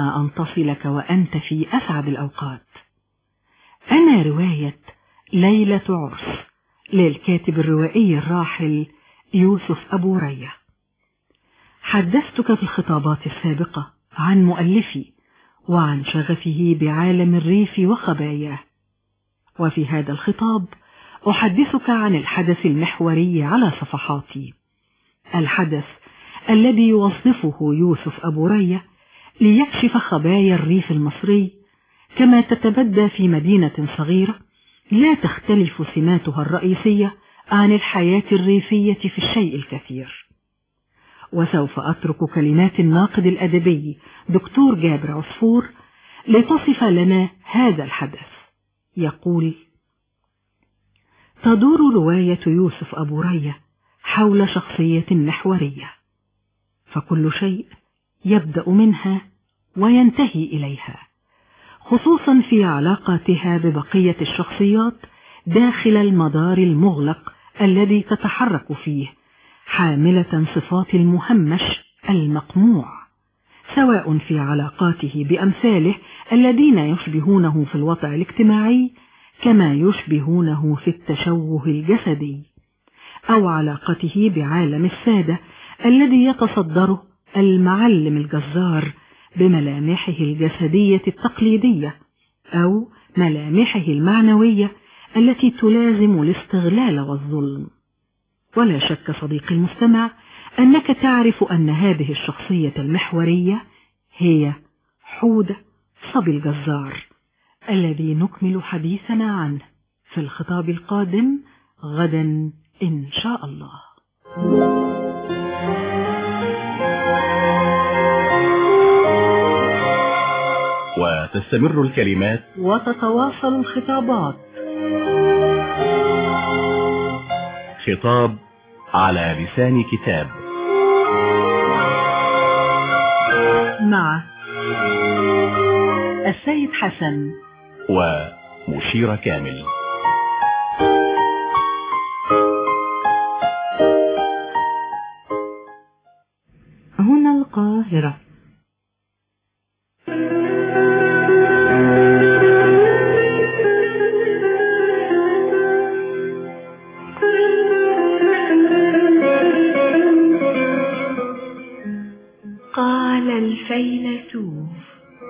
أتمنى أن تصلك وأنت في أسعد الأوقات أنا رواية ليلة عرس للكاتب الروائي الراحل يوسف أبو رية حدثتك في الخطابات السابقة عن مؤلفي وعن شغفه بعالم الريف وخباياه وفي هذا الخطاب أحدثك عن الحدث المحوري على صفحاتي الحدث الذي يوصفه يوسف أبو رية ليكشف خبايا الريف المصري كما تتبدى في مدينة صغيرة لا تختلف سماتها الرئيسية عن الحياة الريفية في الشيء الكثير وسوف أترك كلمات الناقد الأدبي دكتور جابر عصفور لتصف لنا هذا الحدث يقول تدور رواية يوسف أبو رية حول شخصية محورية فكل شيء يبدأ منها وينتهي إليها خصوصا في علاقاتها ببقية الشخصيات داخل المدار المغلق الذي تتحرك فيه حاملة صفات المهمش المقموع سواء في علاقاته بأمثاله الذين يشبهونه في الوضع الاجتماعي كما يشبهونه في التشوه الجسدي أو علاقته بعالم السادة الذي يتصدره المعلم الجزار بملامحه الجسدية التقليدية أو ملامحه المعنوية التي تلازم الاستغلال والظلم ولا شك صديقي المستمع أنك تعرف أن هذه الشخصية المحورية هي حودة صبي الجزار الذي نكمل حديثنا عنه في الخطاب القادم غدا إن شاء الله وتستمر الكلمات وتتواصل الخطابات خطاب على لسان كتاب مع السيد حسن ومشير كامل هنا القاهرة قال الفيلسوف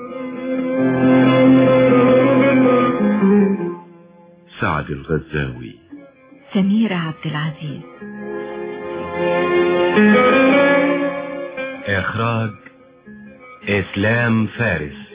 سعد الغزاوي سمير عبد العزيز إخراج إسلام فارس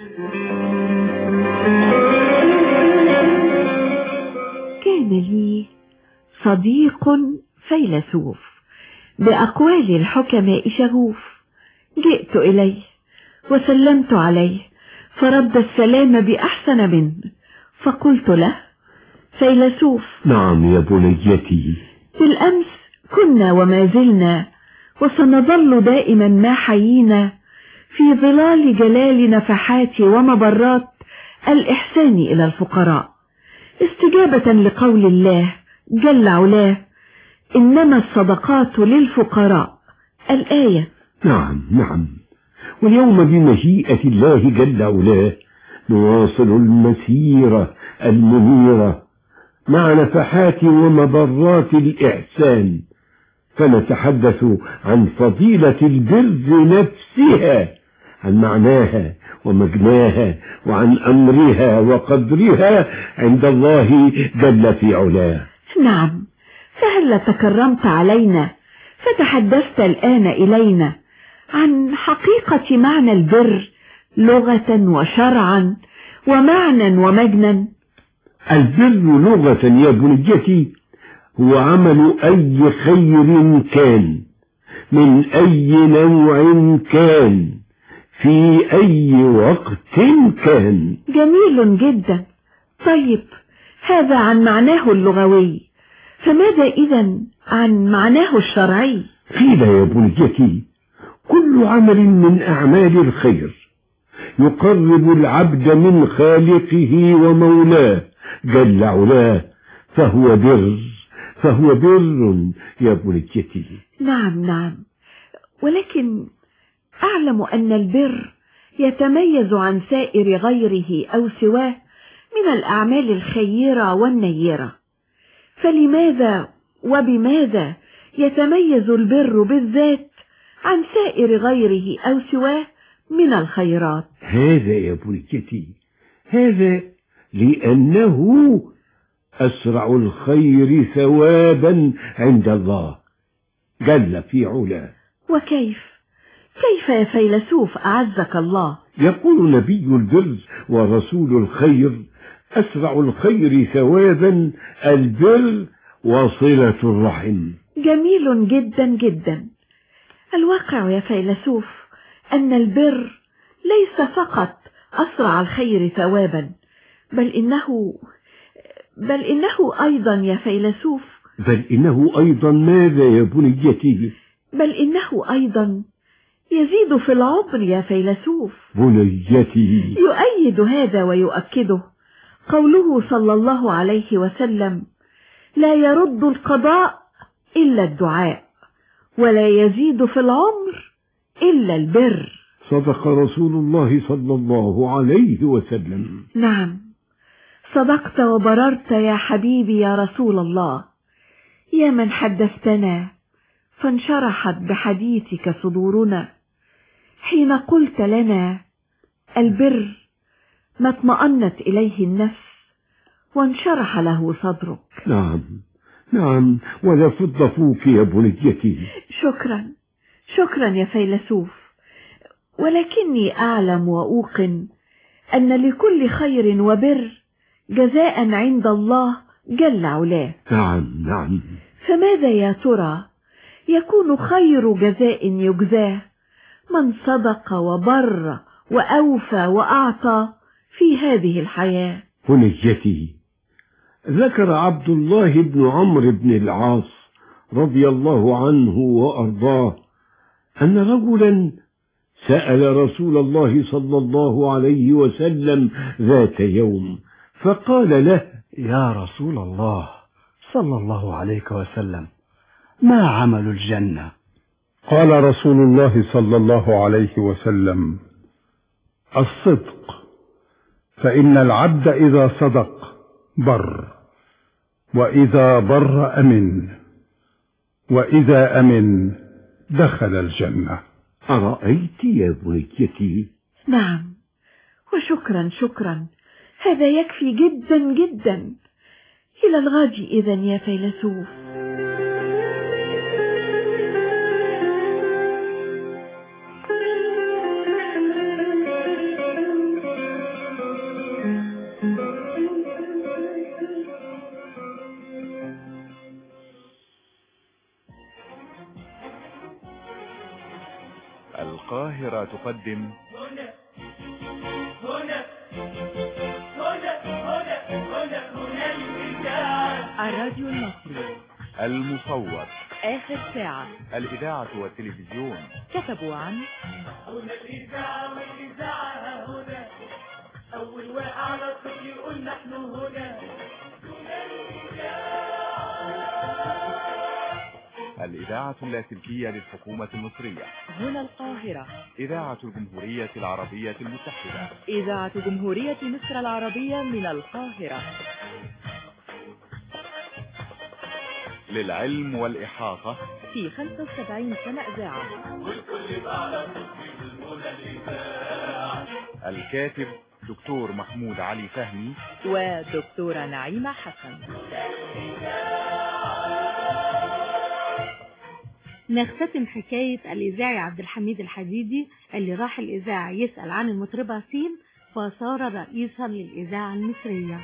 كان لي صديق فيلسوف بأقوال الحكماء شغوف جئت إليه وسلمت عليه فرد السلام بأحسن منه فقلت له فيلسوف نعم يا بنيتي بالأمس كنا وما زلنا وسنظل دائما ما حيينا في ظلال جلال نفحات ومبرات الإحسان إلى الفقراء استجابة لقول الله جل علاه إنما الصدقات للفقراء الآية نعم نعم واليوم بمشيئة الله جل علاه نواصل المسيرة المنيرة مع نفحات ومبرات الإحسان فنتحدث عن فضيلة البر نفسها عن معناها ومجناها وعن أمرها وقدرها عند الله جل في علاه نعم فهل تكرمت علينا فتحدثت الآن إلينا عن حقيقة معنى البر لغة وشرعا ومعنى ومجنا البر لغة يا بنيتي هو عمل أي خير كان من أي نوع كان في أي وقت كان جميل جدا طيب هذا عن معناه اللغوي فماذا إذا عن معناه الشرعي قيل يا بنيتي كل عمل من أعمال الخير يقرب العبد من خالقه ومولاه جل علاه فهو بر فهو بر يا بنيتي نعم نعم ولكن أعلم أن البر يتميز عن سائر غيره أو سواه من الأعمال الخيرة والنيرة فلماذا وبماذا يتميز البر بالذات عن سائر غيره أو سواه من الخيرات هذا يا بنيتي هذا لأنه أسرع الخير ثوابا عند الله جل في علاه وكيف كيف يا فيلسوف أعزك الله يقول نبي البر ورسول الخير أسرع الخير ثوابا البر وصلة الرحم جميل جدا جدا الواقع يا فيلسوف أن البر ليس فقط أسرع الخير ثوابا بل إنه بل إنه أيضا يا فيلسوف بل إنه أيضا ماذا يا بنيتي بل إنه أيضا يزيد في العمر يا فيلسوف بنيتي يؤيد هذا ويؤكده قوله صلى الله عليه وسلم لا يرد القضاء إلا الدعاء ولا يزيد في العمر إلا البر صدق رسول الله صلى الله عليه وسلم نعم صدقت وبررت يا حبيبي يا رسول الله يا من حدثتنا فانشرحت بحديثك صدورنا حين قلت لنا البر ما اطمأنت إليه النفس وانشرح له صدرك نعم نعم ولا فض فوك يا بنيتي شكرا شكرا يا فيلسوف ولكني أعلم وأوقن أن لكل خير وبر جزاء عند الله جل علاه نعم نعم فماذا يا ترى يكون خير جزاء يجزاه من صدق وبر وأوفى وأعطى في هذه الحياة بنيتي ذكر عبد الله بن عمرو بن العاص رضي الله عنه وأرضاه أن رجلا سأل رسول الله صلى الله عليه وسلم ذات يوم فقال له يا رسول الله صلى الله عليك وسلم ما عمل الجنة قال رسول الله صلى الله عليه وسلم الصدق فإن العبد إذا صدق بر وإذا بر أمن وإذا أمن دخل الجنة أرأيت يا بنيتي نعم وشكرا شكرا هذا يكفي جدا جدا إلى الغد إذا يا فيلسوف القاهرة تقدم هنا هنا هنا هنا هنا هنا الإذاعة الراديو المصري المصور آخر ساعة الإذاعة والتلفزيون كتبوا عن هنا الإذاعة والإذاعة هنا أول واقع على الصوت يقول نحن هنا الإذاعة اللاسلكية للحكومة المصرية هنا القاهرة إذاعة الجمهورية العربية المتحدة إذاعة جمهورية مصر العربية من القاهرة للعلم والإحاطة في 75 سنة إذاعة الكاتب دكتور محمود علي فهمي ودكتورة نعيمة حسن نختتم حكاية الإذاعي عبد الحميد الحديدي اللي راح الإذاعة يسأل عن المطربة سين فصار رئيسا للإذاعة المصرية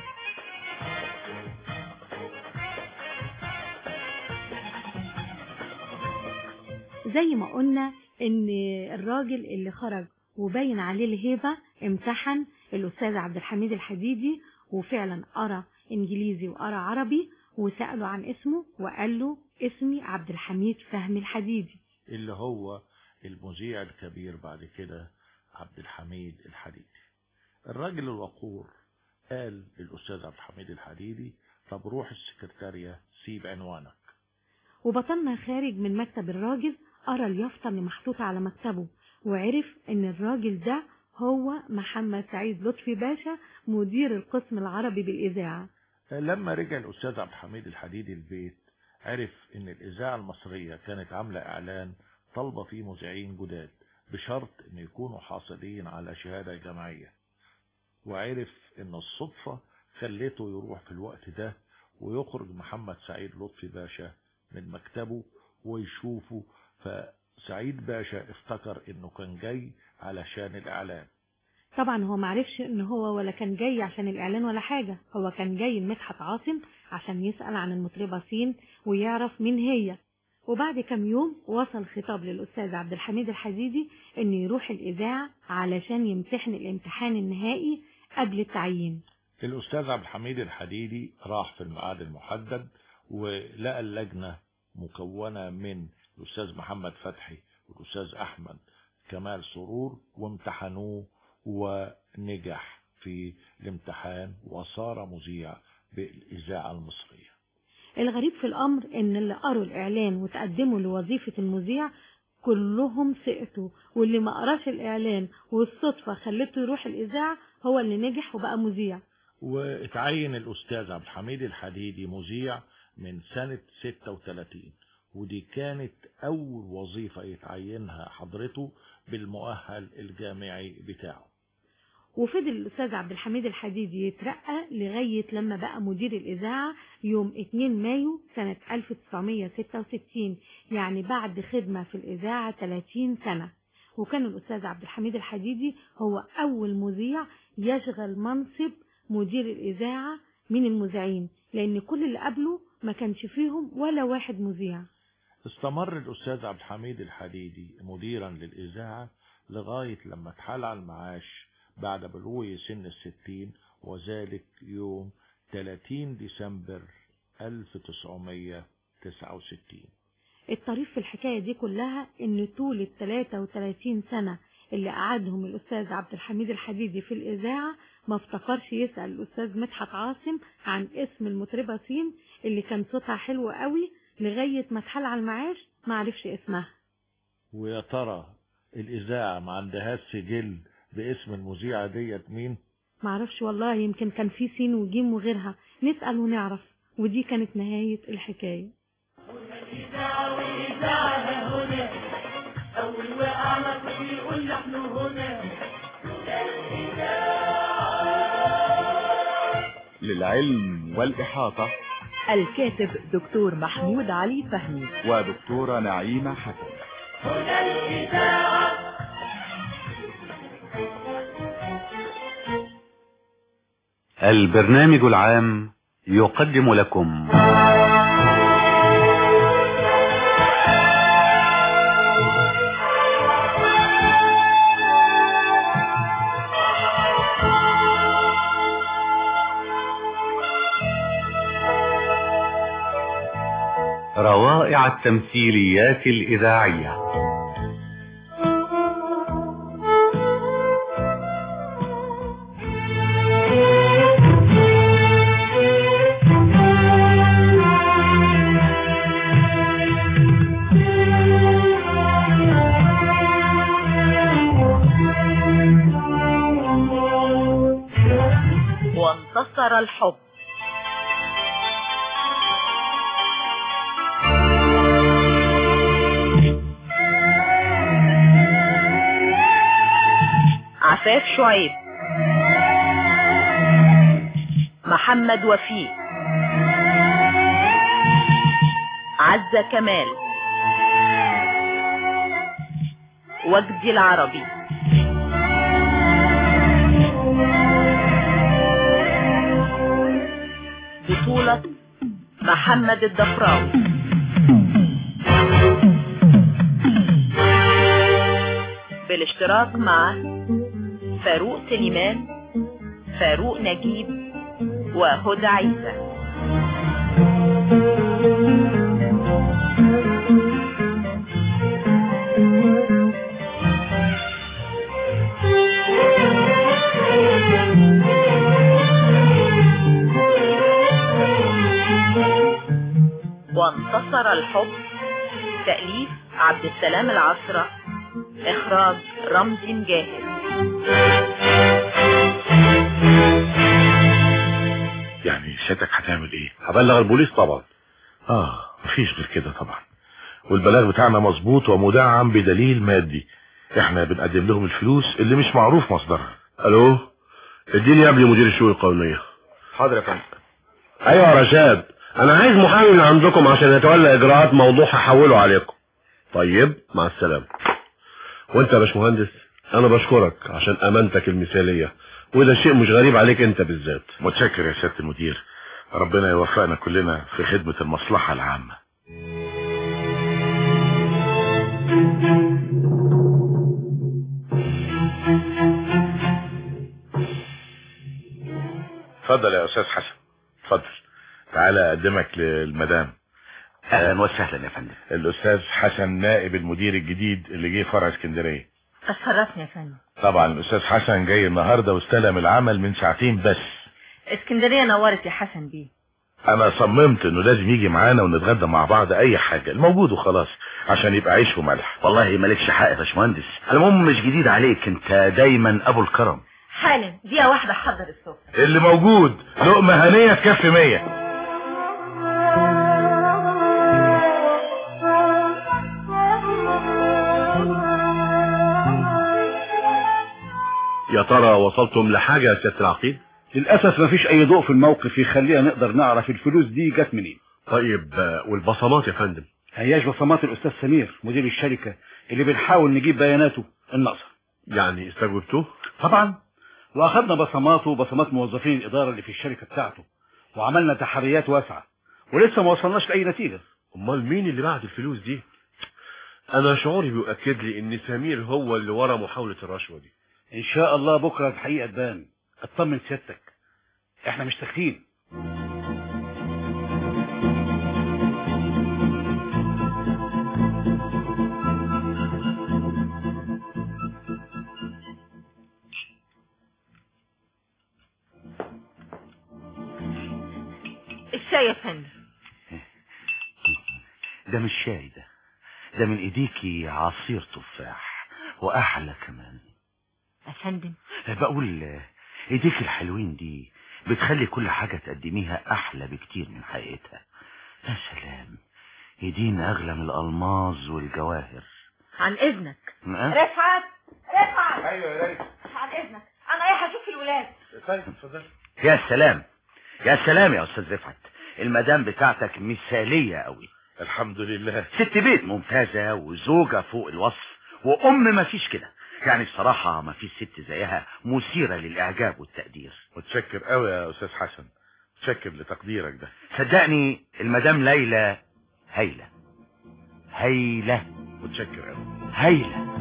زي ما قلنا ان الراجل اللي خرج وبين عليه الهيبة امتحن الأستاذ عبد الحميد الحديدي وفعلا قرا إنجليزي وقرا عربي وسأله عن اسمه وقال له اسمي عبد الحميد فهمي الحديدي اللي هو المذيع الكبير بعد كده عبد الحميد الحديدي الراجل الوقور قال للأستاذ عبد الحميد الحديدي طب روح السكرتارية سيب عنوانك وبطلنا خارج من مكتب الراجل قرا اليافطة اللي محطوطة على مكتبه وعرف ان الراجل ده هو محمد سعيد لطفي باشا مدير القسم العربي بالإذاعة لما رجع الأستاذ عبد الحميد الحديدي البيت عرف إن الإذاعة المصرية كانت عاملة إعلان طالبة فيه مذيعين جداد بشرط إن يكونوا حاصلين على شهادة جامعية وعرف إن الصدفة خلته يروح في الوقت ده ويخرج محمد سعيد لطفي باشا من مكتبه ويشوفه فسعيد باشا افتكر إنه كان جاي علشان الإعلان طبعا هو معرفش ان هو ولا كان جاي عشان الاعلان ولا حاجة هو كان جاي لمدحت عاصم عشان يسأل عن المطربة سين ويعرف مين هي وبعد كم يوم وصل خطاب للأستاذ عبد الحميد الحديدي انه يروح الإذاعة علشان يمتحن الامتحان النهائي قبل التعيين الأستاذ عبد الحميد الحديدي راح في الميعاد المحدد ولقى اللجنة مكونة من الأستاذ محمد فتحي والأستاذ أحمد كمال سرور وامتحنوه ونجح في الامتحان وصار مذيع بالإذاعة المصرية الغريب في الأمر إن اللي قروا الإعلان وتقدموا لوظيفة المذيع كلهم سقطوا واللي ما قراش الإعلان والصدفة خلته يروح الإذاعة هو اللي نجح وبقى مذيع واتعين الأستاذ عبد الحميد الحديدي مذيع من سنة 36 ودي كانت أول وظيفة يتعينها حضرته بالمؤهل الجامعي بتاعه وفضل الأستاذ عبد الحميد الحديدي يترقى لغاية لما بقى مدير الإذاعة يوم 2 مايو سنة 1966 يعني بعد خدمة في الإذاعة 30 سنة وكان الأستاذ عبد الحميد الحديدي هو أول مذيع يشغل منصب مدير الإذاعة من المذيعين لأن كل اللي قبله ما كانش فيهم ولا واحد مذيع استمر الأستاذ عبد الحميد الحديدي مديرا للإذاعة لغاية لما اتحال على المعاش بعد بلوغه سن الستين وذلك يوم 30 ديسمبر 1969 الطريف في الحكاية دي كلها ان طول ال 33 سنة اللي قعدهم الأستاذ عبد الحميد الحديدي في الإذاعة ما افتكرش يسأل الأستاذ مدحت عاصم عن اسم المطربة سين اللي كان صوتها حلو قوي لغاية ما اتحال على المعاش ما عرفش اسمها ويا ترى الإذاعة ما عندهاش سجل باسم المذيعة ديت مين؟ معرفش والله يمكن كان في سين وجيم وغيرها نسأل ونعرف ودي كانت نهاية الحكاية إذاعة وإذاعة هنا أول وقعنا في يقول نحن هنا للعلم والإحاطة الكاتب دكتور محمود علي فهمي ودكتورة نعيمة حسن هنا الإذاعة البرنامج العام يقدم لكم روائع التمثيليات الإذاعية وانتصر الحب عفاف شعيب محمد وفيق عزة كمال وجدي العربي بطولة محمد الضفراوي بالاشتراك مع فاروق سليمان فاروق نجيب وهدى عيسى وانتصر الحب تأليف عبد السلام العصرة إخراج رمزي مجاهد سيادتك هتعمل ايه هبلغ البوليس طبعا اه مفيش غير كده طبعا والبلاغ بتاعنا مظبوط ومدعم بدليل مادي احنا بنقدم لهم الفلوس اللي مش معروف مصدرها الو اديني يا ابني مدير الشؤون القانونيه حاضر يا فندم ايوه يا رشاد انا عايز محامي من عندكم عشان يتولى اجراءات موضوع هحوله عليكم طيب مع السلامه وانت يا باشمهندس انا بشكرك عشان امانتك المثاليه وده شيء مش غريب عليك انت بالذات متشكر يا سياده المدير ربنا يوفقنا كلنا في خدمه المصلحه العامه اتفضل يا استاذ حسن اتفضل تعالى اقدمك للمدام اهلا وسهلا يا فندم الاستاذ حسن نائب المدير الجديد اللي جه فرع اسكندريه اتشرفني يا فندم طبعا الاستاذ حسن جاي النهارده واستلم العمل من ساعتين بس اسكندريه نورت يا حسن بيه انا صممت انه لازم يجي معانا ونتغدى مع بعض اي حاجه الموجود وخلاص عشان يبقى عيش وملح والله مالكش حق يا باشمهندس المهم مش جديد عليك انت دايما ابو الكرم حالا دقيقه واحده حضر السفره اللي موجود لقمه هنيه تكفي مية يا ترى وصلتم لحاجه يا سياده العقيد للأسف مفيش أي ضوء في الموقف يخلينا نقدر نعرف الفلوس دي جت منين طيب آه، والبصمات يا فندم هياش بصمات الأستاذ سمير مدير الشركة اللي بنحاول نجيب بياناته الناقصة يعني استجوبتوه طبعا وأخذنا بصماته وبصمات موظفين الإدارة اللي في الشركة بتاعته وعملنا تحريات واسعة ولسه ما وصلناش لأي نتيجة امال مين اللي بعت الفلوس دي انا شعوري بيؤكد لي ان سمير هو اللي ورا محاوله الرشوه دي إن شاء الله بكرة الحقيقة تبان اطمن سيادتك احنا مش ساكتين الشاي يا فندم ده مش شاي ده ده من ايديكي عصير تفاح واحلى كمان يا فندم بقول ايديك الحلوين دي بتخلي كل حاجة تقدميها احلى بكتير من حقيقتها يا سلام ايدين اغلى من الالماظ والجواهر عن اذنك أه؟ رفعت رفعت ايوه يا ريت عن اذنك انا رايحه اشوف الولاد طيب اتفضل يا سلام يا سلام يا استاذ رفعت المدام بتاعتك مثالية قوي الحمد لله ست بيت ممتازة وزوجة فوق الوصف وام ما فيش كده يعني بصراحة ما فيش ست زيها مثيرة للاعجاب والتقدير متشكر قوي يا استاذ حسن متشكر لتقديرك ده صدقني المدام ليلى هايلة هايلة متشكر قوي هايلة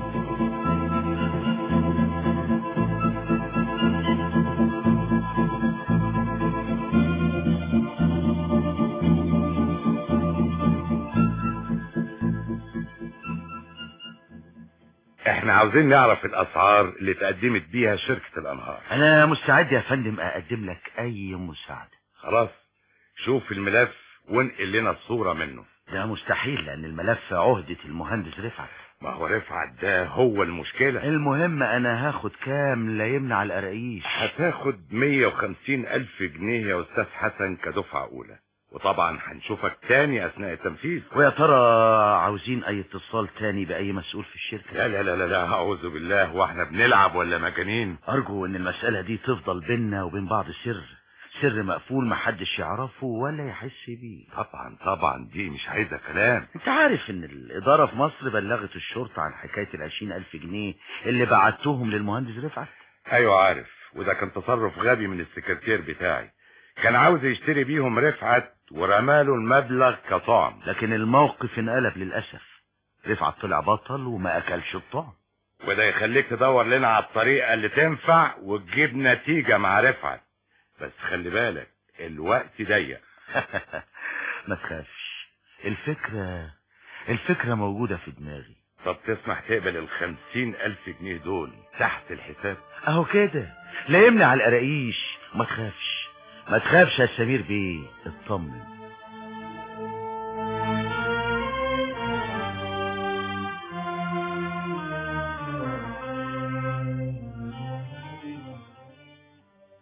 احنا عاوزين نعرف الاسعار اللي تقدمت بيها شركة الانهار انا مستعد يا فندم اقدم لك اي مساعدة خلاص شوف الملف وانقل لنا الصورة منه ده مستحيل لان الملف عهدة المهندس رفعت ما هو رفعت ده هو المشكلة المهم انا هاخد كام لا يمنع القراقيش هتاخد 150 الف جنيه يا استاذ حسن كدفعة اولى وطبعا هنشوفك تاني اثناء التنفيذ ويا ترى عاوزين اي اتصال تاني باي مسؤول في الشركة لا لا لا لا, لا اعوذ بالله واحنا بنلعب ولا مجانين ارجو ان المسألة دي تفضل بيننا وبين بعض سر سر مقفول محدش يعرفه ولا يحس بيه طبعا طبعا دي مش عايزة كلام انت عارف ان الادارة في مصر بلغت الشرطة عن حكاية العشرين الف جنيه اللي بعتهم للمهندس رفعت ايوه عارف وده كان تصرف غبي من السكرتير بتاعي كان عاوز يشتري بيهم رفعت ورماله المبلغ كطعم لكن الموقف انقلب للأسف رفعت طلع بطل وما اكلش الطعم وده يخليك تدور لنا على الطريقة اللي تنفع وتجيب نتيجة مع رفعت بس خلي بالك الوقت ضيق ما تخافش الفكرة الفكرة موجودة في دماغي طب تسمح تقبل الخمسين ألف جنيه دول تحت الحساب اهو كده لا يمنع القراقيش ما تخافش ما تخافش يا سمير بيه اطمن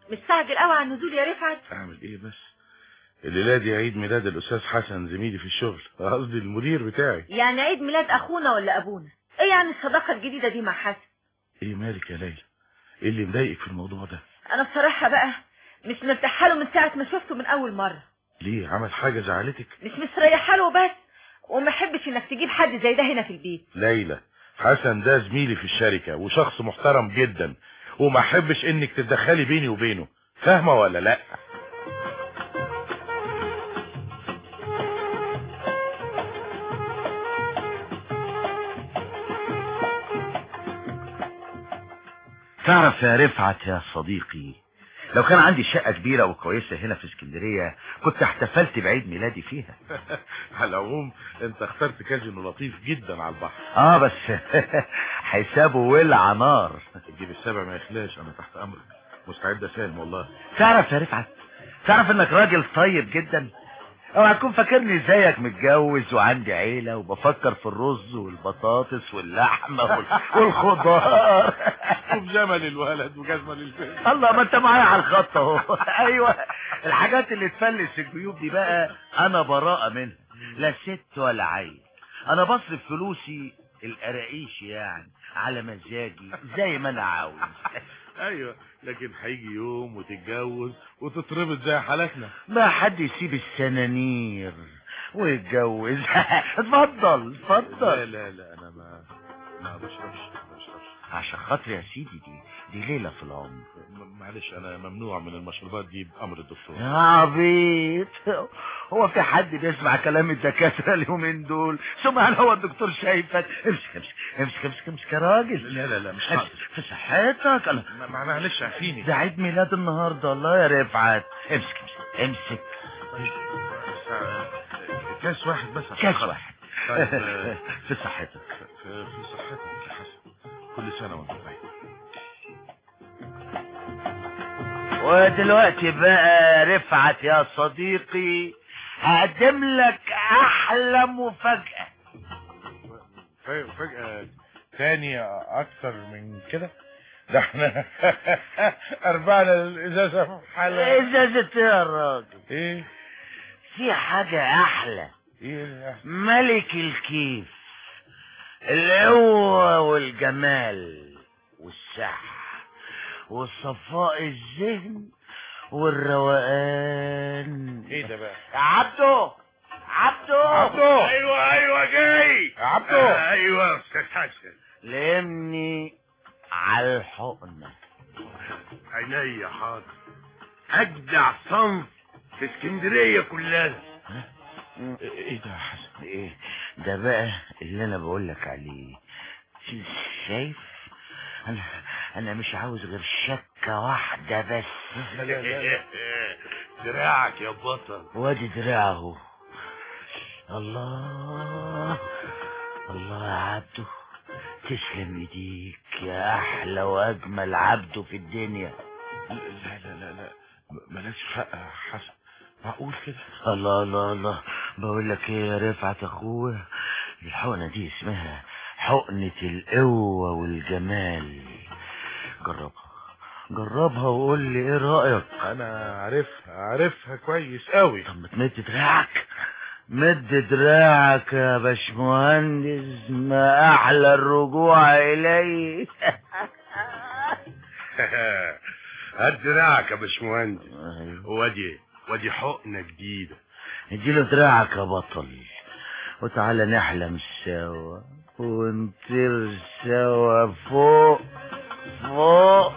مستعجل قوي على النزول يا رفعت اعمل ايه بس الليله دي عيد ميلاد الاستاذ حسن زميلي في الشغل قصدي المدير بتاعي يعني عيد ميلاد اخونا ولا ابونا ايه يعني الصداقة الجديدة دي مع حسن ايه مالك يا ليلى ايه اللي مضايقك في الموضوع ده انا بصراحة بقى مش مرتاحة له من ساعة ما شفته من اول مرة ليه عمل حاجه زعلتك مش مستريحة له بس وما احبش انك تجيب حد زي ده هنا في البيت ليلى حسن ده زميلي في الشركه وشخص محترم جدا وما احبش انك تتدخلي بيني وبينه فاهمه ولا لا تعرف يا رفعت يا صديقي لو كان عندي شقة كبيرة وكويسة هنا في اسكندرية كنت احتفلت بعيد ميلادي فيها على العموم انت اخترت كازينو لطيف جدا على البحر اه بس حسابه ولع نار تجيب السبع ما يخلاش انا تحت امرك مستعد اسالم والله تعرف يا رفعت تعرف انك راجل طيب جدا اوعى تكون فاكرني زيك متجوز وعندي عيلة وبفكر في الرز والبطاطس واللحمة وال- والخضار وبجمل الولد وجزمل البنت الله ما انت معايا على الخط اهو ايوه الحاجات اللي تفلس الجيوب دي بقى انا براءة منها لا ست ولا عيل انا بصرف فلوسي القراقيش يعني على مزاجي زي ما انا عاوز ايوه لكن هيجي يوم وتتجوز وتتربط زي حالتنا ما حد يسيب السنانير ويتجوز اتفضل لا اتفضل لا لا انا ما ما بشربش ما بشربش عشان خاطري يا سيدي دي دي ليلة في العمر م- معلش انا ممنوع من المشروبات دي بامر الدكتور يا عبيط هو في حد بيسمع كلام الدكاترة اليومين دول ثم هل هو الدكتور شايفك امسك امسك امسك امسك امسك يا راجل لا لا لا مش امسك حاضر في صحتك انا ما- ما- معلش عفيني ده عيد ميلاد النهارده الله يا رفعت امسك امسك امسك طيب بس، آه، كاس واحد بس عشان كاس خاطر. واحد طيب آه، في صحتك في في صحتك يا حسن كل سنه وانت طيب ودلوقتي بقى رفعت يا صديقي هقدم لك احلى مفاجأة ف- فجأة تاني اكتر من كده ده احنا اربعنا الازازة في حالة ازازة إيه يا راجل ايه في حاجة احلى ايه يا ملك الكيف القوة والجمال والصحة وصفاء الذهن والروقان ايه ده بقى عبده عبده عبده ايوه ايوه جاي يا عبده آه، ايوه استاذ حسن لمني على الحقنة عينيا حاضر اجدع صنف في اسكندريه كلها ايه ده يا حسن ايه ده بقى اللي انا بقولك عليه شايف انا انا مش عاوز غير شكة واحدة بس لا لا لا دراعك يا بطل وادي دراعه الله الله يا عبده تسلم ايديك يا احلى واجمل عبده في الدنيا لا لا لا لا بلاش فقة يا حسن معقول كده الله الله الله بقول لك ايه يا رفعت اخويا الحقنه دي اسمها حقنه القوه والجمال جربها جربها وقول لي ايه رايك انا عارفها عارفها كويس قوي طب ما تمد دراعك مد دراعك يا باشمهندس ما احلى الرجوع الي هات دراعك يا باشمهندس وادي وادي حقنه جديده اديله دراعك يا بطل وتعالى نحلم سوا ونطير سوا فوق فوق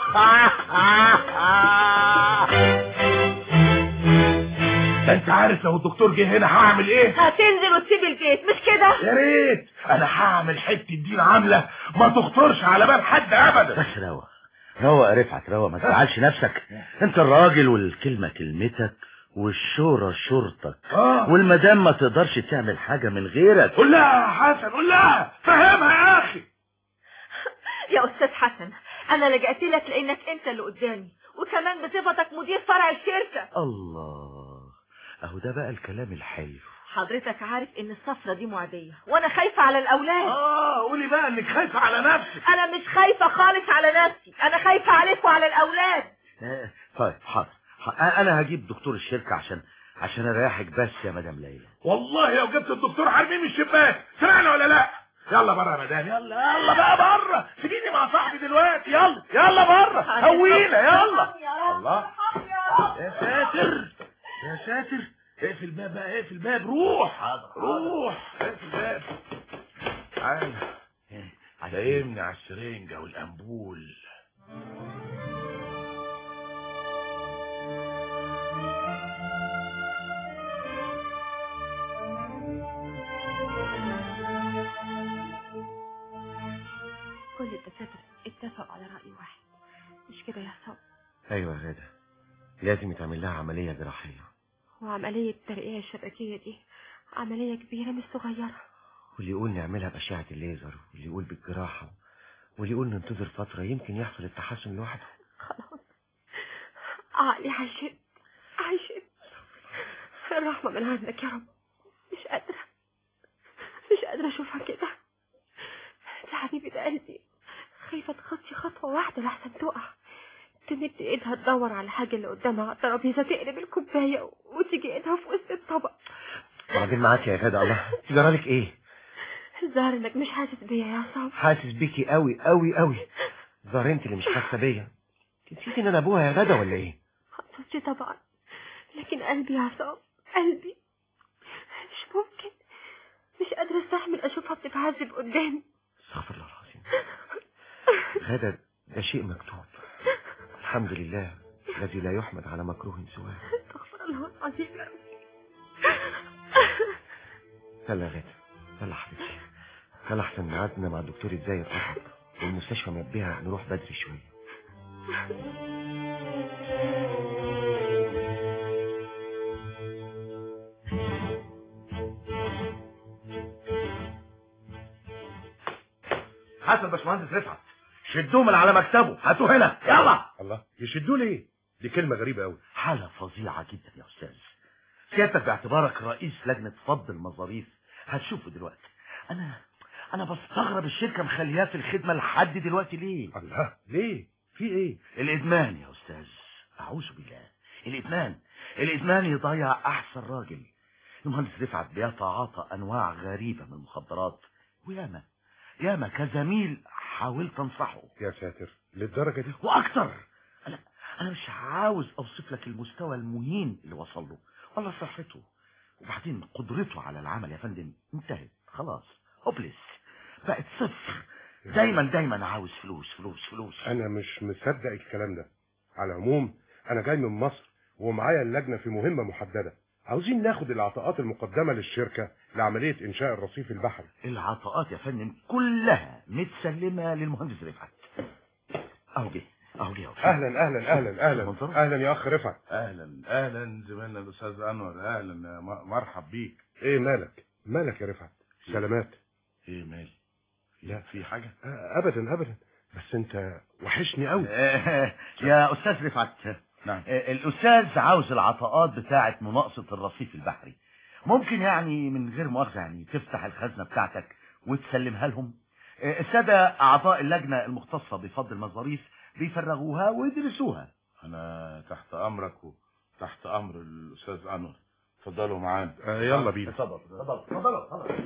ده انت عارف لو الدكتور جه هنا هعمل ايه هتنزل وتسيب البيت مش كده يا ريت انا هعمل حته دين عامله ما تخطرش على بال حد ابدا بس روق روق يا رفعت روق ما تزعلش نفسك انت الراجل والكلمة كلمتك والشورى شورتك اه والمدام ما تقدرش تعمل حاجة من غيرك قول لها يا حسن قول لها فهمها يا اخي يا استاذ حسن انا لجأت لك لانك انت اللي قدامي وكمان بصفتك مدير فرع الشركة الله اهو ده بقى الكلام الحلو حضرتك عارف ان السفرة دي معدية وانا خايفة على الاولاد اه قولي بقى انك خايفه على نفسك انا مش خايفة خالص على نفسي انا خايفة عليك وعلى الاولاد آه، طيب حاضر ح- انا هجيب دكتور الشركة عشان عشان اريحك بس يا مدام ليلى والله لو جبت الدكتور حرميه من الشباك سمعنا ولا لا يلا بره يا مدام يلا يلا بقى بره سيبيني مع صاحبي دلوقتي يلا يلا بره هوينا يلا الله يا ساتر يا ساتر اقفل الباب بقى اقفل الباب روح روح اقفل الباب تعالى سايبني على السرنجة والأنبول كل الدكاترة اتفقوا على رأي واحد مش كده يا عصام ايوه يا غادة لازم يتعمل لها عملية جراحية وعملية الترقية الشبكية دي عملية كبيرة مش صغيرة واللي يقول نعملها بأشعة الليزر واللي يقول بالجراحة واللي يقول ننتظر فترة يمكن يحصل التحسن لوحده خلاص عقلي هيشد هيشد الرحمة من عندك يا رب مش قادرة مش قادرة أشوفها كده دي حبيبة قلبي خايفة تخطي خطوة واحدة لحسن تقع تمد ايدها تدور على حاجة اللي قدامها على الترابيزة تقلب الكوباية وتيجي ايدها في وسط الطبق وبعدين معاك يا غادة الله جرالك ايه الظاهر انك مش حاسس بيا يا عصام حاسس بيكي قوي قوي قوي ظاهر انت اللي مش حاسة بيا نسيتي ان انا ابوها يا غادة ولا ايه حسستي طبعا لكن قلبي يا عصام قلبي مش ممكن مش قادرة استحمل اشوفها بتتعذب قدامي استغفر الله العظيم غادة ده شيء مكتوب الحمد لله الذي لا يحمد على مكروه سواه استغفر الله العظيم يلا يا غادة يلا حبيبتي يلا احسن ميعادنا مع الدكتور ازاي اتقطع والمستشفى منبهها نروح بدري شوية حسن باشمهندس رفعت شدوه من على مكتبه هاتوه هنا يلا الله يشدوه ليه دي كلمة غريبة قوي حالة فظيعة جدا يا أستاذ سيادتك باعتبارك رئيس لجنة فض المظاريف هتشوفه دلوقتي أنا أنا بستغرب الشركة مخلياه في الخدمة لحد دلوقتي ليه الله ليه في ايه الإدمان يا أستاذ أعوذ بالله الإدمان الإدمان يضيع أحسن راجل المهندس رفعت بيتعاطى أنواع غريبة من المخدرات وياما ياما كزميل حاولت أنصحه يا ساتر للدرجة دي وأكتر أنا أنا مش عاوز أوصف لك المستوى المهين اللي وصل له ولا صحته وبعدين قدرته على العمل يا فندم انتهت خلاص هوبلس بقت صفر دايما دايما عاوز فلوس فلوس فلوس انا مش مصدق الكلام ده على العموم انا جاي من مصر ومعايا اللجنة في مهمة محددة عاوزين ناخد العطاءات المقدمة للشركة لعملية انشاء الرصيف البحري العطاءات يا فندم كلها متسلمة للمهندس رفعت اهو جه اهو جه أهو. اهلا اهلا اهلا اهلا منظر. اهلا يا اخ رفعت اهلا اهلا زميلنا الاستاذ انور اهلا يا م- مرحب بيك ايه مالك مالك يا رفعت سلامات ايه مالي لا في حاجة آه، ابدا ابدا بس انت وحشني قوي آه، يا استاذ رفعت نعم آه، الاستاذ عاوز العطاءات بتاعه مناقصه الرصيف البحري ممكن يعني من غير مؤاخذه يعني تفتح الخزنه بتاعتك وتسلمها لهم آه، الساده اعضاء اللجنه المختصه بفض المظاريف بيفرغوها ويدرسوها انا تحت امرك وتحت امر الاستاذ انور اتفضلوا معانا آه، يلا بينا اتفضل اتفضل اتفضل اتفضل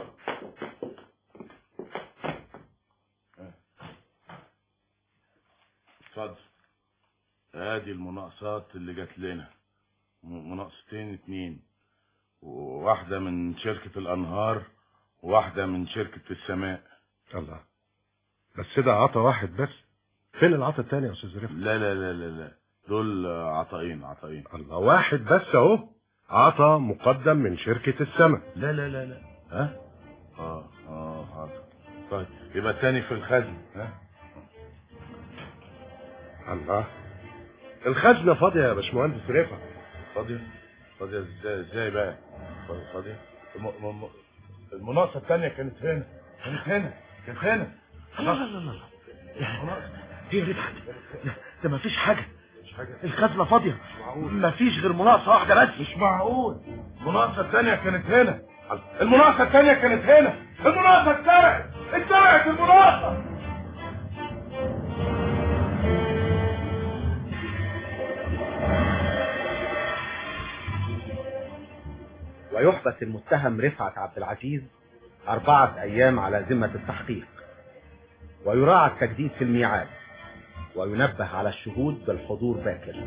اتفضل ادي المناقصات اللي جات لنا م- مناقصتين اتنين وواحدة من شركة الانهار وواحدة من شركة السماء الله بس ده عطا واحد بس فين العطا التاني يا استاذ رفعت لا لا لا لا لا دول عطائين عطائين الله واحد بس اهو عطا مقدم من شركة السماء لا لا لا لا ها اه اه حاضر طيب يبقى التاني في الخزن ها الله الخزنة فاضية يا باشمهندس رفعت فاضية فاضية ازاي ازاي بقى فاضية فاضية الم- م- م- المناقصة التانية كانت هنا كانت هنا كانت هنا لا لا لا لا ايه يا رفعت ده مفيش حاجه مش حاجة الخزنه فاضيه مفيش غير مناقصه واحده بس مش معقول المناقصة التانية كانت هنا المناقصة التانية كانت هنا المناقصة اتسرقت اتسرقت المناقصة ويحبس المتهم رفعت عبد العزيز أربعة أيام على ذمة التحقيق ويراعى التجديد في الميعاد وينبه على الشهود بالحضور باكر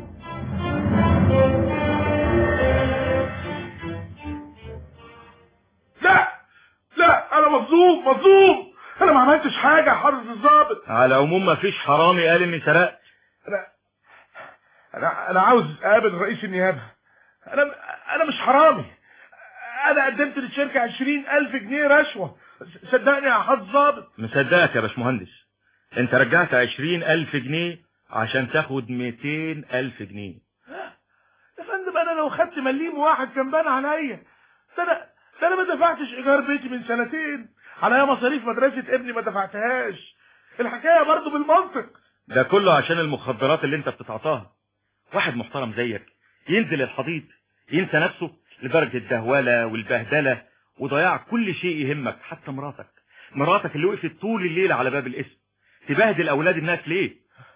لا لا انا مظلوم مظلوم انا ما عملتش حاجه يا حضره الضابط على العموم ما فيش حرامي قال اني سرقت انا انا انا عاوز اقابل رئيس النيابه انا انا مش حرامي انا قدمت للشركه عشرين الف جنيه رشوه صدقني يا حضره الضابط مصدقك يا باشمهندس انت رجعت عشرين الف جنيه عشان تاخد ميتين الف جنيه يا فندم انا لو خدت مليم واحد كان بان عليا ده انا ده انا ما دفعتش ايجار بيتي من سنتين عليا مصاريف مدرسه ابني ما دفعتهاش الحكايه برضه بالمنطق ده كله عشان المخدرات اللي انت بتتعاطاها واحد محترم زيك ينزل الحضيض ينسى نفسه لدرجة الدهولة والبهدلة وضياع كل شيء يهمك حتى مراتك مراتك اللي وقفت طول الليل على باب الاسم تبهدل اولاد الناس ليه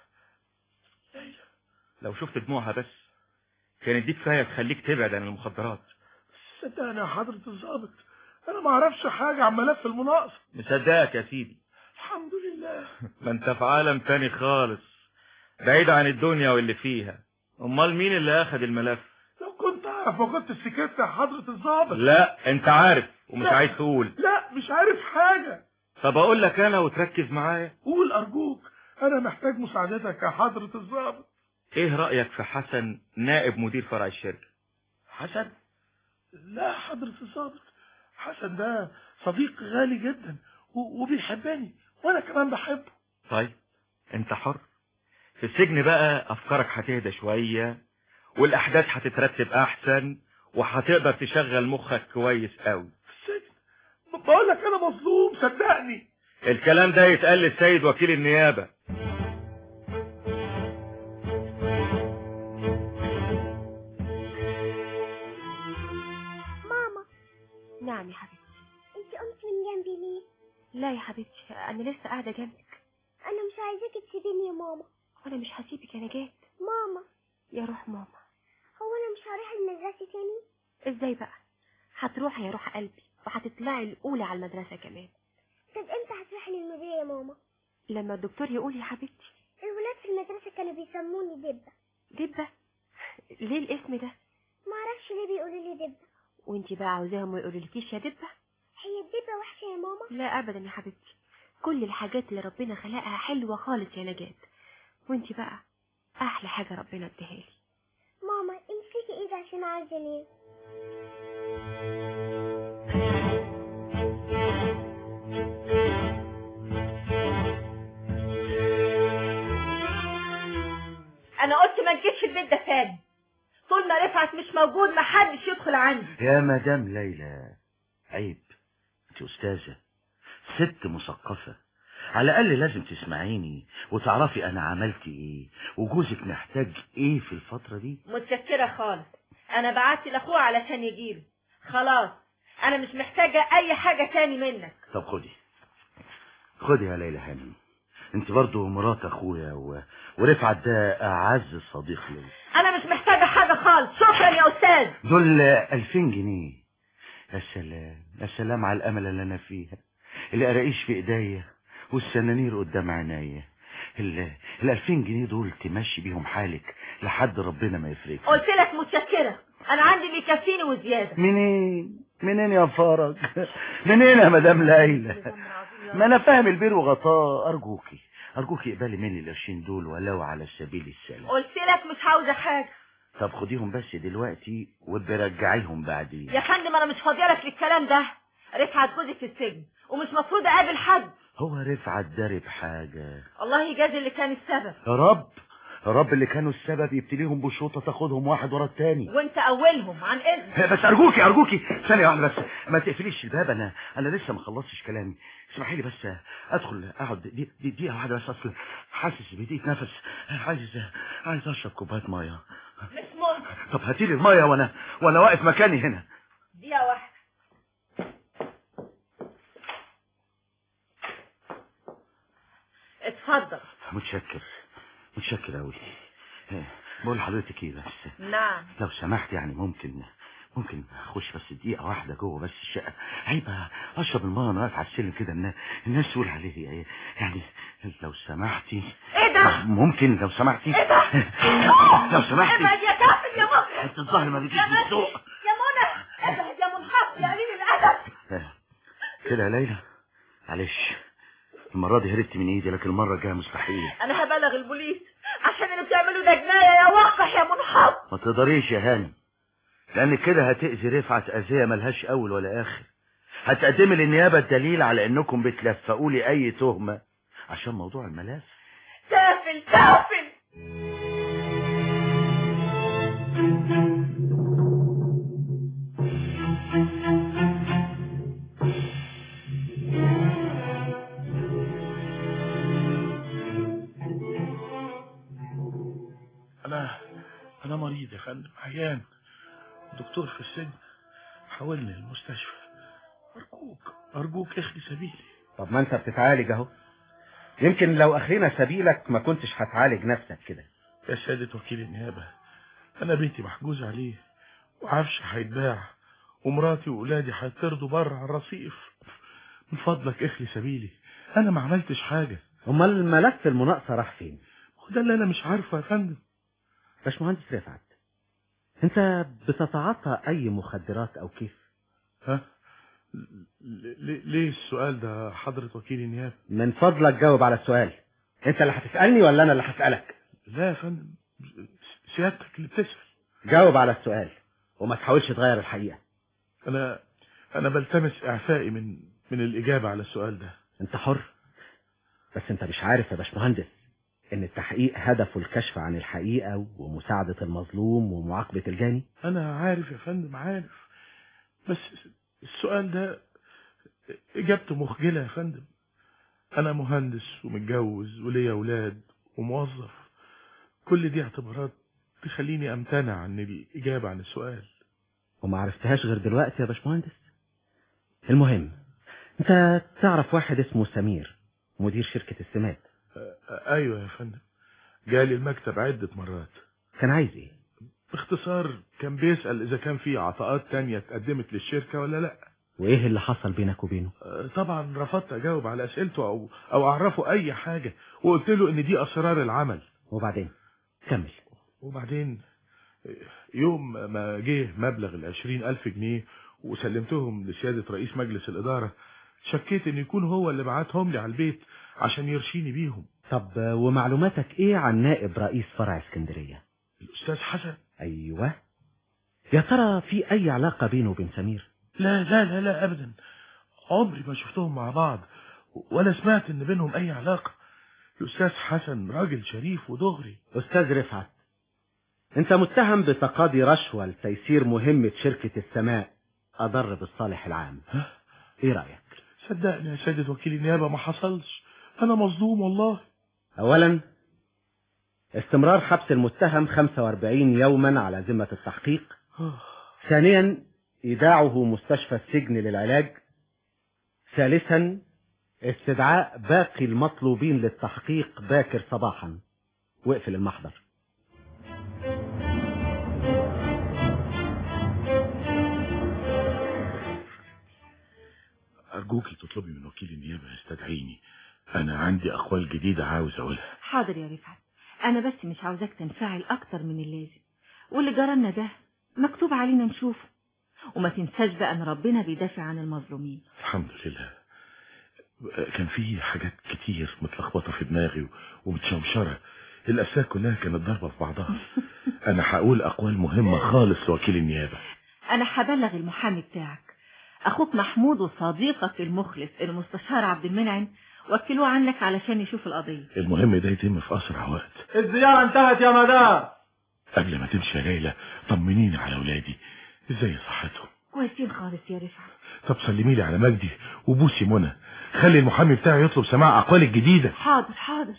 لو شفت دموعها بس كانت دي كفايه تخليك تبعد عن المخدرات صدقني يا حضره الضابط انا ما اعرفش حاجه عن ملف المناقصه مصدقك يا سيدي الحمد لله ما انت في عالم تاني خالص بعيد عن الدنيا واللي فيها امال مين اللي اخد الملف لو كنت اعرف ما كنت سكت يا حضره الضابط لا انت عارف ومش لا. عايز تقول لا مش عارف حاجه طب اقول لك انا وتركز معايا قول ارجوك انا محتاج مساعدتك يا حضره الضابط ايه رأيك في حسن نائب مدير فرع الشركة حسن لا حضره الضابط حسن ده صديق غالي جدا و- وبيحبني وانا كمان بحبه طيب انت حر في السجن بقى افكارك هتهدى شوية والاحداث هتترتب احسن وهتقدر تشغل مخك كويس قوي بقول لك انا مظلوم صدقني الكلام ده يتقال للسيد وكيل النيابة ماما نعم يا حبيبتي انت قمت من جنبي ليه لا يا حبيبتي انا لسه قاعده جنبك انا مش عايزاكي تسيبيني يا ماما وانا مش هسيبك انا جات ماما يا روح ماما هو انا مش هروح المدرسه تاني ازاي بقى هتروحي يا روح قلبي وهتطلعي الاولى على المدرسه كمان طب امتى هتروحي للمدير يا ماما لما الدكتور يقول يا حبيبتي الولاد في المدرسه كانوا بيسموني دبه دبه ليه الاسم ده معرفش ليه بيقولوا لي دبه وانتي بقى عاوزاهم ما يقولولكيش يا دبه هي الدبه وحشه يا ماما لا ابدا يا حبيبتي كل الحاجات اللي ربنا خلقها حلوه خالص يا نجاة وانتي بقى احلى حاجه ربنا اديها لي ماما امسكي ايدي عشان عايزه انام انا قلت ما تجيش البيت ده تاني طول ما رفعت مش موجود ما حدش يدخل عندي يا مدام ليلى عيب انت استاذة ست مثقفة على الاقل لازم تسمعيني وتعرفي انا عملت ايه وجوزك محتاج ايه في الفترة دي متشكرة خالص انا بعت لاخوه علشان يجيله خلاص انا مش محتاجة اي حاجة تاني منك طب خدي خدي يا ليلى هانم انت برضو مرات اخويا و... ورفعت ده اعز صديق لي انا مش محتاجة حاجة خالص شكرا يا استاذ دول ألفين جنيه يا سلام يا سلام على الأمل اللي أنا فيها القراقيش في إيديا والسنانير قدام عينيا ال- الألفين جنيه دول تمشي بيهم حالك لحد ربنا ما يفرق قلت لك متشكرة انا عندي اللي يكفيني وزيادة منين منين يا فرج منين يا مدام ليلى ما أنا فاهم البير وغطاه أرجوكي أرجوكي اقبلي مني القرشين دول ولو على سبيل السلام قلت لك مش عاوزة حاجة طب خديهم بس دلوقتي وبرجعيهم بعدين يا فندم انا مش فاضية لك للكلام ده رفعت جوزي في السجن ومش مفروض اقابل حد هو رفعت داري بحاجة الله يجازي اللي كان السبب يا رب يا رب اللي كانوا السبب يبتليهم بشوطة تاخدهم واحد ورا التاني وانت اولهم عن اذن بس ارجوكي ارجوكي ثانية واحدة بس ما تقفليش الباب انا انا لسه ما خلصتش كلامي اسمحي لي بس ادخل اقعد دي دي دقيقة واحدة بس اصل حاسس بضيق نفس عايز عايز اشرب كوباية مية مش ممكن طب هاتي لي المية وانا وانا واقف مكاني هنا دقيقة واحدة اتفضل متشكر متشكر قوي بقول لحضرتك ايه بس نعم لو سمحت يعني ممكن ممكن اخش بس دقيقة واحدة جوه بس الشقة هيبقى اشرب الماء وانا واقف على السلم كده الناس الناس تقول عليه ايه يعني لو سمحتي ايه ده؟ ممكن لو سمحتي ايه ده؟ لو سمحتي ابعد يا كافر يا مجرم انت الظاهر ما بيجيش يا في السوق مجرم يا منى ابعد يا منحط يا قليل الادب كده يا ليلى معلش المرة دي هربت من ايدي لكن المرة الجاية مستحيل انا هبلغ البوليس عشان اللي بتعمله ده جناية يا وقح يا منحط ما تقدريش يا هانم لان كده هتأذي رفعت اذية ملهاش اول ولا اخر هتقدمي للنيابة الدليل على انكم بتلفقوا لي اي تهمة عشان موضوع الملف تافل تافل انا انا مريض يا فندم عيان دكتور في السجن حولني المستشفى ارجوك ارجوك اخلي سبيلي طب ما انت بتتعالج اهو يمكن لو اخلينا سبيلك ما كنتش هتعالج نفسك كده يا سيادة وكيل النيابة انا بيتي محجوز عليه وعفش هيتباع ومراتي واولادي هيطردوا بره على الرصيف من فضلك اخلي سبيلي انا ما عملتش حاجة امال الملف المناقصه راح فين وده اللي انا مش عارفه يا فندم باشمهندس رفعت انت بتتعاطى اي مخدرات او كيف ها ل- ل- ليه السؤال ده حضرة وكيل النيابة من فضلك جاوب على السؤال انت اللي هتسالني ولا انا اللي هسالك لا يا فندم سيادتك اللي بتسأل جاوب على السؤال وما تحاولش تغير الحقيقه انا انا بلتمس اعفائي من من الاجابة على السؤال ده انت حر بس انت مش عارف يا باشمهندس ان التحقيق هدفه الكشف عن الحقيقه ومساعده المظلوم ومعاقبه الجاني انا عارف يا فندم عارف بس السؤال ده اجابته مخجلة يا فندم انا مهندس ومتجوز وليا اولاد وموظف كل دي اعتبارات تخليني امتنع عن الاجابة عن السؤال وما عرفتهاش غير دلوقتي يا باشمهندس المهم انت تعرف واحد اسمه سمير مدير شركه السماد ايوه يا فندم جالي المكتب عدة مرات كان عايز ايه باختصار كان بيسأل اذا كان في عطاءات تانية اتقدمت للشركة ولا لا وايه اللي حصل بينك وبينه آه، طبعا رفضت اجاوب على اسئلته او او اعرفه اي حاجة وقلت له ان دي اسرار العمل وبعدين كمل وبعدين يوم ما جه مبلغ العشرين ألف جنيه وسلمتهم لسيادة رئيس مجلس الإدارة شكيت إن يكون هو اللي بعتهم لي على البيت عشان يرشيني بيهم طب ومعلوماتك ايه عن نائب رئيس فرع اسكندريه الأستاذ حسن ايوه يا ترى في اي علاقه بينه وبين سمير لا لا لا لا أبدا عمري ما شفتهم مع بعض ولا سمعت إن بينهم أي علاقة الأستاذ حسن راجل شريف ودغري استاذ رفعت انت متهم بتقاضي رشوه لتيسير مهمه شركه السماء اضر بالصالح العام ايه رايك صدقني يا سيدة وكيل النيابة ما حصلش أنا مظلوم والله اولا استمرار حبس المتهم 45 يوما على ذمه التحقيق ثانيا ايداعه مستشفى السجن للعلاج ثالثا استدعاء باقي المطلوبين للتحقيق باكر صباحا واقفل المحضر أرجوكي تطلبي من وكيل النيابة يستدعيني أنا عندي أقوال جديدة عاوز أقولها حاضر يا رفعت انا بس مش عاوزاك تنفعل اكتر من اللازم واللي جرالنا ده مكتوب علينا نشوفه وما تنساش بقى ان ربنا بيدافع عن المظلومين الحمد لله كان في حاجات كتير متلخبطة في دماغي ومتشوشرة الأسئلة كلها كانت ضربة في بعضها أنا هقول أقوال مهمة خالص لوكيل النيابة انا هبلغ المحامي بتاعك اخوك محمود وصديقك المخلص المستشار عبد المنعم وكلوه عنك علشان يشوف القضية المهم ده يتم في أسرع وقت الزيارة انتهت يا مدام قبل ما تمشي يا ليلى طمنيني على أولادي إزاي صحتهم كويسين خالص يا رفعت طب سلمي لي على مجدي وبوسي منى خلي المحامي بتاعي يطلب سماع أقوال الجديدة حاضر حاضر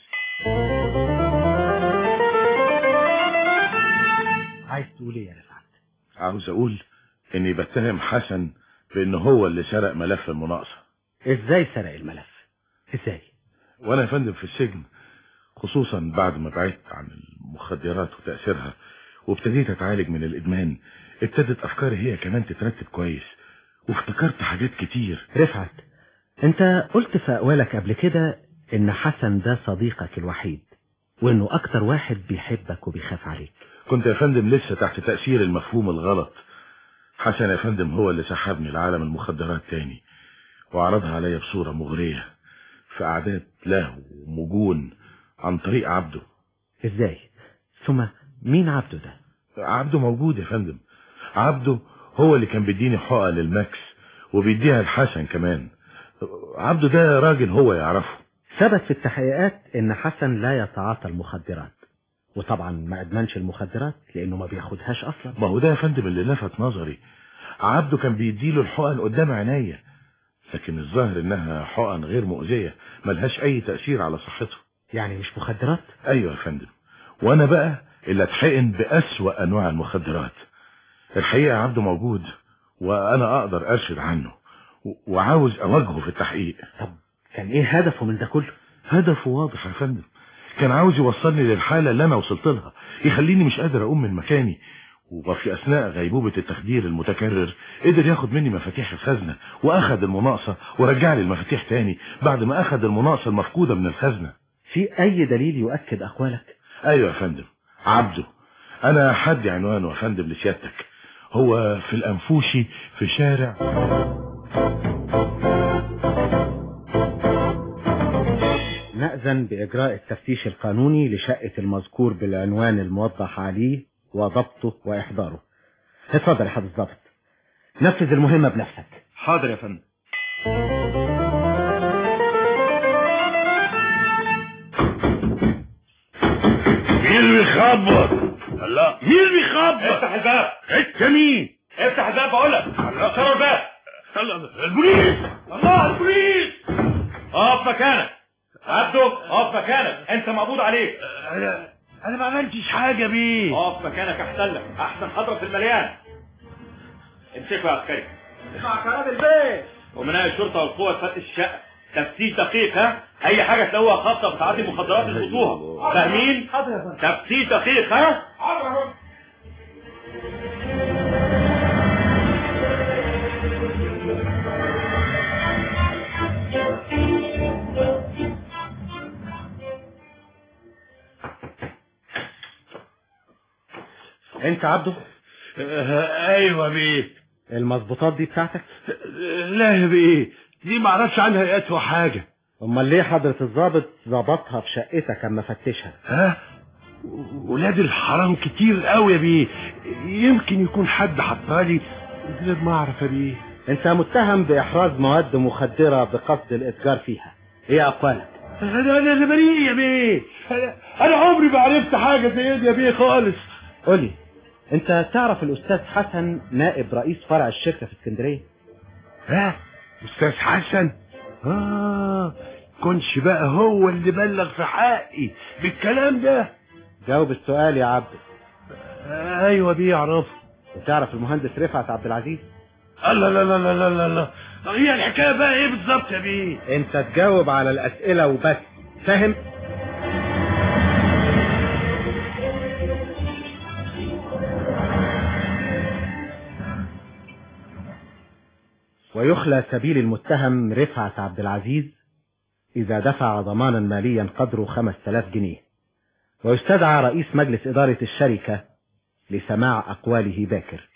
عايز تقول ايه يا رفعت عاوز أقول إني بتهم حسن بإن هو اللي سرق ملف المناقصة ازاي سرق الملف ازاي وأنا يا فندم في السجن خصوصا بعد ما بعدت عن المخدرات وتأثيرها وابتديت اتعالج من الادمان ابتدت افكاري هي كمان تترتب كويس وافتكرت حاجات كتير رفعت انت قلت في اقوالك قبل كده ان حسن ده صديقك الوحيد وانه اكتر واحد بيحبك وبيخاف عليك كنت يا فندم لسه تحت تأثير المفهوم الغلط حسن يا فندم هو اللي سحبني لعالم المخدرات تاني وعرضها عليا بصورة مغرية في أعداد له ومجون عن طريق عبده ازاي ثم مين عبده ده عبده موجود يا فندم عبده هو اللي كان بيديني حقن للماكس وبيديها لحسن كمان عبده ده راجل هو يعرفه ثبت في التحقيقات ان حسن لا يتعاطى المخدرات وطبعا ما ادمنش المخدرات لانه ما بياخدهاش اصلا ما هو ده يا فندم اللي لفت نظري عبده كان بيديله الحقن قدام عينيا لكن الظاهر انها حقن غير مؤذية ملهاش اي تأثير على صحته يعني مش مخدرات ايوه يا فندم وانا بقى اللي اتحقن باسوأ انواع المخدرات الحقيقة عبده موجود وانا اقدر ارشد عنه و- وعاوز اواجهه في التحقيق طب كان ايه هدفه من ده كله هدفه واضح يا فندم كان عاوز يوصلني للحالة اللي انا وصلت لها يخليني مش قادر اقوم من مكاني وفي اثناء غيبوبة التخدير المتكرر قدر ياخد مني مفاتيح الخزنة واخد المناقصة ورجع لي المفاتيح تاني بعد ما اخد المناقصة المفقودة من الخزنة في اي دليل يؤكد اقوالك ايوه يا فندم عبده انا حد عنوانه يا فندم لسيادتك هو في الانفوشي في شارع نأذن بإجراء التفتيش القانوني لشقة المذكور بالعنوان الموضح عليه وضبطه وإحضاره اتفضل يا حضرة الضابط نفذ المهمة بنفسك حاضر يا فندم مين اللي بيخبط الله مين اللي بيخبط افتح الباب انت مين افتح الباب بقول لك كسروا الباب البوليس الله البوليس اقف مكانك عبده اقف مكانك انت مقبوض عليك انا انا ما عملتش حاجه بيه اقف مكانك احسن لك احسن حضرة في المليان امسكوا يا عسكري اسمع كلام البيت ومناء الشرطة والقوة تفتش الشقة تفتيش دقيق ها اي حاجة تلاقوها خاصة بتعاطي مخدرات يظبطوها فاهمين حاضر يا فندم تفتيش دقيق ها حاضر يا فندم انت عبده ايوه بيه المظبوطات دي بتاعتك لا يا بيه دي ما اعرفش عنها اي اسوء حاجه امال ليه حضرة الضابط ظبطها في شقتك اما فتشها ها ولاد الحرام كتير قوي يا بيه يمكن يكون حد حطها لي من غير ما اعرف يا بيه انت متهم باحراز مواد مخدرة بقصد الاتجار فيها ايه اقوالك انا انا أنا بريء يا بيه انا انا عمري ما عرفت حاجه زي دي يا بيه خالص قولي انت تعرف الاستاذ حسن نائب رئيس فرع الشركة في اسكندرية ها استاذ حسن اه كنش بقى هو اللي بلغ في حقي بالكلام ده جاوب السؤال يا عبده آه ايوه بيه اعرفه وتعرف المهندس رفعت عبد العزيز الله لا لا لا لا لا لا هي الحكايه بقى ايه بالظبط يا بيه انت تجاوب على الاسئلة وبس فاهم ويخلى سبيل المتهم رفعت عبد العزيز إذا دفع ضمانا ماليا قدره 5000 جنيه ويستدعى رئيس مجلس إدارة الشركة لسماع أقواله باكر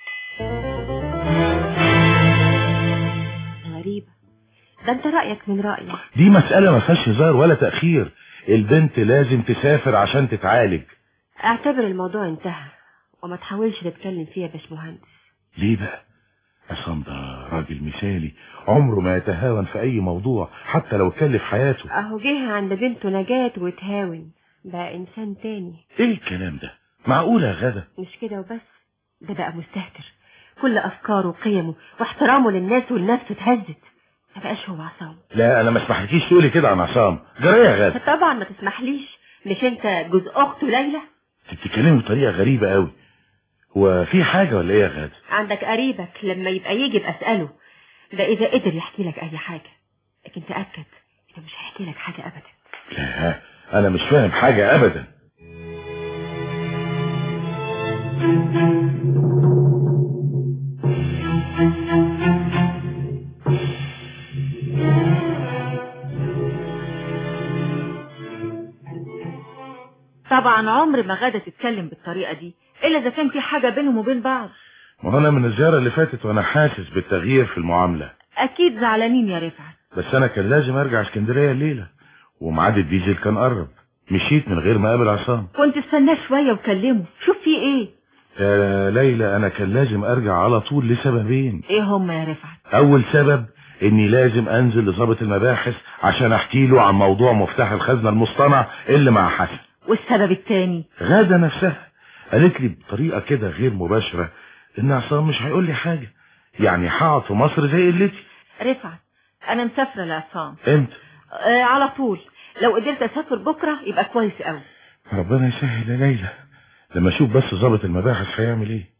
غريبة ده انت رأيك من رأيي دي مسألة ما فيهاش هزار ولا تأخير البنت لازم تسافر عشان تتعالج اعتبر الموضوع انتهى وما تحاولش تتكلم فيه يا باشمهندس ليه بقى عصام ده راجل مثالي عمره ما يتهاون في اي موضوع حتى لو كلف حياته اهو جه عند بنته نجاة وتهاون بقى انسان تاني ايه الكلام ده معقولة يا غدا مش كده وبس ده بقى مستهتر كل افكاره وقيمه واحترامه للناس ولنفسه اتهزت ما بقاش هو عصام لا انا ما اسمحلكيش تقولي كده عن عصام جرى يا غدا طبعا ما تسمحليش مش انت جوز اخته ليلى انت بتتكلمي بطريقة غريبة قوي هو في حاجة ولا ايه يا غدا عندك قريبك لما يبقى يجي بسأله ده اذا قدر يحكي لك اي حاجة لكن تأكد انه مش هيحكي لك حاجة ابدا لا انا مش فاهم حاجة ابدا طبعا عمر ما غادة تتكلم بالطريقة دي إلا إذا كان في حاجة بينهم وبين بعض ما هو انا من الزيارة اللي فاتت وانا حاسس بالتغيير في المعاملة أكيد زعلانين يا رفعت بس انا كان لازم ارجع اسكندرية الليلة وميعاد الديزل كان قرب مشيت من غير ما اقابل عصام كنت استناه شوية وكلمه شوف في إيه يا ليلى انا كان لازم ارجع على طول لسببين إيه هم يا رفعت اول سبب اني لازم انزل لضابط المباحث عشان احكي له عن موضوع مفتاح الخزنة المصطنع اللي مع حسن والسبب التاني غادة نفسها قالت لي بطريقة كده غير مباشرة ان عصام مش هيقول لي حاجة يعني هقعد في مصر زي قلتي رفعت أنا مسافرة لعصام امتى آه على طول لو قدرت أسافر بكرة يبقى كويس قوي ربنا يسهل يا ليلى لما اشوف بس ضابط المباحث هيعمل ايه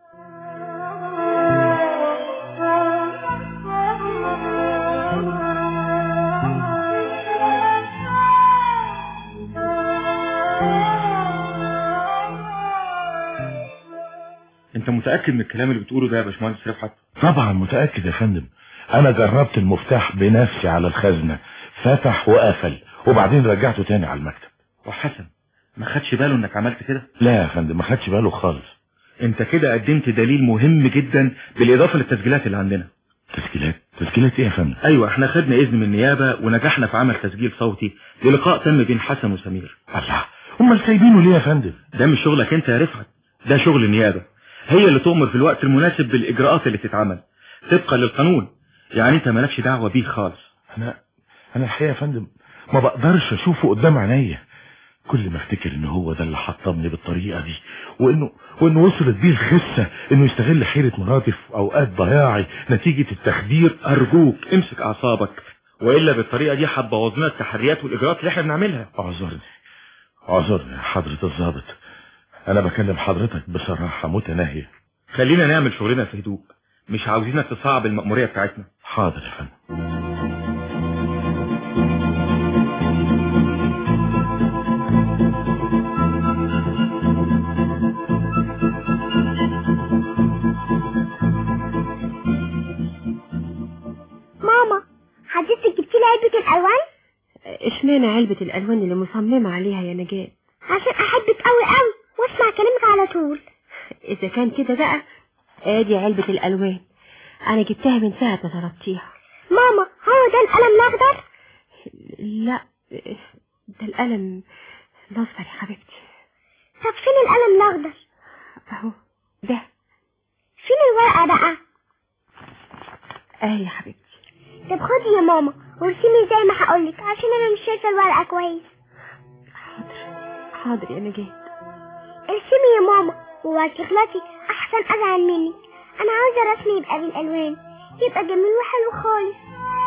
انت متأكد من الكلام اللي بتقوله ده يا باشمهندس رفعت طبعا متأكد يا فندم انا جربت المفتاح بنفسي على الخزنة فتح وقفل وبعدين رجعته تاني على المكتب وحسن ما خدش باله انك عملت كده لا يا فندم ما خدش باله خالص انت كده قدمت دليل مهم جدا بالاضافة للتسجيلات اللي عندنا تسجيلات تسجيلات ايه يا فندم ايوه احنا خدنا اذن من النيابة ونجحنا في عمل تسجيل صوتي للقاء تم بين حسن وسمير الله امال سايبينه ليه يا فندم ده مش شغلك انت يا رفعت ده شغل النيابة هي اللي تؤمر في الوقت المناسب بالاجراءات اللي تتعمل طبقا للقانون يعني انت مالكش دعوة بيه خالص انا انا الحقيقة يا فندم ما بقدرش اشوفه قدام عينيا كل ما افتكر ان هو ده اللي حطمني بالطريقة دي وانه وانه وصلت بيه الخسة انه يستغل حيرة مراتي في اوقات ضياعي نتيجة التخدير ارجوك امسك اعصابك والا بالطريقة دي هتبوظ لنا التحريات والاجراءات اللي احنا بنعملها اعذرني اعذرني يا حضرة الضابط انا بكلم حضرتك بصراحة متناهية خلينا نعمل شغلنا في هدوء مش عاوزينك تصعب المأمورية بتاعتنا حاضر يا فندم ماما حضرتك جبتي لي علبة الألوان اشمعنى علبة الألوان اللي مصممة عليها يا نجاة عشان أحبك قوي قوي واسمع كلامك على طول إذا كان كده بقى ادي علبة الألوان أنا جبتها من ساعة ما طلبتيها ماما هو ده القلم الأخضر لا ده القلم الأصفر يا حبيبتي طب فين القلم الأخضر أهو ده فين الورقة بقى أهي يا حبيبتي طب خدي يا ماما وارسمي زي ما هقولك عشان أنا مش شايفة الورقة كويس حاضر يا نجاة ارسمي يا ماما وهتغلطي أحسن أزعل منك أنا عاوزة رسمي يبقى بالألوان يبقى جميل وحلو خالص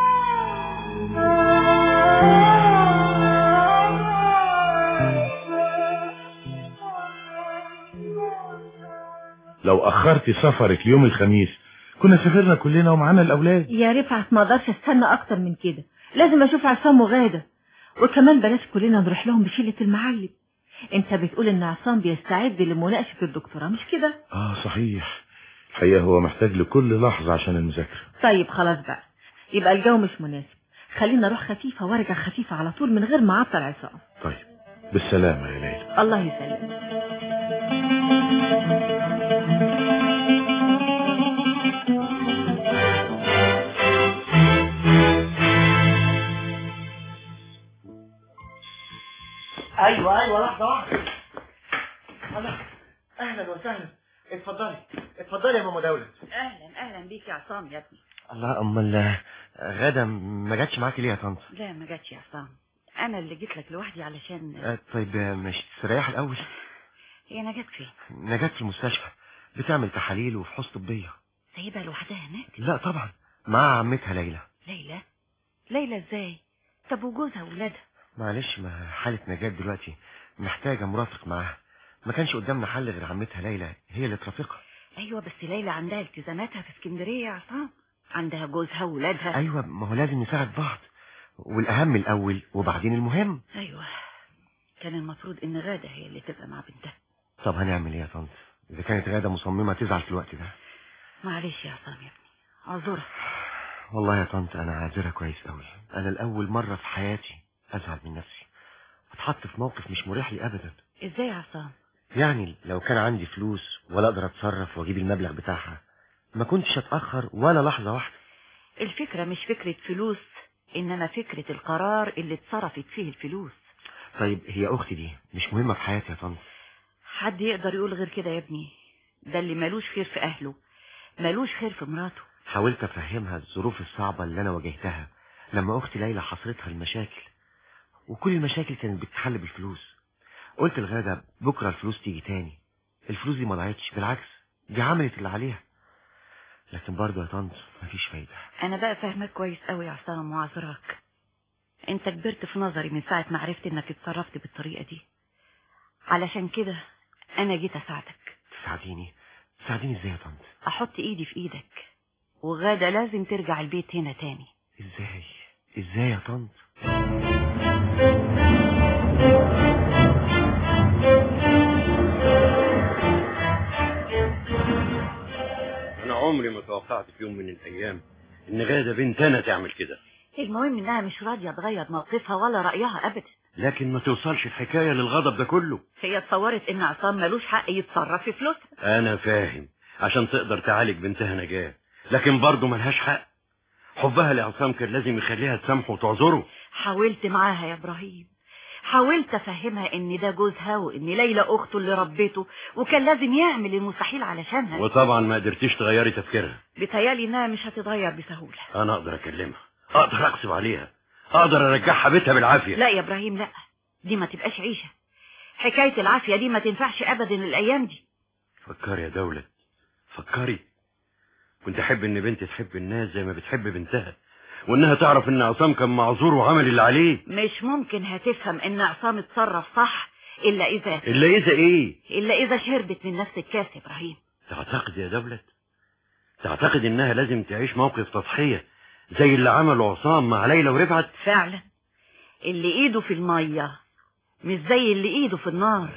لو اخرتي سفرك ليوم الخميس كنا سافرنا كلنا ومعانا الاولاد يا رفعت ما اقدرش استنى اكتر من كده لازم اشوف عصام وغادة وكمان بلاش كلنا نروح لهم بشلة المعلم انت بتقول ان عصام بيستعد لمناقشة الدكتوراه مش كده اه صحيح الحقيقة هو محتاج لكل لحظة عشان المذاكرة طيب خلاص بقى يبقى الجو مش مناسب خلينا اروح خفيفة وارجع خفيفة على طول من غير ما اعطل عصام طيب بالسلامة يا ليلى الله يسلمك ايوه ايوه لحظه واحده أهلا. اهلا وسهلا اتفضلي اتفضلي يا ماما دولة اهلا اهلا بيك يا عصام يا ابني الله امال غدا ما جاتش معاكي ليه يا طنط لا ما جاتش يا عصام انا اللي جيت لك لوحدي علشان آه، طيب آه، مش تستريح الاول هي نجاة فين نجاة في المستشفى بتعمل تحاليل وفحوص طبيه سايبها لوحدها هناك لا طبعا مع عمتها ليلى ليلى ليلى ازاي طب وجوزها وولادها معلش ما حالة نجاة دلوقتي محتاجة مرافق معاها ما كانش قدامنا حل غير عمتها ليلى هي اللي ترافقها ايوه بس ليلى عندها التزاماتها في اسكندريه يا عصام عندها جوزها وولادها ايوه ما هو لازم نساعد بعض والاهم الاول وبعدين المهم ايوه كان المفروض ان غاده هي اللي تبقى مع بنتها طب هنعمل ايه يا طنط إذا كانت غادة مصممة تزعل في الوقت ده معلش يا عصام يا ابني اعذرك والله يا طنط أنا عاذرها كويس قوي أنا الأول مرة في حياتي أزعل من نفسي أتحط في موقف مش مريح لي أبدا ازاي يا عصام يعني لو كان عندي فلوس ولا أقدر أتصرف وأجيب المبلغ بتاعها ما كنتش أتأخر ولا لحظة واحدة الفكرة مش فكرة فلوس انما فكرة القرار اللي اتصرفت فيه الفلوس طيب هي أختي دي مش مهمة في حياتي يا طنط حد يقدر يقول غير كده يا ابني ده اللي ملوش خير في اهله ملوش خير في مراته حاولت أفهمها الظروف الصعبة اللي أنا واجهتها لما أختي ليلى حصرتها المشاكل وكل المشاكل كانت بتتحل بالفلوس قلت لغادة بكرة الفلوس تيجي تاني الفلوس دي ما ضاعتش بالعكس دي عملت اللي عليها لكن برضه يا طنط مفيش فايدة انا بقى فاهمك كويس قوي يا عصام وعذراك انت كبرت في نظري من ساعة ما عرفت انك اتصرفت بالطريقة دي علشان كده انا جيت اساعدك تساعديني تساعديني ازاي يا طنط احط ايدي في ايدك وغادة لازم ترجع البيت هنا تاني ازاي ازاي يا طنط انا عمري ما توقعت في يوم من الايام ان غاده بنتنا تعمل كده المهم انها مش راضية تغير موقفها ولا رأيها ابدا لكن ما توصلش الحكايه للغضب ده كله هي اتصورت ان عصام ملوش حق يتصرف في فلوسها انا فاهم عشان تقدر تعالج بنتها نجاه لكن برضه ملهاش حق حبها لعصام كان لازم يخليها تسامحه وتعذره حاولت معاها يا ابراهيم حاولت افهمها ان ده جوزها وان ليلى اخته اللي ربته وكان لازم يعمل المستحيل علشانها وطبعا ما قدرتيش تغيري تفكيرها بيتهيالي انها مش هتتغير بسهولة انا اقدر اكلمها اقدر اغصب عليها اقدر ارجعها بيتها بالعافيه لا يا ابراهيم لا دي ما تبقاش عيشة حكاية العافية دي ما تنفعش ابدا الايام دي فكري يا دولة فكري كنت احب ان بنتي تحب الناس زي ما بتحب بنتها وانها تعرف ان عصام كان معذور وعمل اللي عليه مش ممكن هتفهم ان عصام اتصرف صح الا اذا الا اذا ايه الا اذا شربت من نفس الكاس يا ابراهيم تعتقد يا دولة تعتقد انها لازم تعيش موقف تضحية زي اللي عمله عصام مع ليلى ورفعت فعلا اللي ايده في المية مش زي اللي ايده في النار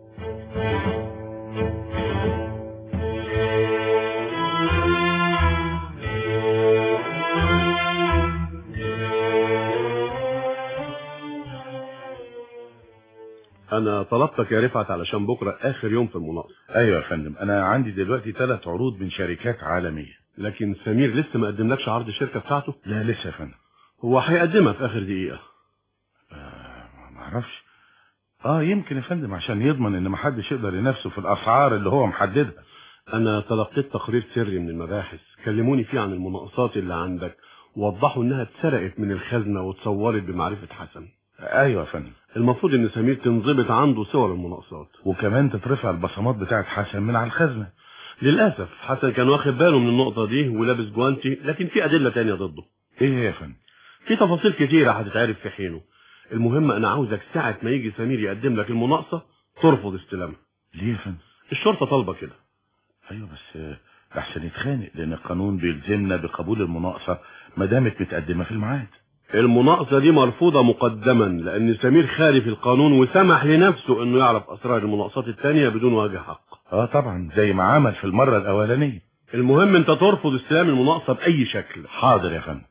انا طلبتك يا رفعت علشان بكره اخر يوم في المناقصه ايوه يا فندم انا عندي دلوقتي ثلاث عروض من شركات عالميه لكن سمير لسه ما قدملكش عرض الشركه بتاعته لا لسه يا فندم هو هيقدمها في اخر دقيقه ما اعرفش اه يمكن يا فندم عشان يضمن ان محدش يقدر ينافسه في الاسعار اللي هو محددها انا تلقيت تقرير سري من المباحث كلموني فيه عن المناقصات اللي عندك ووضحوا انها اتسرقت من الخزنه واتصورت بمعرفه حسن ايوه يا فندم المفروض ان سمير تنضبط عنده صور المناقصات وكمان تترفع البصمات بتاعت حسن من على الخزنه للاسف حسن كان واخد باله من النقطه دي ولابس جوانتي لكن في ادله تانية ضده ايه يا فندم في تفاصيل كتيره هتتعرف في حينه المهم انا عاوزك ساعه ما يجي سمير يقدم لك المناقصه ترفض استلامها ليه يا فندم الشرطه طالبه كده ايوه بس احسن يتخانق لان القانون بيلزمنا بقبول المناقصه ما دامت متقدمه في الميعاد المناقصة دي مرفوضة مقدما لأن سمير خالف القانون وسمح لنفسه إنه يعرف أسرار المناقصات التانية بدون وجه حق. اه طبعا زي ما عمل في المرة الأولانية. المهم أنت ترفض استلام المناقصة بأي شكل. حاضر يا فندم.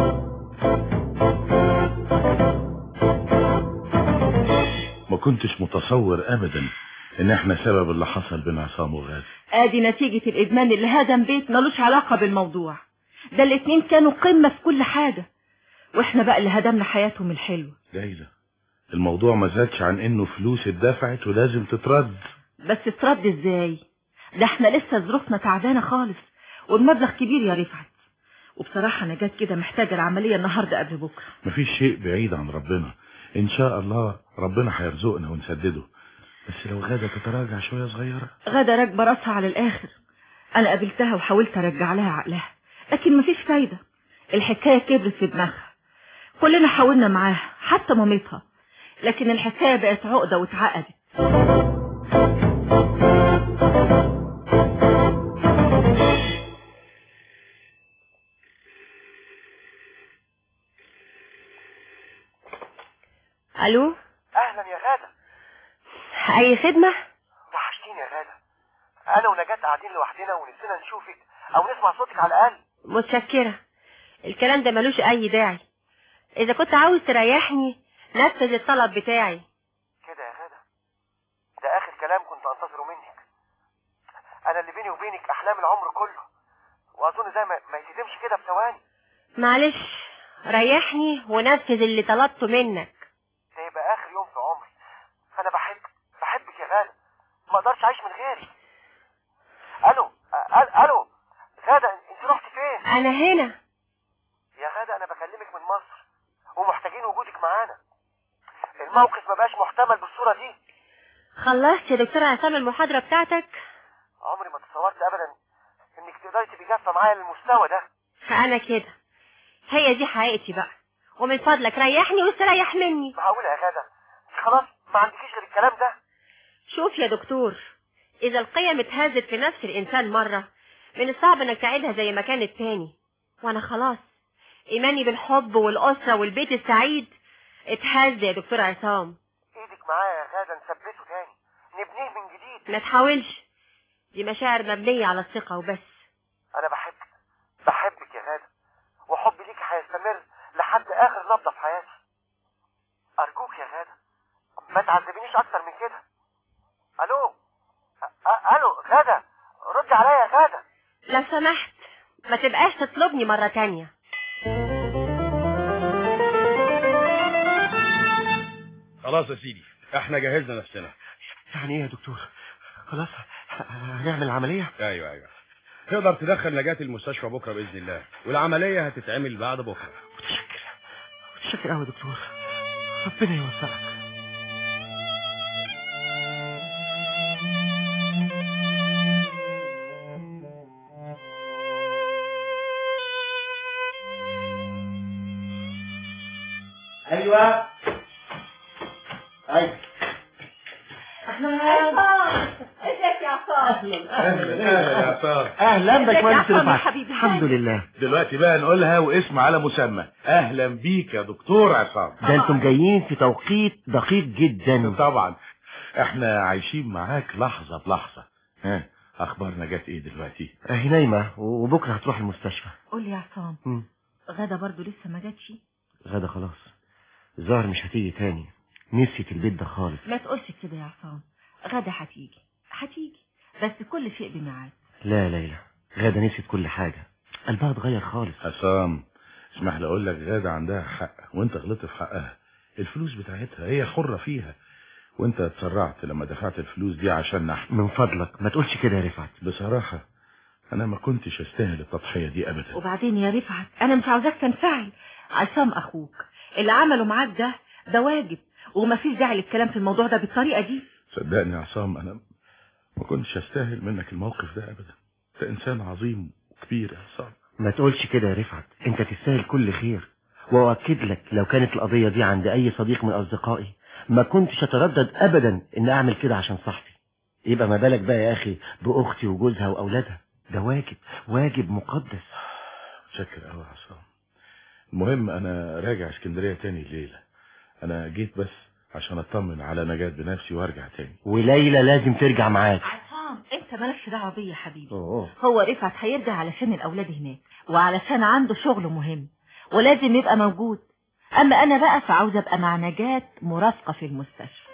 ما كنتش متصور أبدا إن إحنا سبب اللي حصل بين عصام وغازي. ادي نتيجة الادمان اللي هدم بيت ملوش علاقة بالموضوع ده الاتنين كانوا قمة في كل حاجة واحنا بقى اللي هدمنا حياتهم الحلوة ليلى الموضوع ما زادش عن انه فلوس اتدفعت ولازم تترد بس ترد ازاي ده احنا لسه ظروفنا تعبانة خالص والمبلغ كبير يا رفعت وبصراحة انا جات كده محتاجة العملية النهاردة قبل بكرة مفيش شيء بعيد عن ربنا ان شاء الله ربنا هيرزقنا ونسدده بس لو غادة تتراجع شوية صغيرة غدا راكبة راسها على الاخر انا قابلتها وحاولت ارجع لها عقلها لكن مفيش فايدة الحكاية كبرت في دماغها كلنا حاولنا معاها حتى مامتها لكن الحكاية بقت عقدة واتعقدت الو اهلا يا غادة اي خدمة وحشتيني يا غادة انا ونجاة قاعدين لوحدنا ونسينا نشوفك او نسمع صوتك على الاقل متشكرة الكلام ده ملوش اي داعي اذا كنت عاوز تريحني نفذ الطلب بتاعي كده يا غادة ده اخر كلام كنت انتظره منك انا اللي بيني وبينك احلام العمر كله واظن ده ما, ما يتمش كده في ثواني معلش ريحني ونفذ اللي طلبته منك ده يبقى اخر يوم في عمري انا بحبك بحبك يا غادة ما اقدرش اعيش من غيرك الو أ- الو غادة انت رحت فين انا هنا يا غادة انا بكلمك من مصر ومحتاجين وجودك معانا الموقف ما بقاش محتمل بالصورة دي خلصت يا دكتور عصام المحاضرة بتاعتك عمري ما تصورت ابدا انك تقدري تبقي جافة معايا للمستوى ده انا كده هي دي حقيقتي بقى ومن فضلك ريحني واستريح مني معقولة يا غادة انت خلاص ما عندكيش غير الكلام ده شوف يا دكتور اذا القيم اتهزت في نفس الانسان مرة من الصعب انك تعيدها زي ما كانت تاني وانا خلاص ايماني بالحب والاسرة والبيت السعيد اتهز يا دكتور عصام ايدك معايا يا غادة نثبته تاني نبنيه من جديد ما تحاولش دي مشاعر مبنية على الثقة وبس انا بحبك بحبك يا غادة وحبي ليك هيستمر لحد اخر نبضة في حياتي ارجوك يا غادة ما تعذبينيش اكتر من كده الو أ- أ- الو غادة رد عليا يا غادة لو سمحت ما تبقاش تطلبني مرة تانية خلاص يا سيدي احنا جهزنا نفسنا يعني ايه يا دكتور خلاص هنعمل العملية ايوه ايوه تقدر تدخل نجاة المستشفى بكره باذن الله والعمليه هتتعمل بعد بكره متشكر قوي يا دكتور ربنا يوفقك ايوه ايوه ازيك يا عصام يا عصام اهلا ازيك يا باشمهندس عصام يا رفعت حبيبي؟ الحمد لله دلوقتي بقى نقولها واسم على مسمى اهلا بيك يا دكتور عصام ده انتم جايين في توقيت دقيق جدا طبعا احنا عايشين معاك لحظة بلحظة ها اخبار نجاة ايه دلوقتي اهي نايمة وبكرة هتروح المستشفى قول لي يا عصام مم. غدا برضو لسه ما جاتش غدا خلاص الظاهر مش هتيجي تاني نسيت البيت ده خالص ما تقولش كده يا عصام غدا هتيجي هتيجي بس كل شيء بميعاد لا ليلى غدا نسيت كل حاجة قلبها اتغير خالص عصام اسمح لي اقول لك غادة عندها حق وانت غلطت في حقها الفلوس بتاعتها هي حرة فيها وانت اتسرعت لما دفعت الفلوس دي عشان احنا من فضلك ما تقولش كده يا رفعت بصراحة انا ما كنتش استاهل التضحية دي ابدا وبعدين يا رفعت انا مش عاوزاك تنفعل عصام اخوك اللي عمله معاك ده ده واجب ومفيش داعي للكلام في الموضوع ده بالطريقه دي صدقني يا عصام انا ما كنتش استاهل منك الموقف ده ابدا انت انسان عظيم وكبير يا عصام ما تقولش كده يا رفعت انت تستاهل كل خير واؤكد لك لو كانت القضية دي عند اي صديق من اصدقائي ما كنتش اتردد ابدا ان اعمل كده عشان صاحبي يبقى ما بالك بقى يا اخي باختي وجوزها واولادها ده واجب واجب مقدس متشكر قوي يا عصام المهم انا راجع اسكندريه تاني الليله انا جيت بس عشان اطمن على نجاة بنفسي وارجع تاني وليلى لازم ترجع معاك عصام انت مالكش دعوه بيا يا حبيبي أوه. هو رفعت هيرجع علشان الاولاد هناك وعلشان عنده شغل مهم ولازم يبقى موجود اما انا بقى فعاوزه ابقى مع نجاة مرافقه في المستشفى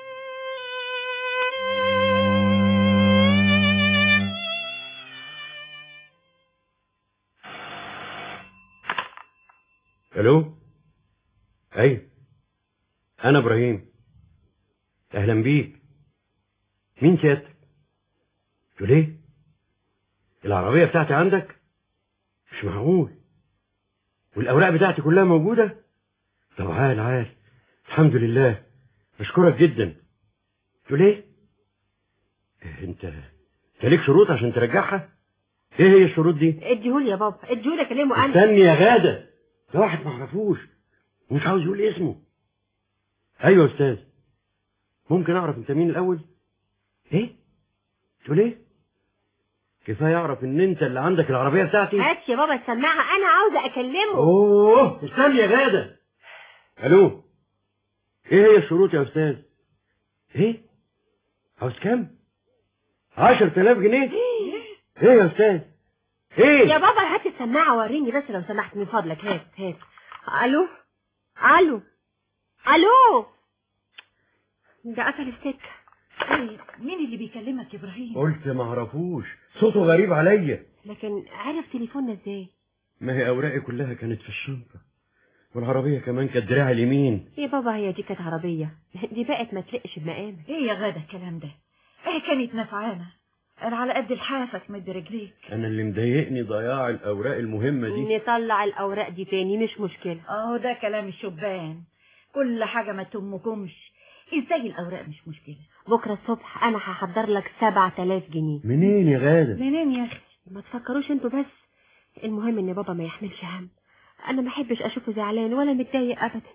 الو ايوه انا ابراهيم اهلا بيك مين سيادتك تقول ايه العربيه بتاعتي عندك مش معقول والاوراق بتاعتي كلها موجوده طب عال عال الحمد لله بشكرك جدا تقول ايه إيه، انت انت ليك شروط عشان ترجعها ايه هي الشروط دي اديهولي يا بابا اديهولي اكلمه انا استني يا غادة ده واحد ما اعرفوش ومش عاوز يقول اسمه ايوه يا استاذ ممكن اعرف انت مين الاول ايه تقول ايه كفايه اعرف ان انت اللي عندك العربيه بتاعتي هات يا بابا السماعة انا عاوزة اكلمه اوه استني يا غادة الو ايه هي الشروط يا استاذ ايه عاوز كام 10000 جنيه ايه يا استاذ ايه يا بابا هات السماعة وريني بس لو سمحت من فضلك هات هات الو الو الو ده قفل السكة طيب مين اللي بيكلمك يا ابراهيم قلت ما اعرفوش صوته غريب عليا لكن عرف تليفوننا ازاي ما هي اوراقي كلها كانت في الشنطه والعربيه كمان كانت دراعي اليمين يا بابا هي دي كانت عربية دي بقت ما تلقش بمقامك ايه يا غادة الكلام ده ايه كانت نفعانة انا على قد لحافك مد رجليك انا اللي مضايقني ضياع الاوراق المهمه دي نطلع الأوراق دي تاني مش مشكلة اهو ده كلام الشبان كل حاجة ما تهمكمش ازاي الاوراق مش مشكلة بكرة الصبح أنا هحضر لك سبعة آلاف جنيه منين يا غاده منين يا اخي ما تفكروش انتوا بس المهم ان بابا ما يحملش هم انا ما احبش اشوفه زعلان ولا متضايق ابدا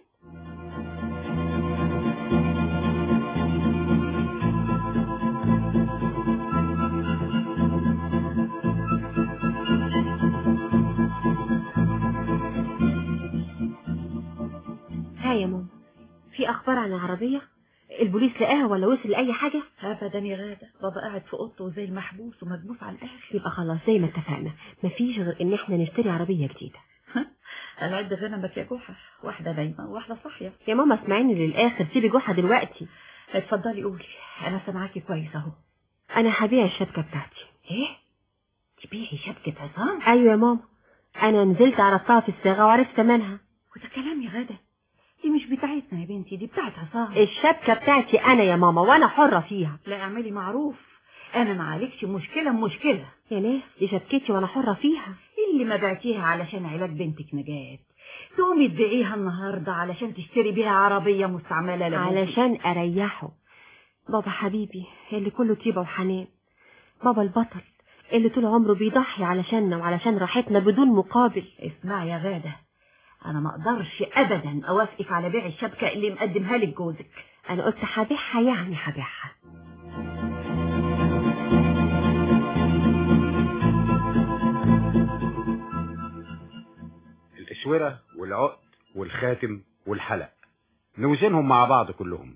ها يا ماما في اخبار عن العربيه البوليس لقاها ولا وصل لاي حاجه ابدا يا غادة بابا قاعد في اوضته زي المحبوس ومكبوس على الاخر يبقى خلاص زي ما اتفقنا مفيش غير ان احنا نشتري عربيه جديده العد غنمك يا جحا واحدة نايمة وواحدة صاحية يا ماما اسمعيني للاخر سيبي جحا دلوقتي اتفضلي قولي انا سامعاكي كويس اهو انا هبيع الشبكه بتاعتي ايه تبيعي شبكة عصام ايوه يا ماما انا نزلت عرفتها في الصاغه وعرفت ثمنها وده كلام يا غادة دي مش بتاعتنا يا بنتي دي بتاعت عصام الشبكه بتاعتي انا يا ماما وانا حره فيها لا اعملي معروف انا ما عليكش مشكلة مشكلة يا ناس دي شبكتي وانا حره فيها اللي ما بعتيها علشان علاج بنتك نجاة تقومي تبيعيها النهاردة علشان تشتري بيها عربية مستعملة لابوكي. علشان اريحه بابا حبيبي اللي كله طيبه وحنان بابا البطل اللي طول عمره بيضحي علشاننا وعلشان راحتنا بدون مقابل اسمعي يا غادة انا ما اقدرش ابدا اوافقك على بيع الشبكة اللي مقدمها لك جوزك انا قلت هبيعها يعني هبيعها الاسوره والعقد والخاتم والحلق نوزنهم مع بعض كلهم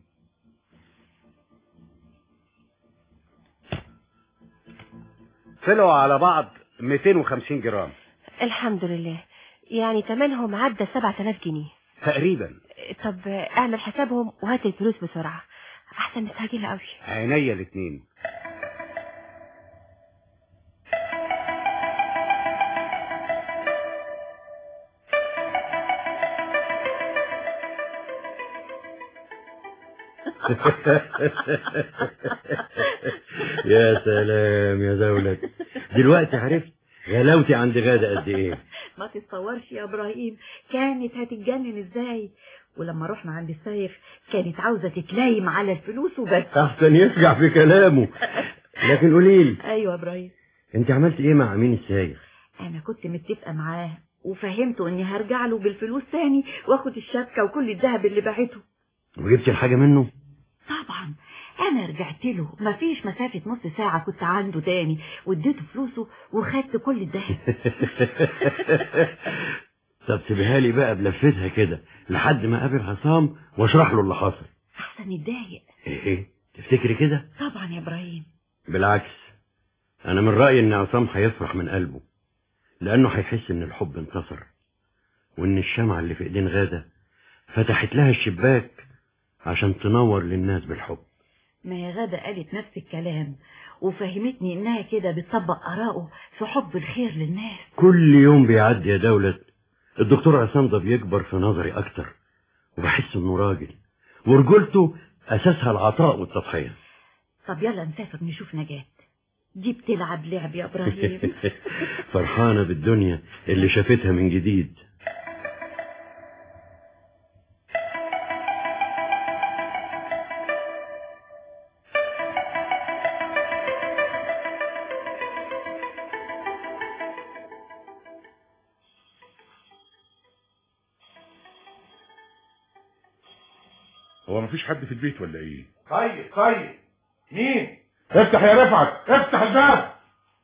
طلعوا على بعض 250 جرام الحمد لله يعني تمنهم عدى 7000 جنيه تقريبا طب اعمل حسابهم وهات الفلوس بسرعه احسن مستعجله قوي عينيا الاتنين يا سلام يا دولة دلوقتي عرفت غلاوتي عند غادة قد ايه ما تتصورش يا ابراهيم كانت هتتجنن ازاي ولما رحنا عند السايف كانت عاوزة تتلايم على الفلوس وبس احسن يسجع في كلامه لكن قوليلي ايوه يا ابراهيم انت عملت ايه مع امين السايق انا كنت متفقة معاه وفهمته اني هرجع له بالفلوس تاني واخد الشبكة وكل الذهب اللي باعته وجبت الحاجة منه طبعا انا رجعت له مفيش مسافة نص ساعة كنت عنده تاني واديته فلوسه وخدت كل الذهب طب سيبها لي بقى بلفتها كده لحد ما اقابل عصام واشرح له اللي حصل احسن يتضايق ايه ايه تفتكري كده طبعا يا ابراهيم بالعكس انا من رأيي ان عصام هيفرح من قلبه لانه هيحس ان الحب انتصر وان الشمعة اللي في ايدين غادة فتحت لها الشباك عشان تنور للناس بالحب ما يا غادة قالت نفس الكلام وفهمتني انها كده بتطبق ارائه في حب الخير للناس كل يوم بيعدي يا دولة الدكتور عصام ده بيكبر في نظري اكتر وبحس انه راجل ورجولته اساسها العطاء والتضحية طب يلا نسافر نشوف نجاة دي بتلعب لعب يا ابراهيم فرحانة بالدنيا اللي شافتها من جديد هو مفيش حد في البيت ولا ايه طيب طيب مين افتح يا رفعت افتح الباب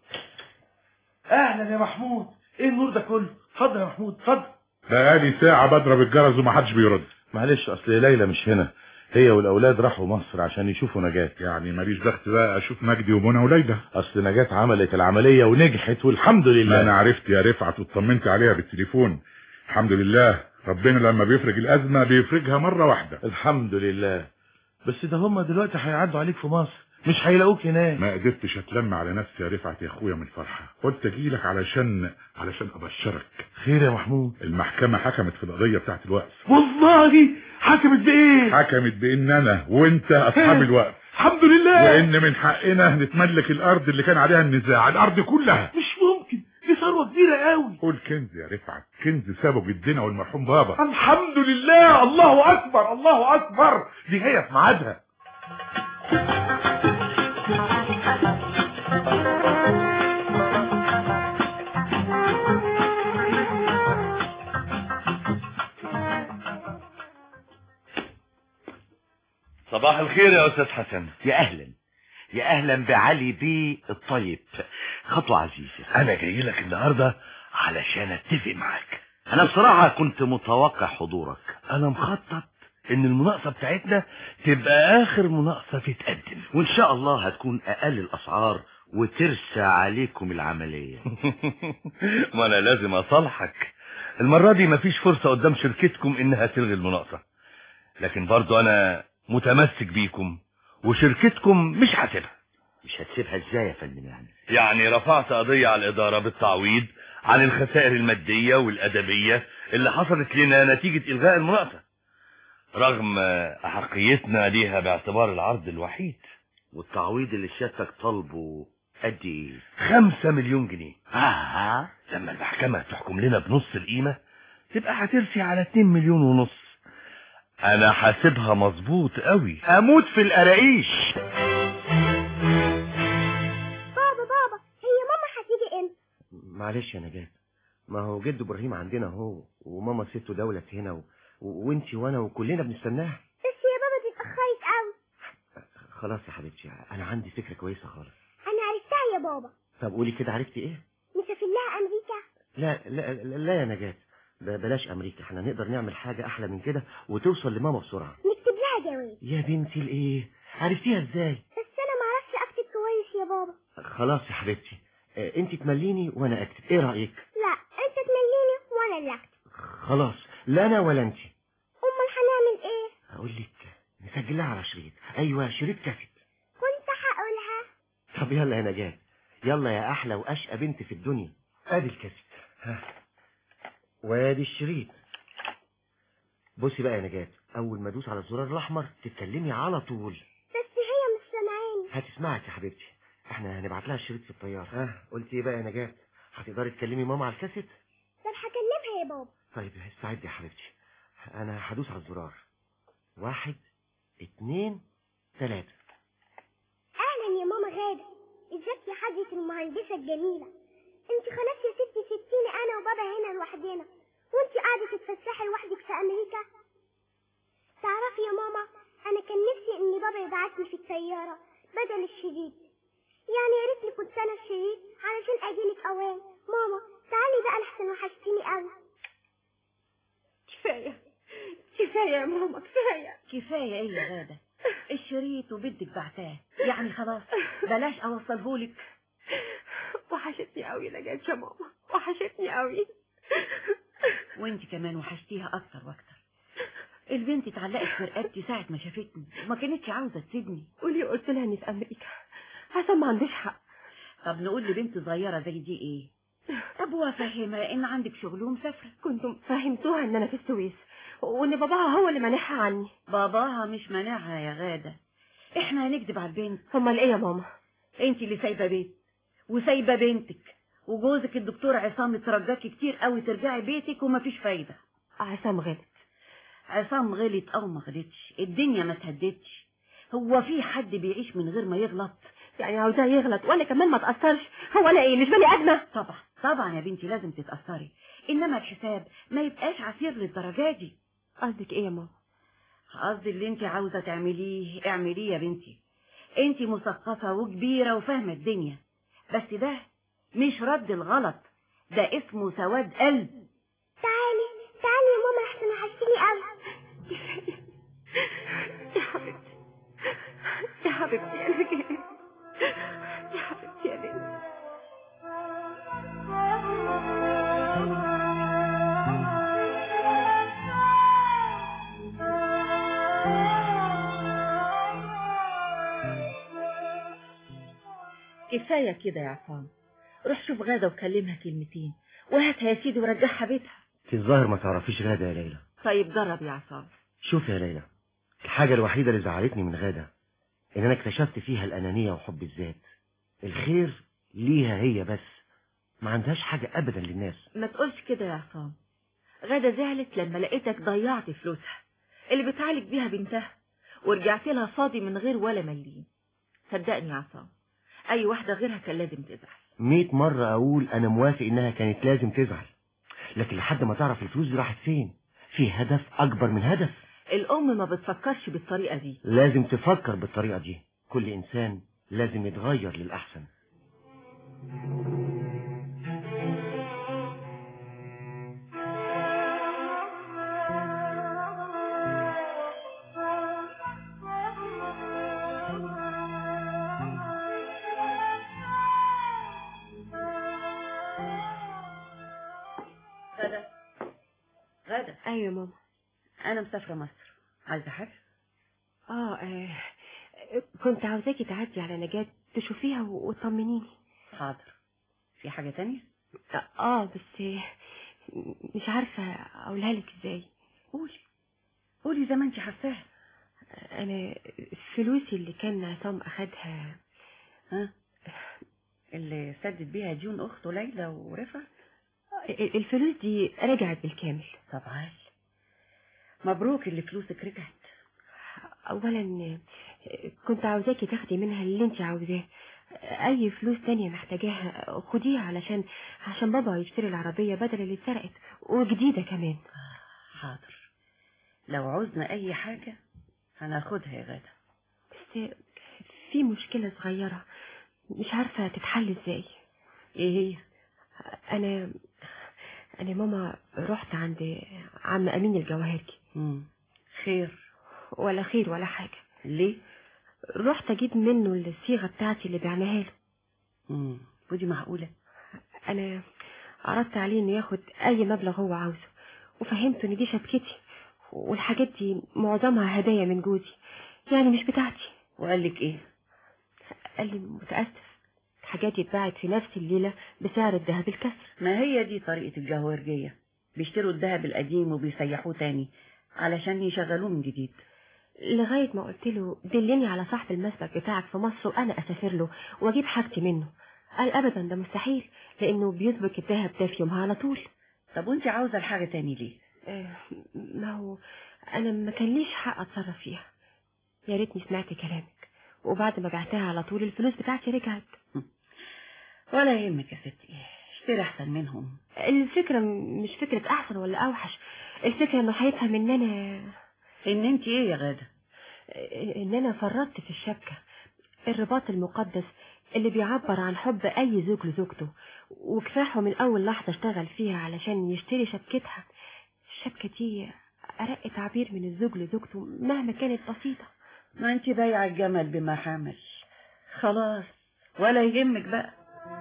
اهلا يا محمود ايه النور ده كله اتفضل يا محمود اتفضل بقالي ساعة بضرب الجرس ومحدش بيرد معلش اصل ليلى مش هنا هي والاولاد راحوا مصر عشان يشوفوا نجاة يعني ماليش بخت بقى اشوف مجدي ومنى وليلى اصل نجاة عملت العملية ونجحت والحمد لله انا عرفت يا رفعت واطمنت عليها بالتليفون الحمد لله ربنا لما بيفرج الازمه بيفرجها مره واحده الحمد لله بس ده هم دلوقتي هيعدوا عليك في مصر مش هيلاقوك هناك ما قدرتش اتلم على نفسي يا رفعت يا اخويا من الفرحه قلت اجيلك علشان علشان ابشرك خير يا محمود المحكمه حكمت في القضيه بتاعت الوقف والله حكمت بايه حكمت بان انا وانت اصحاب الوقف الحمد لله وان من حقنا نتملك الارض اللي كان عليها النزاع الارض كلها مش ممكن دي ثروه كبيره قوي قول كنز يا رفعت كنز سابه جدنا والمرحوم بابا الحمد لله الله اكبر الله اكبر دي هي في ميعادها صباح الخير يا استاذ حسن يا اهلا يا اهلا بعلي بيه الطيب خطوة عزيزة انا جاي لك النهاردة علشان اتفق معاك انا بصراحة كنت متوقع حضورك انا مخطط ان المناقصة بتاعتنا تبقى اخر مناقصة تتقدم وان شاء الله هتكون اقل الاسعار وترسى عليكم العملية ما انا لازم اصالحك المرة دي مفيش فرصة قدام شركتكم انها تلغي المناقصة لكن برضو انا متمسك بيكم وشركتكم مش هسيبها مش هتسيبها ازاي يا فندم يعني يعني رفعت قضية على الادارة بالتعويض عن الخسائر المادية والادبية اللي حصلت لنا نتيجة الغاء المناقصة رغم احقيتنا ليها باعتبار العرض الوحيد والتعويض اللي سيادتك طالبه قد ايه خمسة مليون جنيه اه لما المحكمة تحكم لنا بنص القيمة تبقى هترسي على 2 مليون ونص انا حاسبها مظبوط قوي اموت في القراقيش بابا بابا هي ماما هتيجي امتى معلش يا نجاة ما هو جد ابراهيم عندنا اهو وماما ست دولت هنا و... و... وانتي وانا وكلنا بنستناها بس يا بابا دي اتأخرت قوي خلاص يا حبيبتي انا عندي فكرة كويسة خالص انا عرفتها يا بابا طب قولي كده عرفتي ايه نسافر لها امريكا لا لا لا, لا يا نجاة ب- بلاش امريكا احنا نقدر نعمل حاجة احلى من كده وتوصل لماما بسرعة نكتب لها جواب يا بنتي الايه عرفتيها ازاي بس انا معرفش اكتب كويس يا بابا خلاص يا حبيبتي اه انت تمليني وانا اكتب ايه رايك لا انت تمليني وانا اللي اكتب خلاص لا انا ولا انت امال هنعمل ايه هقول لك نسجلها على شريط ايوه شريط كاسيت كنت هقولها طب يلا يا نجاة يلا يا احلى واشقى بنت في الدنيا ادي الكاسيت ها. وادي الشريط بصي بقى يا نجاة اول ما ادوس على الزرار الاحمر تتكلمي على طول بس هي مش سامعاني هتسمعك يا حبيبتي احنا هنبعت لها الشريط في الطياره ها قلت ايه بقى يا نجاة هتقدري تكلمي ماما على الكاسيت طب هكلمها يا بابا طيب استعدي يا حبيبتي انا هدوس على الزرار واحد اتنين تلاتة اهلا يا ماما غادة ازيك يا حاجة المهندسة الجميلة انت خلاص يا ستي سبتيني انا وبابا هنا لوحدنا وانت قاعدة تتفسحي لوحدك في امريكا تعرفي يا ماما انا كان نفسي ان بابا يبعتني في الطيارة بدل الشريط يعني يا ريتني كنت انا الشريط علشان اجيلك اوان ماما تعالي بقى لحسن وحشتيني قوي كفاية كفاية يا ماما كفاية كفاية ايه يا غادة الشريط وبدك بعتاه يعني خلاص بلاش اوصلهولك وحشتني قوي نجاة يا ماما وحشتني قوي وانت كمان وحشتيها اكتر واكتر البنت اتعلقت في رقبتي ساعة ما شافتني وما كانتش عاوزة تسيبني وليه قلت لها اني في امريكا عشان ما عنديش حق طب نقول لبنت صغيرة زي دي ايه طب وافهمها ان عندك شغل ومسافرة كنتم فهمتوها ان انا في السويس وان باباها هو اللي مانعها عني باباها مش مانعها يا غادة احنا هنكذب على البنت امال ايه يا ماما انت اللي سايبة بيت وسايبة بنتك وجوزك الدكتور عصام اترجاكي كتير قوي ترجعي بيتك ومفيش فايدة عصام غلط عصام غلط او ما غلطش الدنيا ما تهدتش هو في حد بيعيش من غير ما يغلط يعني عاوزاه يغلط وانا كمان ما تاثرش هو انا ايه مش بني ادمه طبعا طبعا يا بنتي لازم تتاثري انما الحساب ما يبقاش عسير للدرجه دي قصدك ايه يا ماما قصدي اللي انت عاوزه تعمليه اعمليه يا بنتي انت مثقفه وكبيره وفاهمه الدنيا بس ده مش رد الغلط ده اسمه سواد قلب تعالي تعالي يا ماما احسن وحشتيني قوي يا حبيبتي يا نجاة يا حبيبتي يا بنتي كفاية كده يا عصام روح شوف غادة وكلمها كلمتين وهاتها يا سيدي ورجعها بيتها في الظاهر ما تعرفيش غادة يا ليلى طيب جرب يا عصام شوف يا ليلى الحاجة الوحيدة اللي زعلتني من غادة ان انا اكتشفت فيها الانانية وحب الذات الخير ليها هي بس ما عندهاش حاجة ابدا للناس ما تقولش كده يا عصام غادة زعلت لما لقيتك ضيعت فلوسها اللي بتعالج بيها بنتها ورجعت لها فاضي من غير ولا مليم صدقني يا عصام اي واحدة غيرها كان لازم تزعل مية مرة اقول انا موافق انها كانت لازم تزعل لكن لحد ما تعرف الفلوس دي راحت فين في هدف اكبر من هدف الام ما بتفكرش بالطريقة دي لازم تفكر بالطريقة دي كل انسان لازم يتغير للاحسن غادة غادة ايوه يا ماما انا مسافرة مصر عايزة حاجة اه آه، كنت عاوزاكي تعدي على نجاة تشوفيها و- وتطمنيني حاضر في حاجة تانية اه بس آه، مش عارفة اقولها لك ازاي قولي قولي زي ما انت حاساها انا فلوسي اللي كان عصام اخدها ها اللي سدد بيها ديون اخته ليلى ورفع ال- الفلوس دي رجعت بالكامل طب عال مبروك اللي فلوسك رجعت اولا آه، كنت عاوزاكي تاخدي منها اللي انت عاوزاه اي فلوس تانية محتاجاها خديها علشان عشان بابا يشتري العربية بدل اللي اتسرقت وجديدة كمان حاضر لو عوزنا اي حاجة هناخدها يا غادة بس في مشكلة صغيرة مش عارفة تتحل ازاي ايه هي انا انا ماما رحت عند عم امين الجواهرجي مم. خير ولا خير ولا حاجة ليه رحت اجيب منه الصيغة بتاعتي اللي بعناها له مم. ودي معقولة انا عرضت عليه انه ياخد اي مبلغ هو عاوزه وفهمته ان دي شبكتي والحاجات دي معظمها هدايا من جوزي يعني مش بتاعتي وقال لك ايه قال لي متأسف الحاجات دي اتباعت في نفس الليلة بسعر الذهب الكسر ما هي دي طريقة الجوهرجية بيشتروا الذهب القديم وبيسيحوه تاني علشان يشغلوه من جديد لغاية ما قلت له دلني على صاحب المسبك بتاعك في مصر وأنا أسافر له وأجيب حاجتي منه قال أبدا ده مستحيل لأنه بيسبك الذهب ده في يومها على طول طب وانت عاوزة الحاجة تاني ليه آه، ما هو أنا ما كان ليش حق أتصرف فيها يا ريتني سمعت كلامك وبعد ما بعتها على طول الفلوس بتاعتي رجعت ولا يهمك يا ستي اشتري احسن منهم الفكرة مش فكرة أحسن ولا أوحش الفكرة إنه هيفهم إن أنا ان انت ايه يا غادة إن أنا فرطت في الشبكة الرباط المقدس اللي بيعبر عن حب أي زوج لزوجته وكفاحه من أول لحظة اشتغل فيها علشان يشتري شبكتها الشبكة دي أرق تعبير من الزوج لزوجته مهما كانت بسيطة ما انت بايعة الجمل بما حمل خلاص ولا يهمك بقى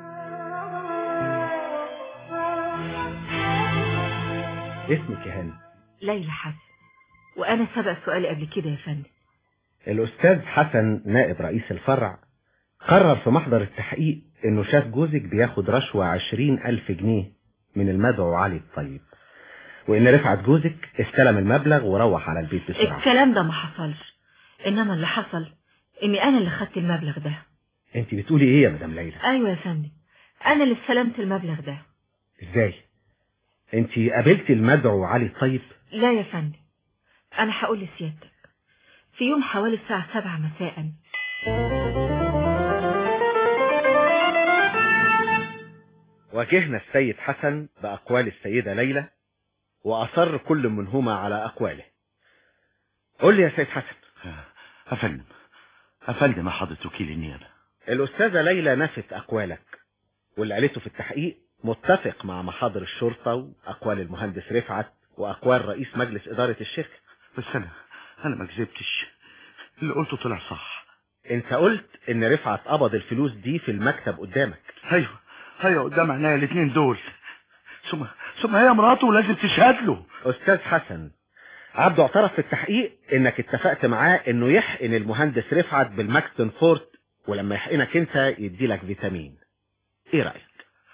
اسمك يا هاني ليلى حسن وأنا سبق سؤالي قبل كده يا فندم الأستاذ حسن نائب رئيس الفرع قرر في محضر التحقيق إنه شاف جوزك بياخد رشوة عشرين ألف جنيه من المدعو علي الطيب وإن رفعت جوزك استلم المبلغ وروح على البيت بسرعة الكلام ده ما حصلش إنما اللي حصل إني أنا اللي خدت المبلغ ده أنت بتقولي إيه يا مدام ليلى أيوة يا فندم أنا اللي استلمت المبلغ ده إزاي أنت قابلتي المدعو علي الطيب لا يا فندم أنا هقول لسيادتك في يوم حوالي الساعة سبعة مساء واجهنا السيد حسن بأقوال السيدة ليلى وأصر كل منهما على أقواله قل لي يا سيد حسن أفندم أفندم حضرة وكيل النيابة الأستاذة ليلى نفت أقوالك واللي قالته في التحقيق متفق مع محاضر الشرطة وأقوال المهندس رفعت وأقوال رئيس مجلس إدارة الشركة بس أنا أنا ما كذبتش اللي قلته طلع صح انت قلت ان رفعت قبض الفلوس دي في المكتب قدامك ايوه ايوه قدام عينيا الاثنين دول ثم ثم هي مراته ولازم تشهد له استاذ حسن عبده اعترف في التحقيق انك اتفقت معاه انه يحقن المهندس رفعت بالماكستون فورت ولما يحقنك انت يدي لك فيتامين ايه رايك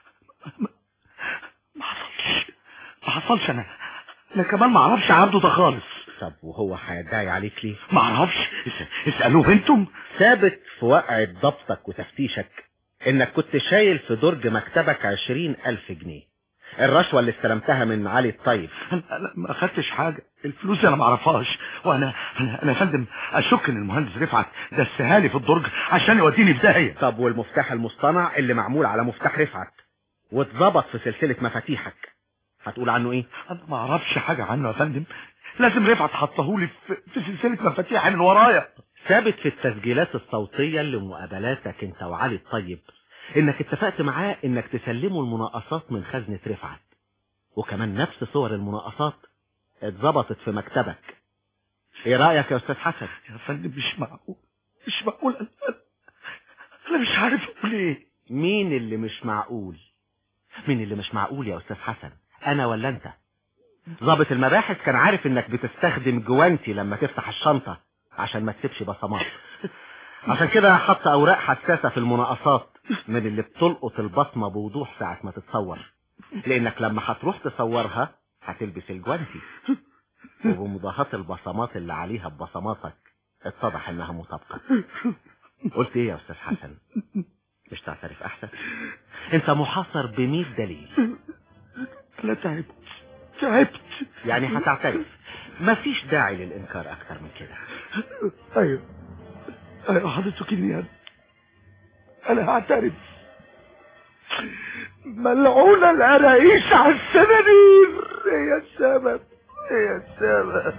ما حصلش انا انا كمان ما اعرفش عبده ده خالص طب وهو هيدعي عليك ليه ما اعرفش اس- اسالوه انتم ثابت في واقعة ضبطك وتفتيشك انك كنت شايل في درج مكتبك عشرين الف جنيه الرشوة اللي استلمتها من علي الطيب انا ما اخدتش حاجه الفلوس انا ما اعرفهاش وانا انا انا يا فندم اشك ان المهندس رفعت دسها لي في الدرج عشان يوديني في داهيه طب والمفتاح المصطنع اللي معمول على مفتاح رفعت واتظبط في سلسلة مفاتيحك هتقول عنه ايه انا ما اعرفش حاجه عنه يا فندم لازم رفعت حطهولي في, في سلسله مفاتيح من ورايا ثابت في التسجيلات الصوتية لمقابلاتك انت وعلي الطيب انك اتفقت معاه انك تسلمه المناقصات من خزنة رفعت وكمان نفس صور المناقصات اتظبطت في مكتبك ايه رأيك يا استاذ حسن يا فندم مش معقول مش معقول انا انا مش عارف اقول ايه مين اللي مش معقول مين اللي مش معقول يا استاذ حسن انا ولا انت ضابط المباحث كان عارف انك بتستخدم جوانتي لما تفتح الشنطة عشان ما تسيبش بصمات عشان كده حط اوراق حساسة في المناقصات من اللي بتلقط البصمة بوضوح ساعة ما تتصور لانك لما هتروح تصورها هتلبس الجوانتي وبمضاهاة البصمات اللي عليها ببصماتك اتضح انها مطابقة قلت ايه يا استاذ حسن مش تعترف احسن انت محاصر بمية دليل انا تعبت تعبت يعني هتعترف مفيش داعي للانكار اكتر من كده ايوه ايوه حضرتك النيابه انا هعترف ملعونة القراقيش على السنانير هي السبب هي السبب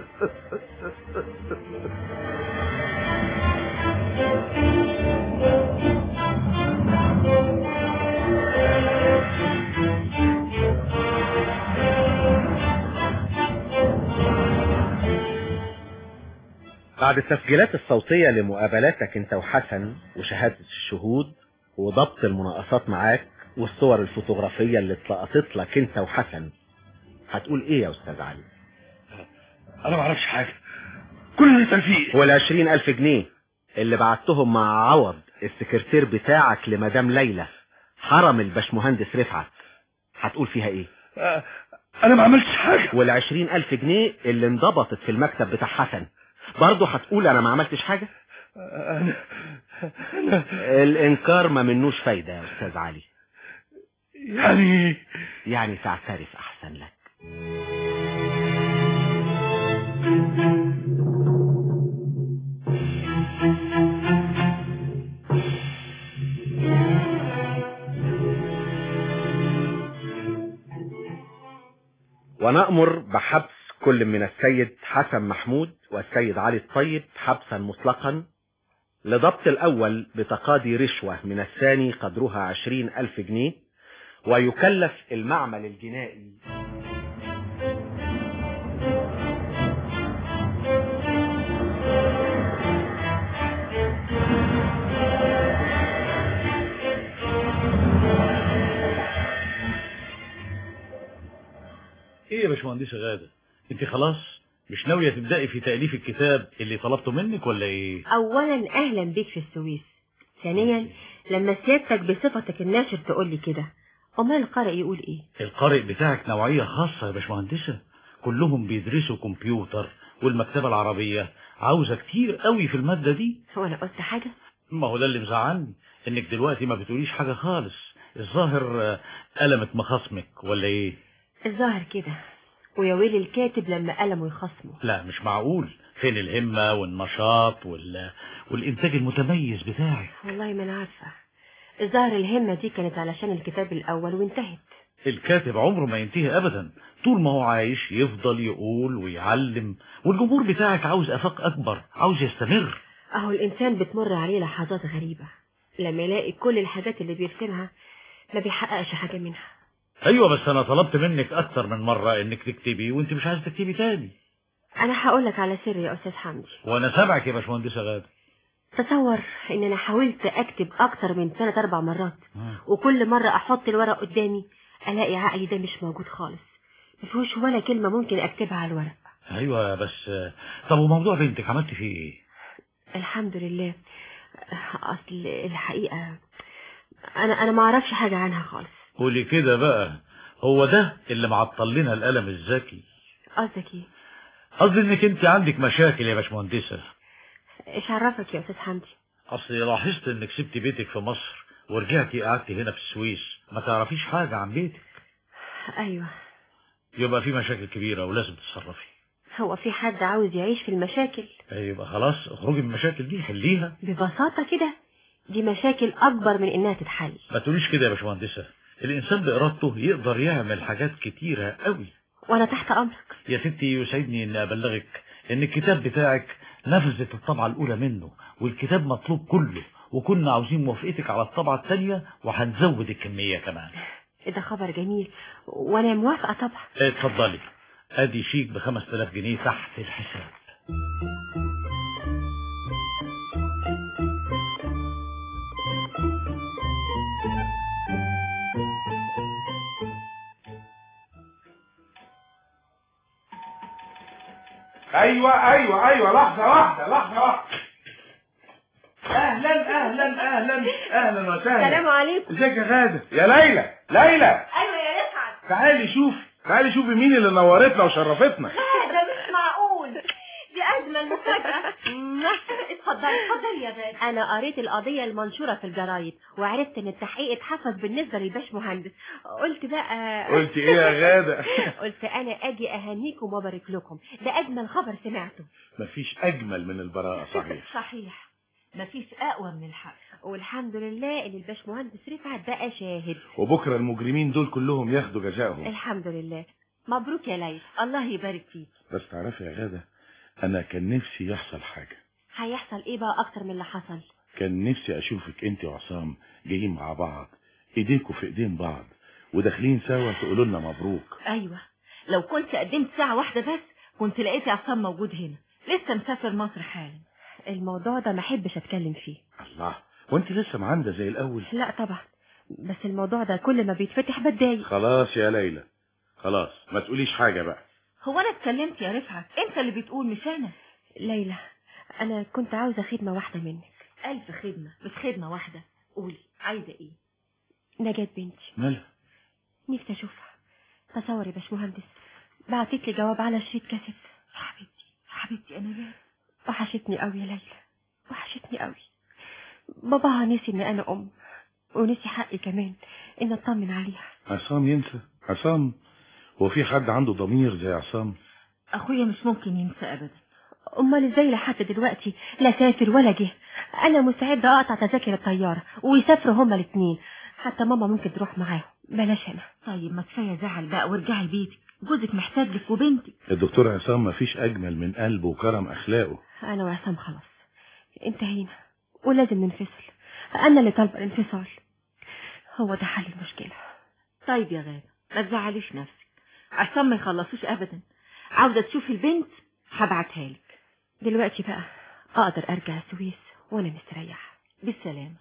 بعد التسجيلات الصوتية لمقابلاتك انت وحسن وشهادة الشهود وضبط المناقصات معاك والصور الفوتوغرافية اللي اتلقطت لك انت وحسن هتقول ايه يا استاذ علي انا ما اعرفش حاجه كل ده تلفيق والعشرين الف جنيه اللي بعتهم مع عوض السكرتير بتاعك لمدام ليلى حرم الباشمهندس رفعت هتقول فيها ايه آه، انا ما عملتش حاجه والعشرين الف جنيه اللي انضبطت في المكتب بتاع حسن برضه هتقول انا ما عملتش حاجة انا انا الانكار ما منوش فايدة يا استاذ علي يعني يعني تعترف احسن لك ونأمر بحبس كل من السيد حسن محمود والسيد علي الطيب حبسا مطلقا لضبط الأول بتقاضي رشوة من الثاني قدرها عشرين ألف جنيه ويكلف المعمل الجنائي ايه يا باشمهندسة غادة انت خلاص مش ناوية تبدأي في تأليف الكتاب اللي طلبته منك ولا ايه اولا اهلا بيك في السويس ثانيا لما سيادتك بصفتك الناشر تقول لي كده امال القارئ يقول ايه القارئ بتاعك نوعية خاصة يا باشمهندسة كلهم بيدرسوا كمبيوتر والمكتبة العربية عاوزة كتير قوي في المادة دي هو انا قلت حاجة ما هو ده اللي مزعلني انك دلوقتي ما بتقوليش حاجة خالص الظاهر آه، قلمت مخاصمك ولا ايه الظاهر كده ويا ويل الكاتب لما قلمه يخصمه لا مش معقول فين الهمة والنشاط وال... والإنتاج المتميز بتاعك والله ما انا عارفة الظاهر الهمة دي كانت علشان الكتاب الاول وانتهت الكاتب عمره ما ينتهي أبدا طول ما هو عايش يفضل يقول ويعلم والجمهور بتاعك عاوز أفاق أكبر عاوز يستمر اهو الانسان بتمر عليه لحظات غريبة لما يلاقي كل الحاجات اللي بيرسمها ما بيحققش حاجة منها أيوة بس أنا طلبت منك أكتر من مرة إنك تكتبي وأنت مش عايز تكتبي تاني انا هقول لك على سر يا استاذ حمدي وأنا سامعك يا باشمهندسة غادة تصور ان انا حاولت اكتب اكتر من ثلاث اربع مرات وكل مرة احط الورق قدامي الاقي عقلي ده مش موجود خالص مفيهوش ولا كلمة ممكن اكتبها على الورق ايوه بس طب وموضوع بنتك عملت فيه ايه الحمد لله اصل الحقيقة انا انا ما اعرفش حاجة عنها خالص قولي كده بقى هو ده اللي معطل لنا القلم الذكي قصدك ايه قصدي انك انت عندك مشاكل يا باشمهندسه ايش عرفك يا استاذ حمدي اصل لاحظت انك سبت بيتك في مصر ورجعتي قعدتي هنا في السويس ما تعرفيش حاجه عن بيتك ايوه يبقى في مشاكل كبيره ولازم تتصرفي هو في حد عاوز يعيش في المشاكل يبقى خلاص اخرجي من المشاكل دي حليها ببساطة كده دي مشاكل اكبر من انها تتحل ما تقوليش كده يا باشمهندسه الانسان بارادته يقدر يعمل حاجات كتيره قوي وانا تحت امرك يا ستي يسعدني ان ابلغك ان الكتاب بتاعك نفذت الطبعة الاولى منه والكتاب مطلوب كله وكنا عاوزين موافقتك على الطبعة الثانية وهنزود الكمية كمان ده خبر جميل وانا موافقة طبعا اتفضلي ادي شيك ب 5000 جنيه تحت الحساب ايوه ايوه ايوه لحظه واحده لحظه واحده اهلا اهلا اهلا اهلا وسهلا السلام عليكم ازيك يا غاده يا ليلى ليلى ايوه يا رفعت تعالي شوف تعالي شوفي مين اللي نورتنا وشرفتنا لا ده مش معقول دي اجمل مفاجأة اتفضلي اتفضلي يا غالي انا قريت القضية المنشورة في الجرايد وعرفت ان التحقيق اتحفظ بالنسبة للباش مهندس قلت بقى قلت ايه يا غاده قلت انا اجي اهنيكم وابارك لكم ده اجمل خبر سمعته مفيش اجمل من البراءه صحيح صحيح مفيش اقوى من الحق والحمد لله ان الباش مهندس رفعت بقى شاهد وبكره المجرمين دول كلهم ياخدوا جزائهم الحمد لله مبروك يا ليلى الله يبارك فيك بس تعرفي يا غاده انا كان نفسي يحصل حاجه هيحصل ايه بقى اكتر من اللي حصل كان نفسي اشوفك انت وعصام جايين مع بعض ايديكوا في ايدين بعض وداخلين سوا تقولوا لنا مبروك ايوه لو كنت قدمت ساعة واحدة بس كنت لقيت عصام موجود هنا لسه مسافر مصر حالا الموضوع ده ما احبش اتكلم فيه الله وانت لسه معاندة زي الاول لا طبعا بس الموضوع ده كل ما بيتفتح بتضايق خلاص يا ليلى خلاص ما تقوليش حاجة بقى هو انا اتكلمت يا رفعت انت اللي بتقول مش انا ليلى انا كنت عاوزة خدمة واحدة منك الف خدمة مش خدمة واحدة قولي عايزة ايه نجاة بنتي مالها نفسي اشوفها تصور يا باشمهندس بعتت لي جواب على شريط كاسيت حبيبتي حبيبتي انا جاي وحشتني قوي يا ليلى وحشتني قوي باباها نسي ان انا ام ونسي حقي كمان ان اطمن عليها عصام ينسى عصام هو في حد عنده ضمير زي عصام اخويا مش ممكن ينسى ابدا امال ازاي لحد دلوقتي لا سافر ولا جه انا مستعده اقطع تذاكر الطياره ويسافروا هما الاثنين حتى ماما ممكن تروح معاهم بلاش انا طيب ما كفايه زعل بقى وارجعي بيتك جوزك محتاج لك وبنتك الدكتور عصام ما فيش اجمل من قلبه وكرم اخلاقه انا وعصام خلاص انتهينا ولازم ننفصل انا اللي طالبه الانفصال هو ده حل المشكله طيب يا غادة ما تزعليش نفسك عصام ما يخلصوش ابدا عاوزه تشوفي البنت هبعتها لك دلوقتي بقى اقدر ارجع السويس وانا مستريحه بالسلامه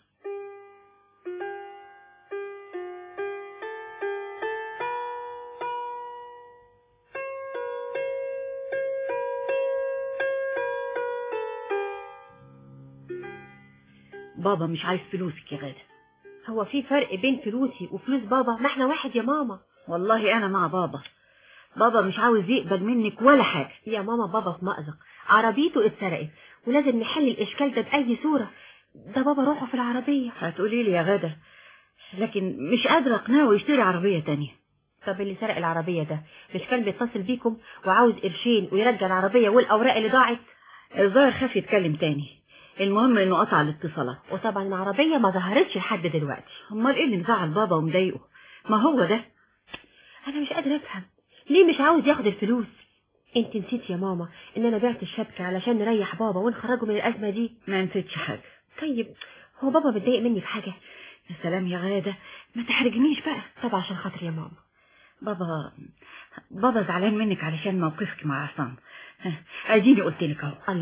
بابا مش عايز فلوسك يا غادة هو في فرق بين فلوسي وفلوس بابا ما احنا واحد يا ماما والله انا مع بابا بابا مش عاوز يقبل منك ولا حاجة يا ماما بابا في مأزق عربيته اتسرقت ولازم نحل الاشكال ده بأي صورة ده بابا روحه في العربية هتقولي لي يا غادة لكن مش قادرة اقنعه يشتري عربية تانية طب اللي سرق العربية ده مش كان بيتصل بيكم وعاوز قرشين ويرجع العربية والأوراق اللي ضاعت الظاهر خاف يتكلم تاني المهم انه قطع الاتصالات وطبعا العربية ما ظهرتش لحد دلوقتي امال ايه اللي مزعل بابا ومضايقه ما هو ده انا مش قادرة افهم ليه مش عاوز ياخد الفلوس انت نسيت يا ماما ان انا بعت الشبكة علشان نريح بابا ونخرجه من الازمة دي ما نسيتش حاجة طيب هو بابا متضايق مني في حاجة يا سلام يا غادة ما تحرجنيش بقى طب عشان خاطر يا ماما بابا بابا زعلان منك علشان موقفك مع عصام اديني قلت لك اهو الله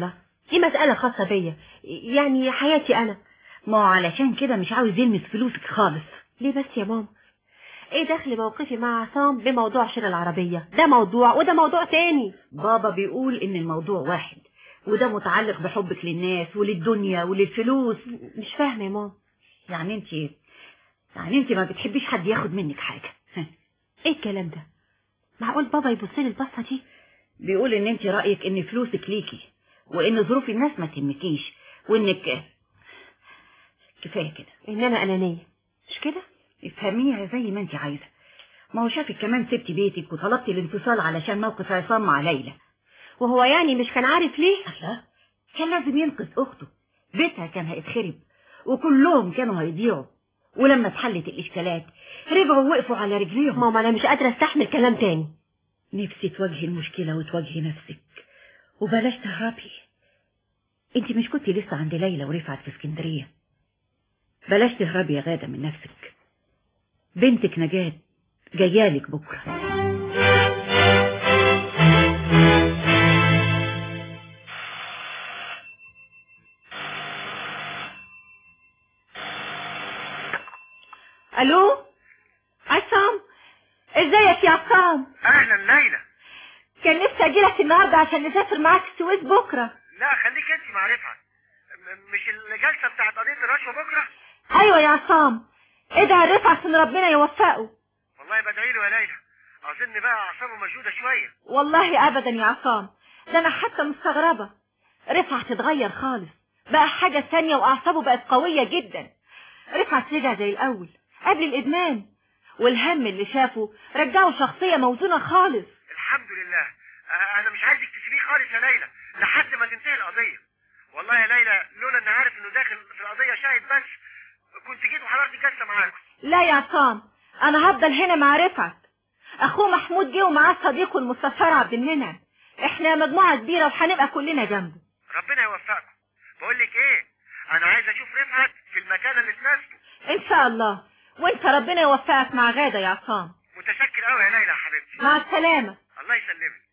دي مسألة خاصة بيا يعني حياتي أنا ما هو علشان كده مش عاوز يلمس فلوسك خالص ليه بس يا ماما ايه دخل موقفي مع عصام بموضوع شراء العربية ده موضوع وده موضوع تاني بابا بيقول ان الموضوع واحد وده متعلق بحبك للناس وللدنيا وللفلوس مش فاهمة يا ماما يعني انت يعني انت ما بتحبيش حد ياخد منك حاجة ايه الكلام ده معقول بابا يبص لي البصة دي بيقول ان انت رأيك ان فلوسك ليكي وان ظروف الناس ما تهمكيش وانك كفاية كده ان انا انانية مش كده افهميها زي ما انت عايزة ما هو شافك كمان سبتي بيتك وطلبتي الانفصال علشان موقف عصام مع ليلى وهو يعني مش كان عارف ليه الله كان لازم ينقذ اخته بيتها كان هيتخرب وكلهم كانوا هيضيعوا ولما اتحلت الاشكالات رجعوا وقفوا على رجليهم ماما انا مش قادرة استحمل كلام تاني نفسي تواجهي المشكلة وتواجهي نفسك وبلاش تهربي انت مش كنتي لسه عند ليلى ورفعت في اسكندرية بلاش تهربي يا غادة من نفسك بنتك نجاة جايالك بكرة الو عصام ازيك يا عصام اهلا ليلى كان نفسي اجيلك النهارده عشان نسافر معاك السويس بكره لا خليك انت مع رفعت م- مش الجلسه بتاعت قضيه الرشوه بكره ايوه يا عصام ادعي رفعت ان ربنا يوفقه والله بدعي له يا ليلى اظن بقى اعصابه مشدوده شويه والله ابدا يا عصام ده انا حتى مستغربه رفعت اتغير خالص بقى حاجه تانية واعصابه بقت قويه جدا رفعت رجع زي الاول قبل الادمان والهم اللي شافه رجعه شخصيه موزونه خالص الحمد لله أ- انا مش عايزك تسيبيه خالص يا ليلى لحد ما تنتهي القضيه والله يا ليلى لولا اني عارف انه داخل في القضيه شاهد بس كنت جيت وحضرت الجلسه معاكم لا يا عصام انا هفضل هنا مع رفعت اخوه محمود جه ومعاه صديقه المستشار عبد المنعم احنا مجموعه كبيره وهنبقى كلنا جنبه ربنا يوفقكم بقول لك ايه انا عايز اشوف رفعت في المكان اللي تناسبه ان شاء الله وانت ربنا يوفقك مع غاده يا عصام متشكر قوي يا ليلى يا حبيبتي مع السلامه الله يسلمك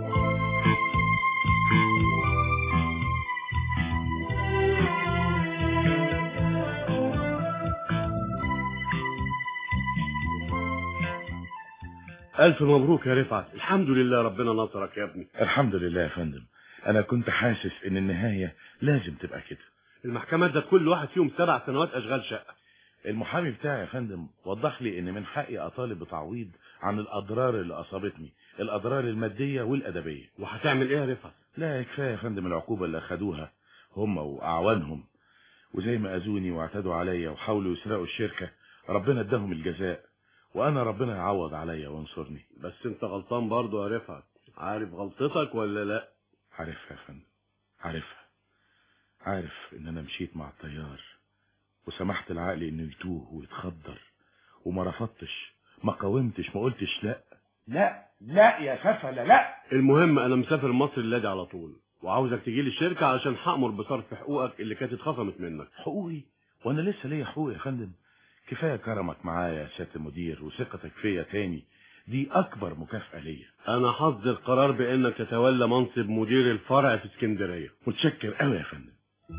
ألف مبروك يا رفعت الحمد لله ربنا نصرك يا ابني الحمد لله يا فندم انا كنت حاسس ان النهاية لازم تبقى كده المحكمة ده كل واحد فيهم سبع سنوات أشغال شقة المحامي بتاعي يا فندم وضح لي ان من حقي اطالب بتعويض عن الاضرار اللي اصابتني الاضرار المادية والادبية وهتعمل ايه يا رفعت لا كفاية يا فندم العقوبة اللي اخدوها هم واعوانهم وزي ما اذوني واعتدوا عليا وحاولوا يسرقوا الشركة ربنا اداهم الجزاء وانا ربنا يعوض عليا وينصرني بس انت غلطان برضو يا رفعت عارف غلطتك ولا لا عارفها يا فندم عارفها عارف ان انا مشيت مع الطيار وسمحت العقل انه يتوه ويتخدر وما رفضتش ما قاومتش ما قلتش لا لا لا يا سفلة لا المهم انا مسافر مصر اللادي على طول وعاوزك تجي لي الشركة علشان هأمر بصرف حقوقك اللي كانت اتخصمت منك حقوقي وانا لسه ليا حقوق يا فندم كفايه كرمك معايا يا سياده المدير وثقتك فيا تاني دي اكبر مكافاه ليا انا حظ القرار بانك تتولى منصب مدير الفرع في اسكندرية متشكر قوي يا فندم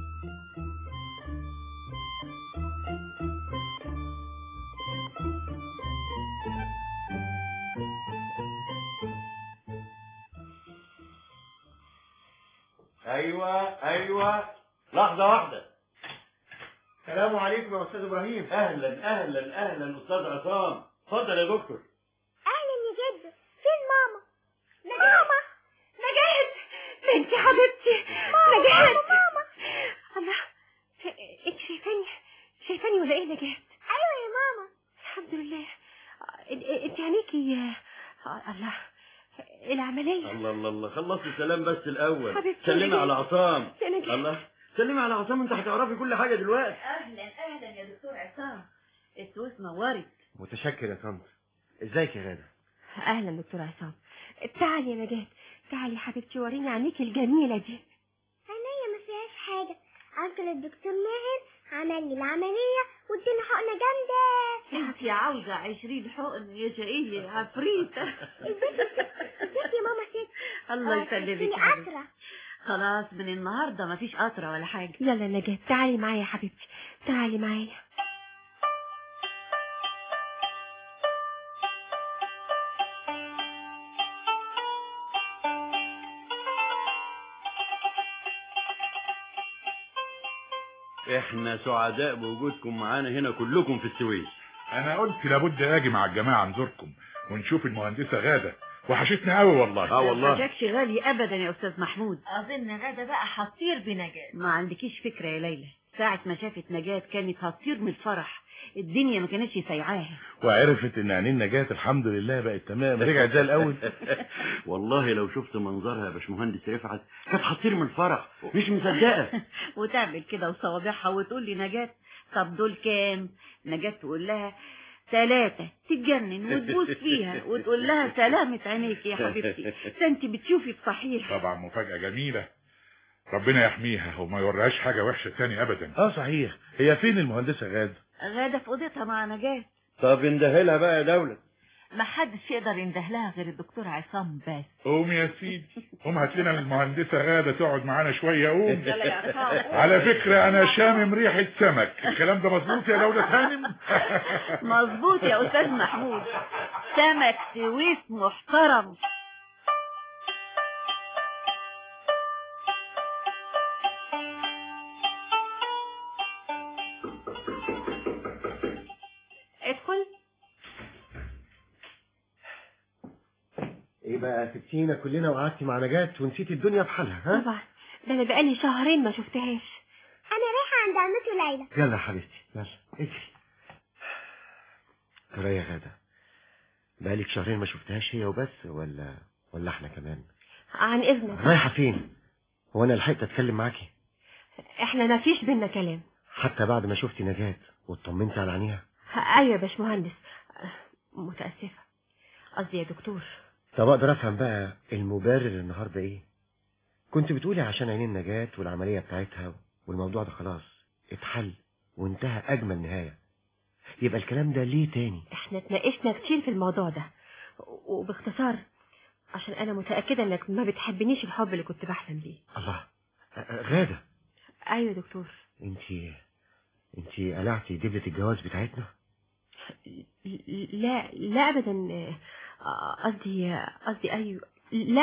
ايوه ايوه لحظه واحده السلام عليكم يا استاذ ابراهيم اهلا اهلا اهلا استاذ عصام اتفضل يا دكتور اهلا يا جدو فين ماما ماما نجاة بنتي حبيبتي ماما نجاة ماما الله انت شايفاني شايفاني ولا ايه نجاة ايوه يا ماما الحمد لله إن- انت عينيكي آه، الله العملية الله الله الله خلصت السلام بس الاول حبيبتي سلمي نجاة. على عصام يا نجاة. الله سلمي على عصام انت هتعرفي كل حاجه دلوقتي اهلا اهلا يا دكتور عصام السويس نورت متشكر يا طنط ازيك يا غادة اهلا دكتور عصام تعالي يا نجاة تعالي يا حبيبتي وريني عينيكي الجميلة دي عينيا ما فيهاش حاجه انكل الدكتور ماهر عمل لي العمليه واداني حقنه جامده انت عاوزه عشرين حقن يا شقيه يا عفريت ازيك ازيك يا ماما ست الله آه، يسلمك تحسيني يا حبيبتي. اسرع خلاص من النهارده مفيش قطره ولا حاجه يلا نجاة تعالي معايا يا حبيبتي تعالي معايا احنا سعداء بوجودكم معانا هنا كلكم في السويس انا قلت لابد اجي مع الجماعه نزوركم ونشوف المهندسه غاده وحشتنا قوي والله اه والله شكش غالي ابدا يا استاذ محمود اظن غدا بقى هتطير بنجاة ما عندكيش فكره يا ليلى ساعه ما شافت نجاة كانت هتطير من الفرح الدنيا ما كانتش سايعاها وعرفت ان عينين نجاة الحمد لله بقت تمام رجعت زي الاول والله لو شفت منظرها يا باشمهندس رفعت كانت هتطير من الفرح مش مصدقه وتعمل كده وصوابعها وتقول لي نجاة طب دول كام نجاة تقول لها ثلاثة تتجنن وتبوس فيها وتقول لها سلامة عينيك يا حبيبتي ده انت بتشوفي بصحيح طبعا مفاجاه جميله ربنا يحميها وما يوريهاش حاجه وحشه تاني ابدا اه صحيح هي فين المهندسه غاده غادة في اوضتها مع نجاة طب اندهلها بقى يا دولة ما حدش يقدر ينده لها غير الدكتور عصام بس قوم يا سيدي قوم هات لنا المهندسه غاده تقعد معانا شويه قوم يلا يا عصام. على فكره انا شامم ريحه سمك الكلام ده مظبوط يا دوله هانم مظبوط يا استاذ محمود سمك سويس محترم ادخل ايه بقى سبتينا كلنا وقعدتي مع نجاة ونسيتي الدنيا بحالها ها طبعا ده انا بقالي شهرين ما شفتهاش انا رايحه عند عمته ليلى يلا يا حبيبتي يلا اجري ترى يا غادة بقالك شهرين ما شفتهاش هي وبس ولا ولا احنا كمان عن اذنك رايحة فين هو انا لحقت اتكلم معاكي احنا ما فيش بينا كلام حتى بعد ما شفتي نجاة واطمنتي على عينيها ايوه يا باشمهندس متاسفه قصدي يا دكتور طب اقدر افهم بقى المبرر النهارده ايه كنت بتقولي عشان عينين نجاة والعملية بتاعتها والموضوع ده خلاص اتحل وانتهى اجمل نهاية يبقى الكلام ده ليه تاني احنا اتناقشنا كتير في الموضوع ده وباختصار عشان انا متاكده انك ما بتحبنيش الحب اللي كنت بحلم بيه الله أ- أ- غادة ايوه يا دكتور انتي انتي قلعتي دبلة الجواز بتاعتنا لا لا ابدا آه، قصدي قصدي ايوه لا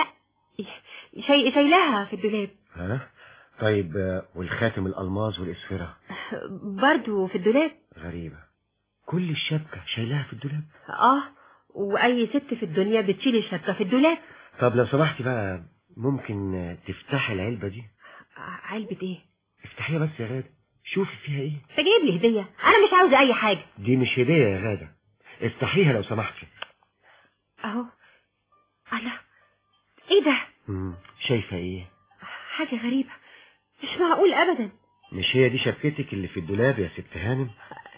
شي شايلها في الدولاب ها طيب آه، والخاتم الالماظ والاسفرة برضو في الدولاب غريبة كل الشبكة شايلاها في الدولاب اه واي ست في الدنيا بتشيل الشبكه في الدولاب طب لو سمحتي بقى ممكن آه، تفتحي العلبة دي ع- علبه ايه افتحيها بس يا غادة شوفي فيها ايه انت جايب لي هديه انا مش عاوزه اي حاجه دي مش هدية يا غادة افتحيها لو سمحتي اهو الله ايه ده مم، شايفة ايه حاجه غريبه مش معقول ابدا مش هي دي شبكتك اللي في الدولاب يا ست هانم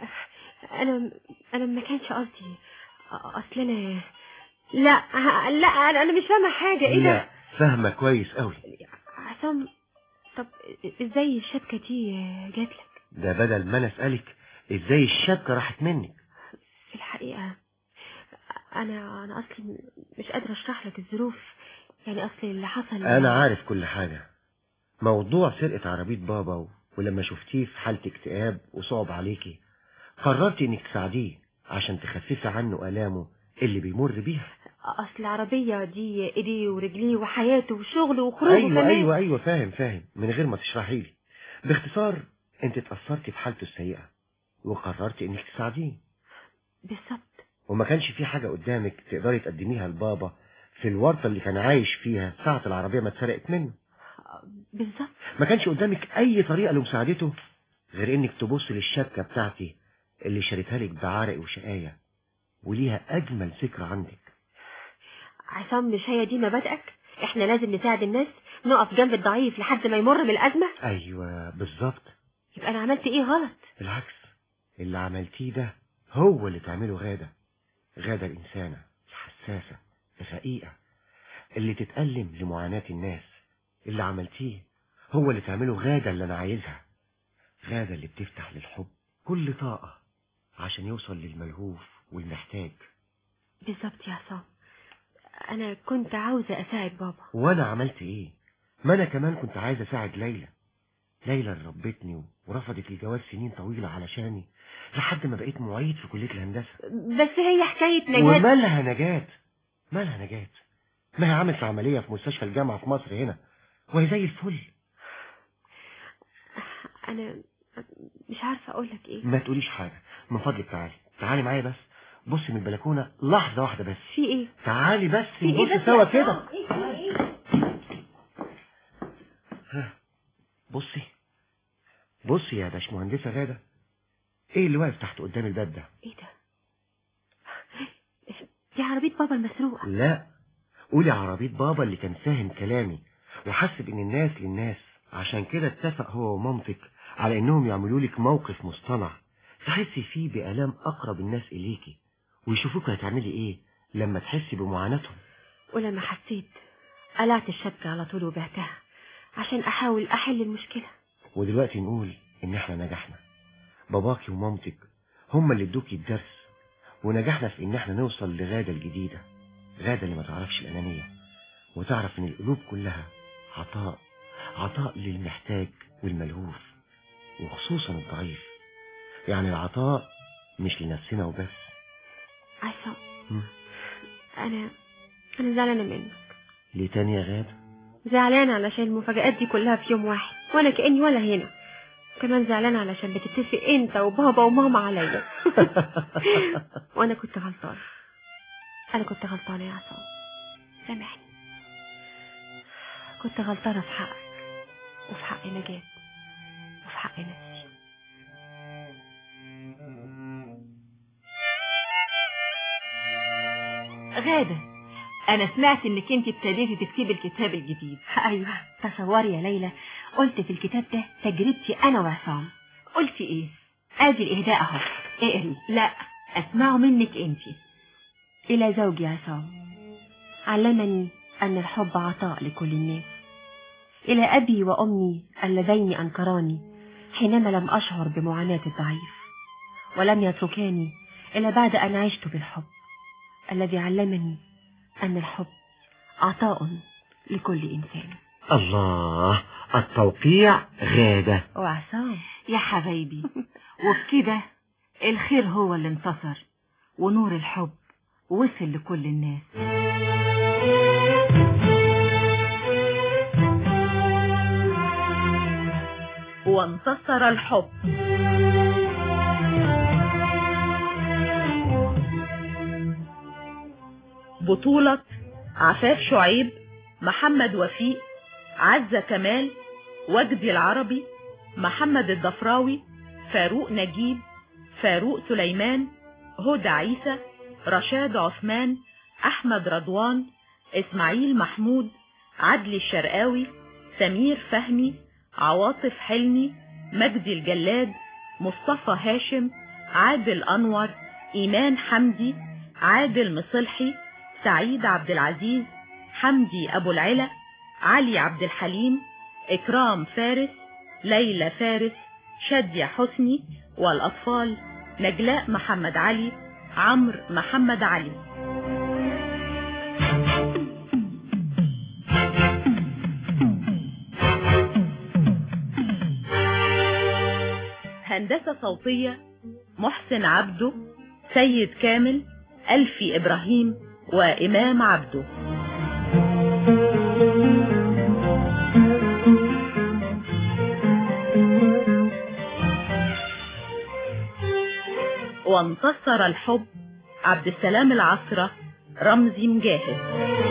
انا انا ما كانش قصدي اصل انا لا لا انا أنا مش فاهمه حاجه ايه ده لا فاهمة كويس قوي عصام طب ازاي الشبكه دي جات لك ده بدل ما انا اسألك ازاي الشبكة راحت منك في الحقيقه انا انا اصلي مش قادره اشرح لك الظروف يعني اصل اللي حصل انا عارف كل حاجة موضوع سرقة عربية بابا و... ولما شفتيه في حالة اكتئاب وصعب عليكي قررتي انك تساعديه عشان تخففي عنه الامه اللي بيمر بيها اصل العربيه دي ايديه ورجليه وحياته وشغله وخروجه ايوه كمان ايوه ايوه فاهم فاهم من غير ما تشرحي لي باختصار انت اتأثرتي بحالته السيئة وقررتي انك تساعديه بالظبط وما كانش في حاجة قدامك تقدري تقدميها لبابا في الورطة اللي كان عايش فيها ساعة العربية ما اتسرقت منه بالظبط ما كانش قدامك اي طريقة لمساعدته غير انك تبص للشبكة بتاعتي اللي شريتها لك بعرق وشقاية وليها اجمل ذكرى عندك عصام مش هي دي مبادئك احنا لازم نساعد الناس نقف جنب الضعيف لحد ما يمر بالازمه ايوه بالظبط يبقى انا عملت ايه غلط بالعكس اللي عملتيه ده هو اللي تعمله غادة غادة الإنسانة الحساسة الرقيقة اللي تتألم لمعاناة الناس اللي عملتيه هو اللي تعمله غادة اللي أنا عايزها غادة اللي بتفتح للحب كل طاقة عشان يوصل للملهوف والمحتاج بالظبط يا عصام انا كنت عاوزه اساعد بابا وأنا عملت إيه ما انا كمان كنت عايز اساعد ليلى ليلى اللي ربتني ورفضت الجواز سنين طويلة علشاني لحد ما بقيت معيد في كلية الهندسة بس هي حكاية نجاة ومالها نجاة مالها نجاة ما هي عملت عملية في مستشفى الجامعة في مصر هنا وهي زي الفل انا مش عارفة اقول لك ايه ما تقوليش حاجة من فضلك تعالي تعالي معايا بس بصي من البلكونة لحظة واحدة بس في ايه تعالي بس في ايه نبص بس سوا يا كده عصام؟ إيه في إيه؟ ها، بصي بصي يا باشمهندسة غادة ايه اللي واقف تحت قدام الباب ده ايه ده دي عربية بابا المسروقة لا قولي عربية بابا اللي كان فاهم كلامي وحس بان الناس للناس عشان كده اتفق هو ومامتك على انهم يعملوا لك موقف مصطنع تحسي فيه بآلام اقرب الناس اليكي ويشوفوك هتعملي ايه لما تحسي بمعاناتهم ولما حسيت قلعت الشبكة على طول وبعتها عشان احاول احل المشكلة ودلوقتي نقول ان احنا نجحنا باباكي ومامتك هما اللي ادوكي الدرس ونجحنا في ان احنا نوصل لغادة الجديدة غادة اللي ما تعرفش الانانية وتعرف ان القلوب كلها عطاء عطاء للمحتاج والملهوف وخصوصا الضعيف يعني العطاء مش لنفسنا وبس عصام مم. انا انا زعلانة منك ليه تاني يا غادة زعلانة علشان المفاجآت دي كلها في يوم واحد وانا كأني ولا هنا كمان زعلانة علشان بتتفق انت وبابا وماما عليا وانا كنت غلطانة انا كنت غلطانة يا عصام سامحني كنت غلطانة في حقك وفي حق نجاة وفي حق نفسي غادة أنا سمعت إنك أنت ابتديتي تكتبي الكتاب الجديد أيوة تصوري يا ليلى قلت في الكتاب ده تجربتي أنا وعصام قلتي إيه؟ آدي الإهداء أهو اقري لا أسمعه منك أنت إلى زوجي عصام علمني أن الحب عطاء لكل الناس إلى أبي وأمي اللذين أنكراني حينما لم أشعر بمعاناة الضعيف ولم يتركاني إلا بعد أن عشت بالحب الذي علمني أن الحب عطاء لكل إنسان الله التوقيع غادة وعصام يا حبايبي وبكده الخير هو اللي انتصر ونور الحب وصل لكل الناس وانتصر الحب بطولة عفاف شعيب محمد وفيق عزة كمال وجدي العربي محمد الضفراوي فاروق نجيب فاروق سليمان هدى عيسى رشاد عثمان أحمد رضوان إسماعيل محمود عدلي الشرقاوي سمير فهمي عواطف حلمي مجدي الجلاد مصطفى هاشم عادل أنور إيمان حمدي عادل مصلحي سعيد عبد العزيز حمدي أبو العلا علي عبد الحليم إكرام فارس ليلى فارس شادية حسني والأطفال نجلاء محمد علي عمرو محمد علي هندسة صوتية محسن عبده سيد كامل ألفي إبراهيم وإمام عبده وانتصر الحب عبد السلام العصرة رمزي مجاهد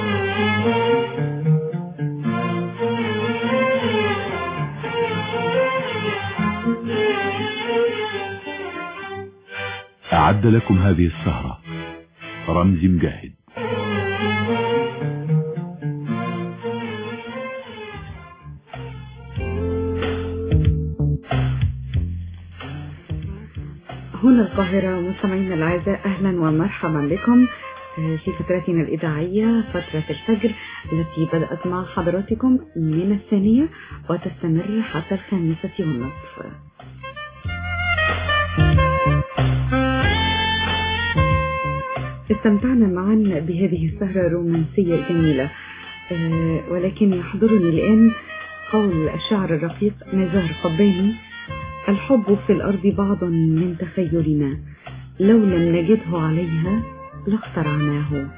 أعد لكم هذه السهرة رمزي مجاهد هنا القاهرة مستمعينا الأعزاء أهلا ومرحبا بكم في فترتنا الإذاعية فترة الفجر التي بدأت مع حضراتكم من الثانية وتستمر حتى الخامسة والنصف استمتعنا معا بهذه السهرة الرومانسية الجميلة آه، ولكن يحضرني الآن قول الشاعر الرقيق نزار قباني الحب في الأرض بعض من تخيلنا لو لم نجده عليها لاخترعناه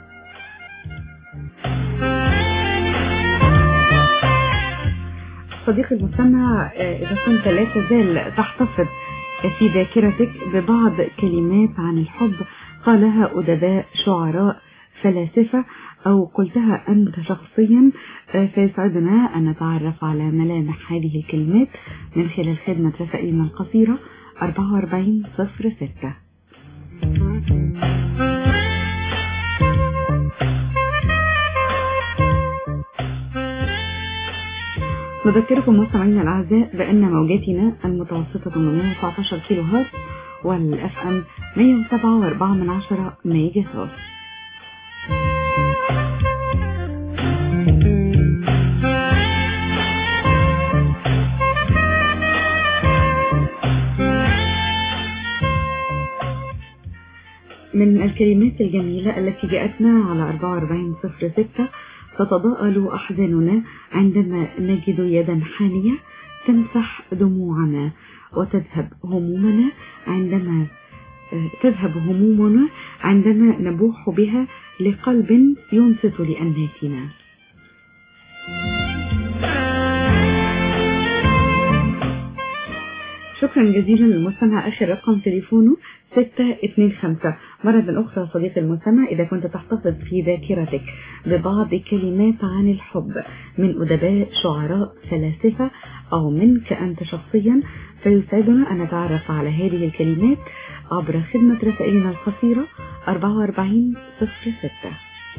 صديقي المستمع آه، إذا كنت لا تزال تحتفظ في ذاكرتك ببعض كلمات عن الحب قالها أدباء شعراء فلاسفة أو قلتها أنت شخصيا آه، فيسعدنا أن نتعرف على ملامح هذه الكلمات من خلال خدمة رسائلنا القصيرة 4406 نذكركم مستمعينا الأعزاء بأن موجاتنا المتوسطة 819 كيلو هرتز والأف أم 107.4 من عشرة ميجا هرتز من الكلمات الجميلة التي جاءتنا على 4406 تتضاءل أحزاننا عندما نجد يدا حانية تمسح دموعنا وتذهب همومنا عندما آه، تذهب همومنا عندما نبوح بها لقلب ينصت لأناتنا شكرا جزيلا للمستمع آخر رقم تليفونه 625 مرة أخرى صديقي المستمع إذا كنت تحتفظ في ذاكرتك ببعض كلمات عن الحب من أدباء شعراء فلاسفة أو منك أنت شخصيا فيسعدنا أن نتعرف على هذه الكلمات عبر خدمة رسائلنا القصيرة 4406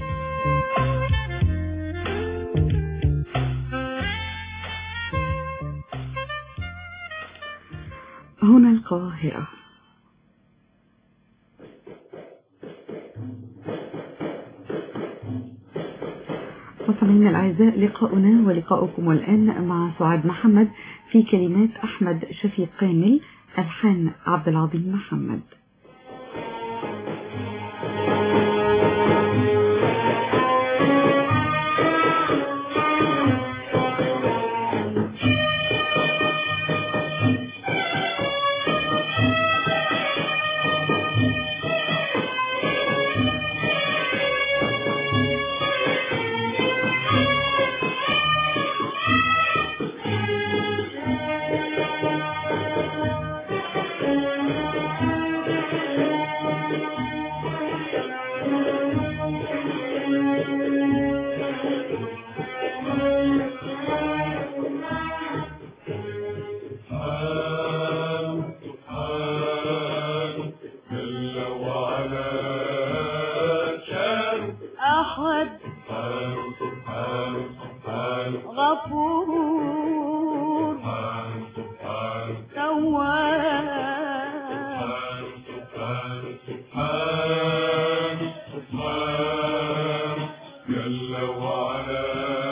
هنا القاهرة مستمعينا الأعزاء لقاؤنا ولقاؤكم الآن مع سعاد محمد في كلمات أحمد شفيق كامل ألحان عبد العظيم محمد أحد غفور تواب جل وعلا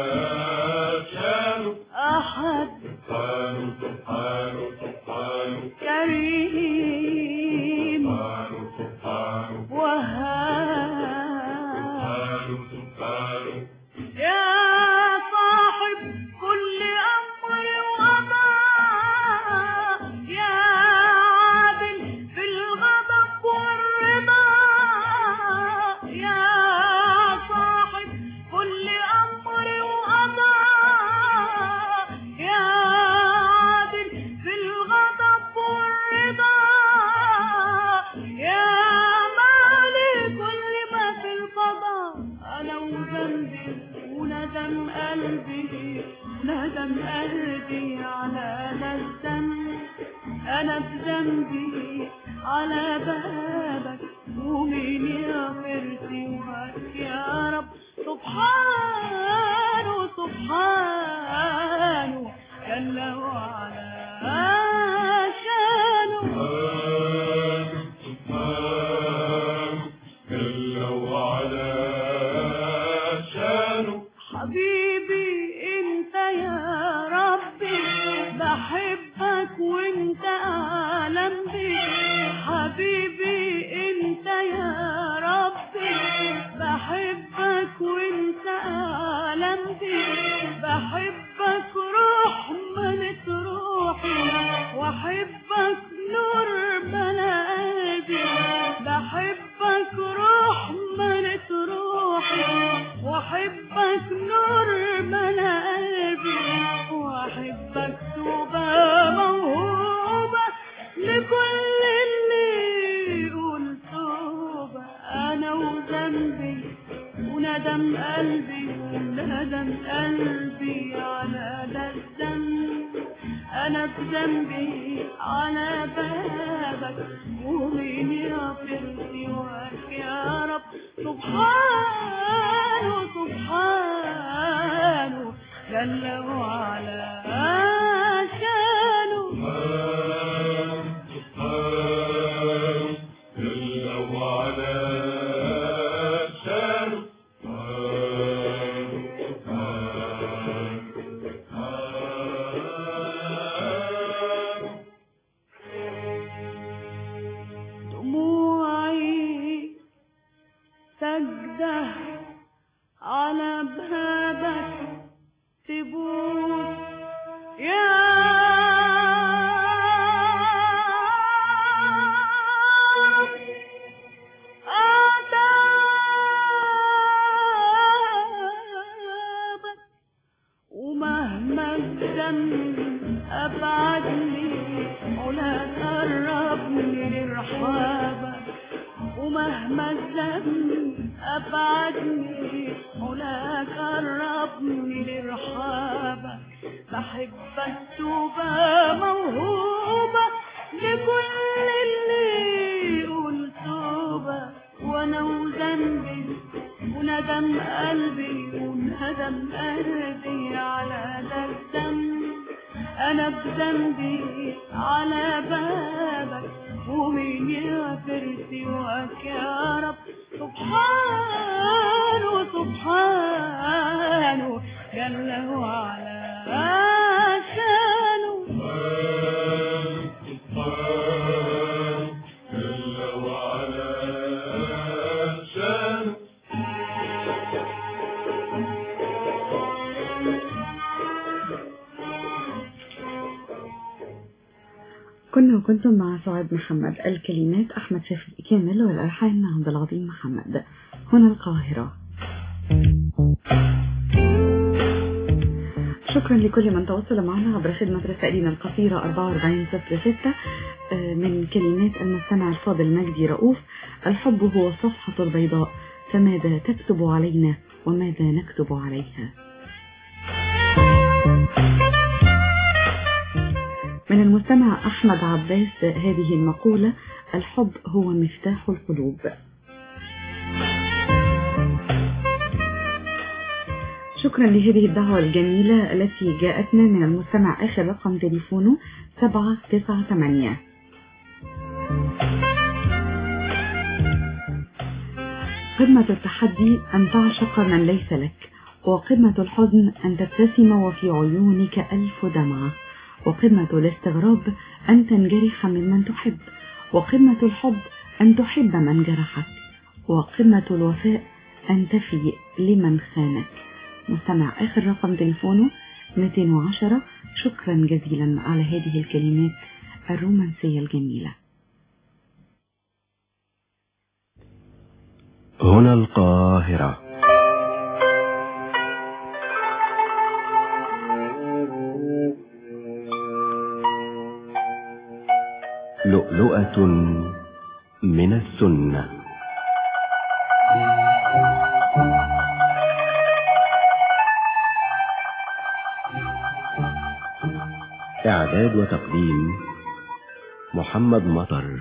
شانه أحد سبحانه سبحانه سبحانه كريم سبحانه وهاب سبحانه يا صاحب كل أمر وقضاء يا عادل في الغضب والرضا يا صاحب كل أمر وقضاء يا عادل في الغضب والرضا يا مالك كل ما في القضاء أنا وذنبي وندم قلبي ندم قلبي على ذا الذنب أنا بذنبي على بابك ومين يغفرتي وهك يا رب سبحانه سبحانه جل وعلا شانه جل وعلا شانه حبيبي انت يا ربي بحبك وانت اعلم بي حبيبي انت يا ربي بحبك وانت قلبي بحبك روح ملت روحي واحبك نور ملا قلبي بحبك روح ملت روحي واحبك نور ملا قلبي واحبك توبة موهوبة لكل اللي يقول توبة انا وذنبي وندم قلبي وندم قلبي على ده الذنب انا بذنبي على بابك ومين يغفر سواك يا رب سبحانه سبحانه جل وعلا شانه دموعي سجدة على بابك تبوس يا أتابك ومهما الذنب أبعدني ولا تقربني لرحابك ومهما الذنب أبعدني ولا قربني لرحابك بحبك توبة موهوبة لكل اللي يقول توبة وأنا وذنبي وندم قلبي وندم قلبي على ده الذنب أنا بذنبي على بابك ومين يغفر سواك يا رب سبحانه سبحانه جل وعلا شانه كنا وكنتم مع سعاد محمد الكلمات أحمد شفيق كامل والألحان عبد العظيم محمد هنا القاهرة شكرا لكل من تواصل معنا عبر خدمة رسائلنا القصيرة 4406 آه، من كلمات المستمع الفاضل مجدي رؤوف الحب هو الصفحة البيضاء فماذا تكتب علينا وماذا نكتب عليها من المستمع أحمد عباس هذه المقولة الحب هو مفتاح القلوب شكرا لهذه الدعوة الجميلة التي جاءتنا من المستمع آخر رقم تليفونه 798 قمة التحدي أن تعشق من ليس لك وقمة الحزن أن تبتسم وفي عيونك ألف دمعة وقمة الاستغراب أن تنجرح ممن تحب وقمة الحب أن تحب من جرحك وقمة الوفاء أن تفي لمن خانك مستمع آخر رقم تليفونه 210 شكرا جزيلا على هذه الكلمات الرومانسية الجميلة هنا القاهرة لؤلؤة من السنة إعداد وتقديم محمد مطر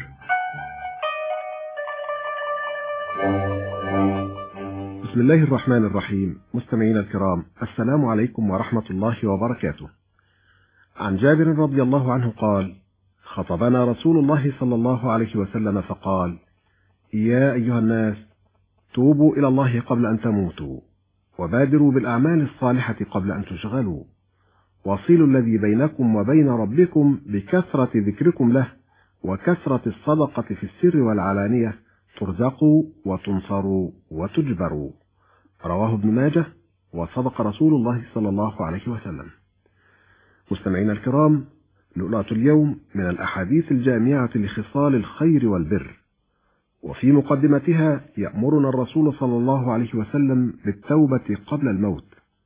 بسم الله الرحمن الرحيم مستمعينا الكرام السلام عليكم ورحمة الله وبركاته عن جابر رضي الله عنه قال خطبنا رسول الله صلى الله عليه وسلم فقال يا أيها الناس توبوا إلى الله قبل أن تموتوا وبادروا بالأعمال الصالحة قبل أن تشغلوا وصلوا الذي بينكم وبين ربكم بكثرة ذكركم له وكثرة الصدقة في السر والعلانية ترزقوا وتنصروا وتجبروا رواه ابن ماجه وصدق رسول الله صلى الله عليه وسلم مستمعينا الكرام لؤلؤة اليوم من الأحاديث الجامعة لخصال الخير والبر وفي مقدمتها يأمرنا الرسول صلى الله عليه وسلم بالتوبة قبل الموت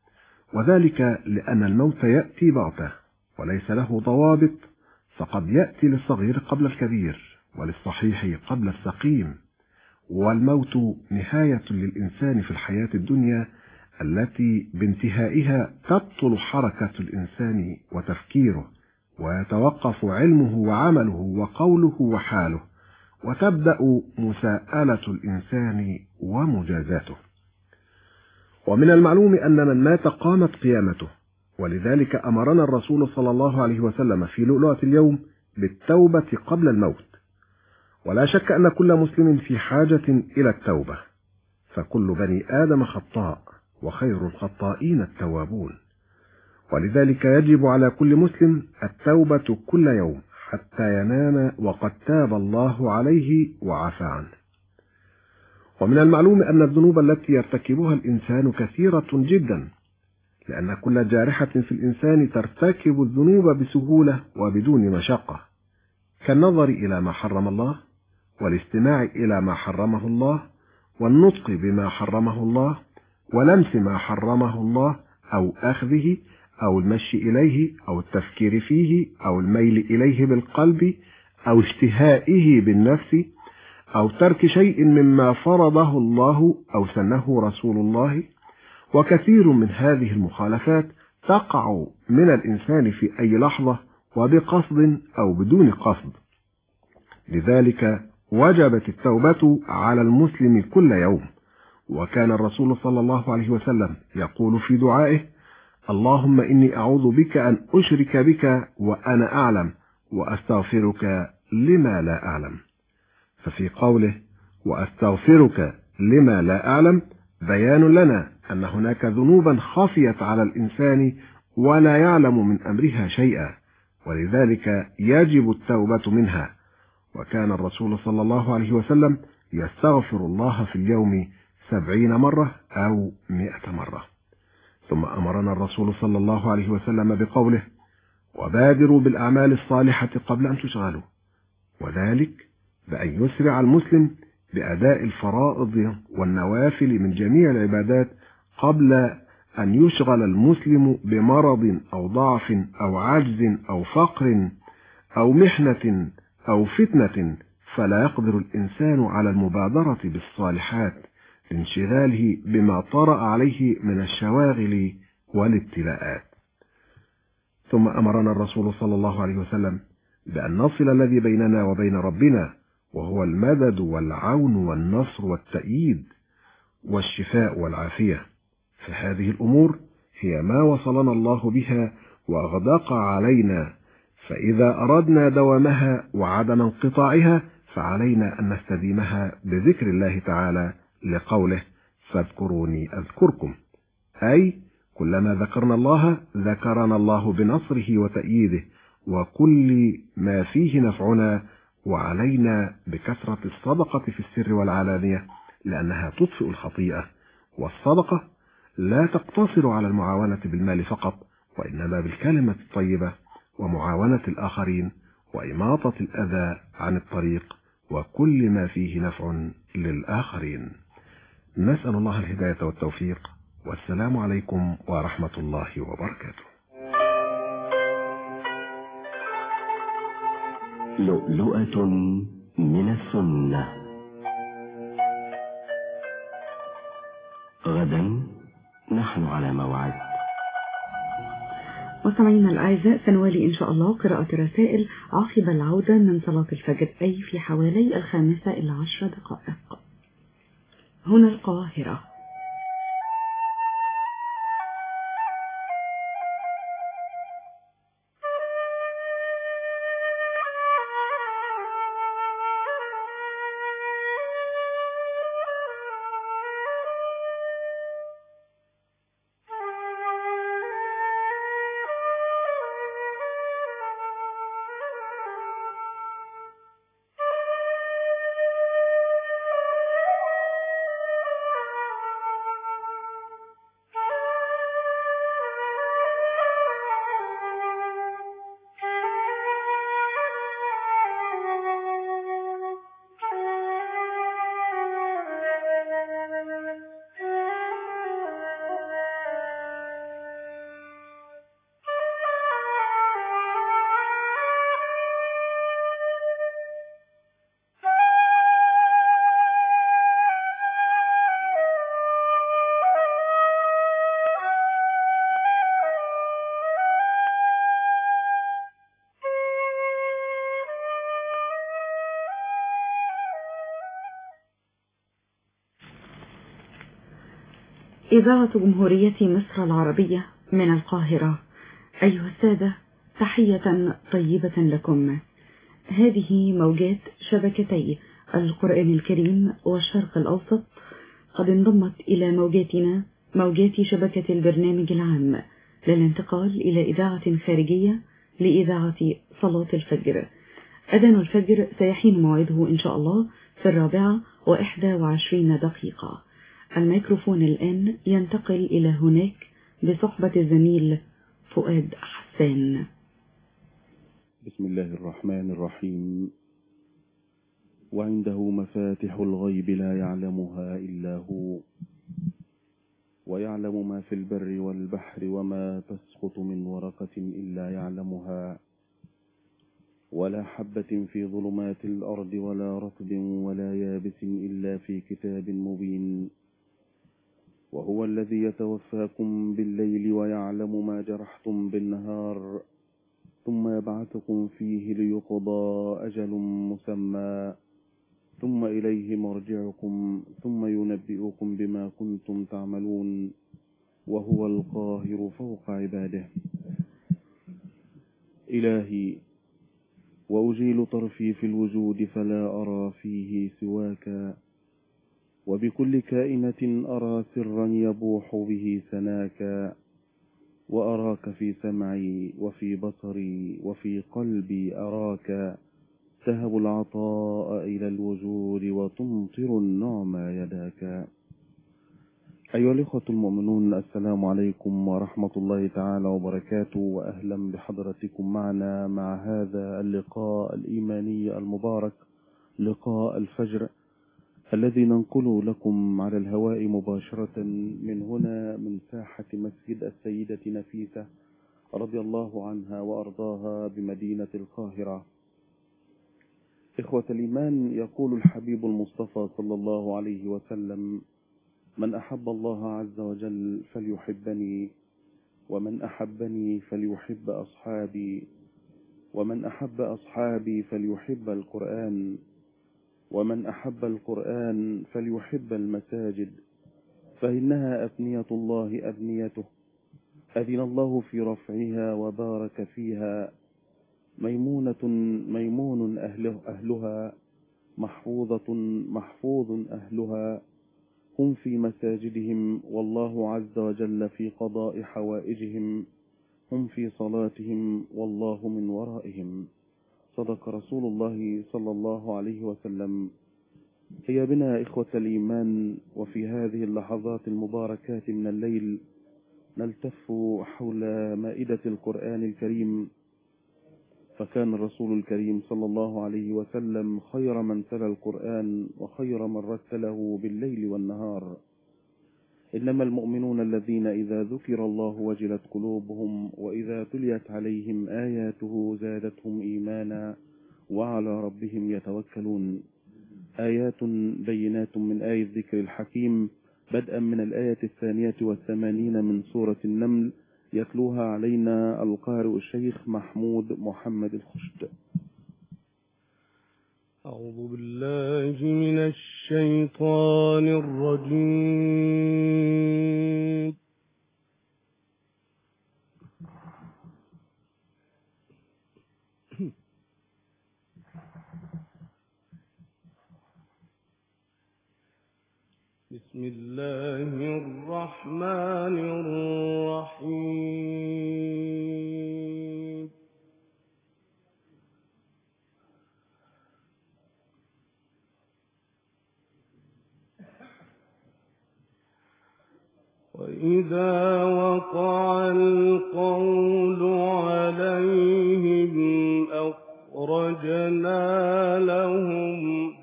وذلك لأن الموت يأتي بغته وليس له ضوابط فقد يأتي للصغير قبل الكبير وللصحيح قبل السقيم والموت نهاية للإنسان في الحياة الدنيا التي بانتهائها تبطل حركة الإنسان وتفكيره ويتوقف علمه وعمله وقوله وحاله وتبدأ مساءلة الإنسان ومجازاته ومن المعلوم أن من مات قامت قيامته ولذلك أمرنا الرسول صلى الله عليه وسلم في لؤلؤة اليوم بالتوبة قبل الموت ولا شك أن كل مسلم في حاجة إلى التوبة فكل بني آدم خطاء وخير الخطائين التوابون ولذلك يجب على كل مسلم التوبة كل يوم حتى ينام وقد تاب الله عليه وعفى عنه ومن المعلوم أن الذنوب التي يرتكبها الإنسان كثيرة جدا لأن كل جارحة في الإنسان ترتكب الذنوب بسهولة وبدون مشقة كالنظر إلى ما حرم الله والاستماع إلى ما حرمه الله والنطق بما حرمه الله ولمس ما حرمه الله أو أخذه أو المشي إليه أو التفكير فيه أو الميل إليه بالقلب أو اشتهائه بالنفس أو ترك شيء مما فرضه الله أو سنه رسول الله وكثير من هذه المخالفات تقع من الإنسان في أي لحظة وبقصد أو بدون قصد لذلك وجبت التوبة على المسلم كل يوم وكان الرسول صلى الله عليه وسلم يقول في دعائه اللهم إني أعوذ بك أن أشرك بك وأنا أعلم وأستغفرك لما لا أعلم ففي قوله وأستغفرك لما لا أعلم بيان لنا أن هناك ذنوبا خفيت على الإنسان ولا يعلم من أمرها شيئا ولذلك يجب التوبة منها وكان الرسول صلى الله عليه وسلم يستغفر الله في اليوم سبعين مرة أو مئة مرة ثم أمرنا الرسول صلى الله عليه وسلم بقوله وبادروا بالأعمال الصالحة قبل أن تشغلوا وذلك بأن يسرع المسلم بأداء الفرائض والنوافل من جميع العبادات قبل أن يشغل المسلم بمرض أو ضعف أو عجز أو فقر أو محنة أو فتنة فلا يقدر الإنسان على المبادرة بالصالحات لانشغاله بما طرأ عليه من الشواغل والابتلاءات ثم أمرنا الرسول صلى الله عليه وسلم بأن نصل الذي بيننا وبين ربنا وهو المدد والعون والنصر والتأييد والشفاء والعافية فهذه الأمور هي ما وصلنا الله بها وأغدق علينا فإذا أردنا دوامها وعدم انقطاعها فعلينا أن نستديمها بذكر الله تعالى لقوله فاذكروني أذكركم أي كلما ذكرنا الله ذكرنا الله بنصره وتأييده وكل ما فيه نفعنا وعلينا بكثرة الصدقة في السر والعلانية لأنها تطفئ الخطيئة والصدقة لا تقتصر على المعاونة بالمال فقط وإنما بالكلمة الطيبة ومعاونة الآخرين وإماطة الأذى عن الطريق وكل ما فيه نفع للآخرين نسأل الله الهداية والتوفيق والسلام عليكم ورحمة الله وبركاته لؤلؤة من السنة غدا نحن على موعد مستمعينا الأعزاء سنوالي إن شاء الله قراءة رسائل عقب العودة من صلاة الفجر أي في حوالي الخامسة إلى عشر دقائق هنا القاهرة إذاعة جمهورية مصر العربية من القاهرة أيها السادة تحية طيبة لكم هذه موجات شبكتي القرآن الكريم والشرق الأوسط قد انضمت إلى موجاتنا موجات شبكة البرنامج العام للانتقال إلى إذاعة خارجية لإذاعة صلاة الفجر أذان الفجر سيحين موعده إن شاء الله في الرابعة وإحدى وعشرين دقيقة الميكروفون الآن ينتقل إلى هناك بصحبة الزميل فؤاد حسان بسم الله الرحمن الرحيم وعنده مفاتح الغيب لا يعلمها إلا هو ويعلم ما في البر والبحر وما تسقط من ورقة إلا يعلمها ولا حبة في ظلمات الأرض ولا رطب ولا يابس إلا في كتاب مبين وهو الذي يتوفاكم بالليل ويعلم ما جرحتم بالنهار ثم يبعثكم فيه ليقضى أجل مسمى ثم إليه مرجعكم ثم ينبئكم بما كنتم تعملون وهو القاهر فوق عباده إلهي وأجيل طرفي في الوجود فلا أرى فيه سواك وبكل كائنة أرى سرا يبوح به سناك وأراك في سمعي وفي بصري وفي قلبي أراك تهب العطاء إلى الوجود وتمطر النعم يداك أيها الإخوة المؤمنون السلام عليكم ورحمة الله تعالى وبركاته وأهلا بحضرتكم معنا مع هذا اللقاء الإيماني المبارك لقاء الفجر الذي ننقله لكم على الهواء مباشرة من هنا من ساحة مسجد السيدة نفيسة رضي الله عنها وأرضاها بمدينة القاهرة إخوة الإيمان يقول الحبيب المصطفى صلى الله عليه وسلم من أحب الله عز وجل فليحبني ومن أحبني فليحب أصحابي ومن أحب أصحابي فليحب القرآن ومن أحب القرآن فليحب المساجد فإنها أبنية الله أبنيته أذن الله في رفعها وبارك فيها ميمونة ميمون أهله أهلها محفوظة محفوظ أهلها هم في مساجدهم والله عز وجل في قضاء حوائجهم هم في صلاتهم والله من ورائهم صدق رسول الله صلى الله عليه وسلم هيا بنا إخوة الإيمان وفي هذه اللحظات المباركات من الليل نلتف حول مائدة القرآن الكريم فكان الرسول الكريم صلى الله عليه وسلم خير من تلا القرآن وخير من رتله بالليل والنهار إنما المؤمنون الذين إذا ذكر الله وجلت قلوبهم وإذا تليت عليهم آياته زادتهم إيمانا وعلى ربهم يتوكلون آيات بينات من آية ذكر الحكيم بدءا من الآية الثانية والثمانين من سورة النمل يتلوها علينا القارئ الشيخ محمود محمد الخشت أعوذ بالله من الشيطان الرجيم بسم الله الرحمن الرحيم وإذا وقع القول عليهم أخرجنا لهم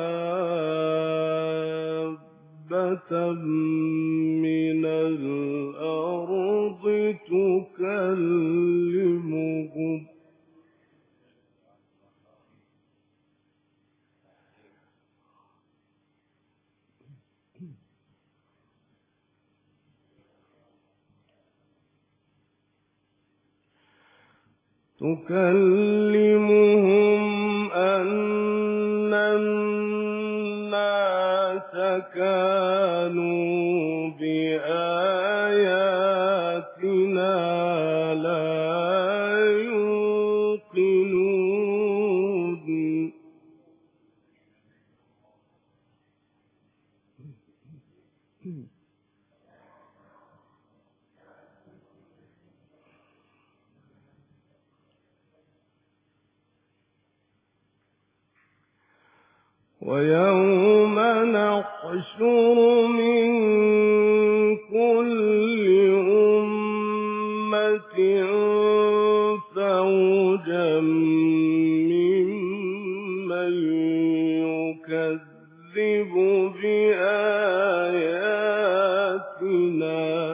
دابة من الأرض تكلمهم تكلمهم أن الناس كانوا بآياتنا لا يوقنون ويوم نحشر من كل أمة فوجا ممن يكذب بآياتنا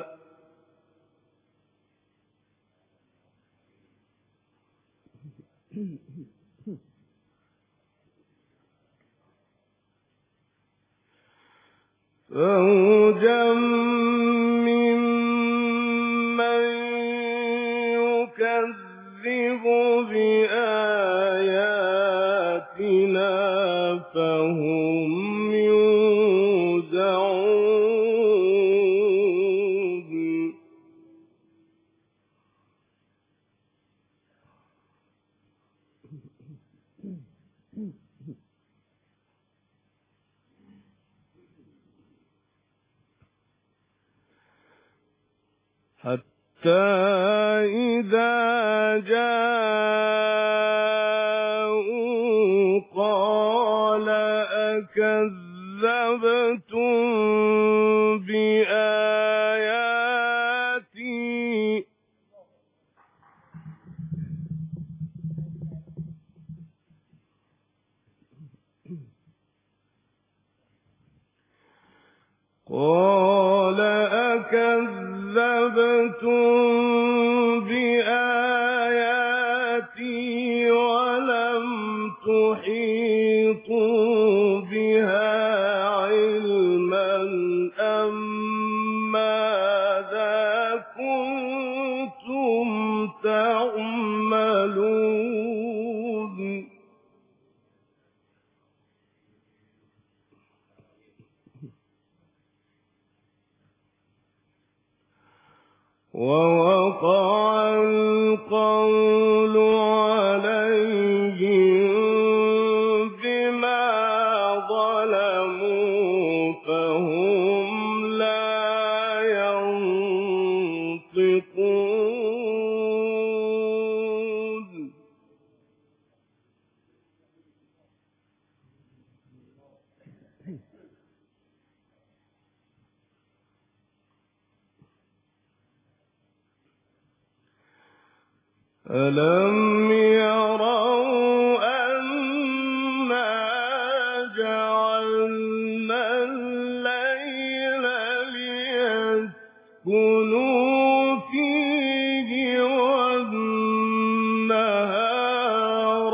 فوجا ممن يكذب بآياتنا فهم يوزعون حتى إذا جاءوا قال أكذبتم بآياتي قال أكذبتم بآياتي ولم تحيطوا بها علما أم ماذا كنتم تعملون ووقع القول عليهم بما ظلموا فهم لا ينطقون ألم يروا أنا جعلنا الليل ليسكنوا فيه والنهار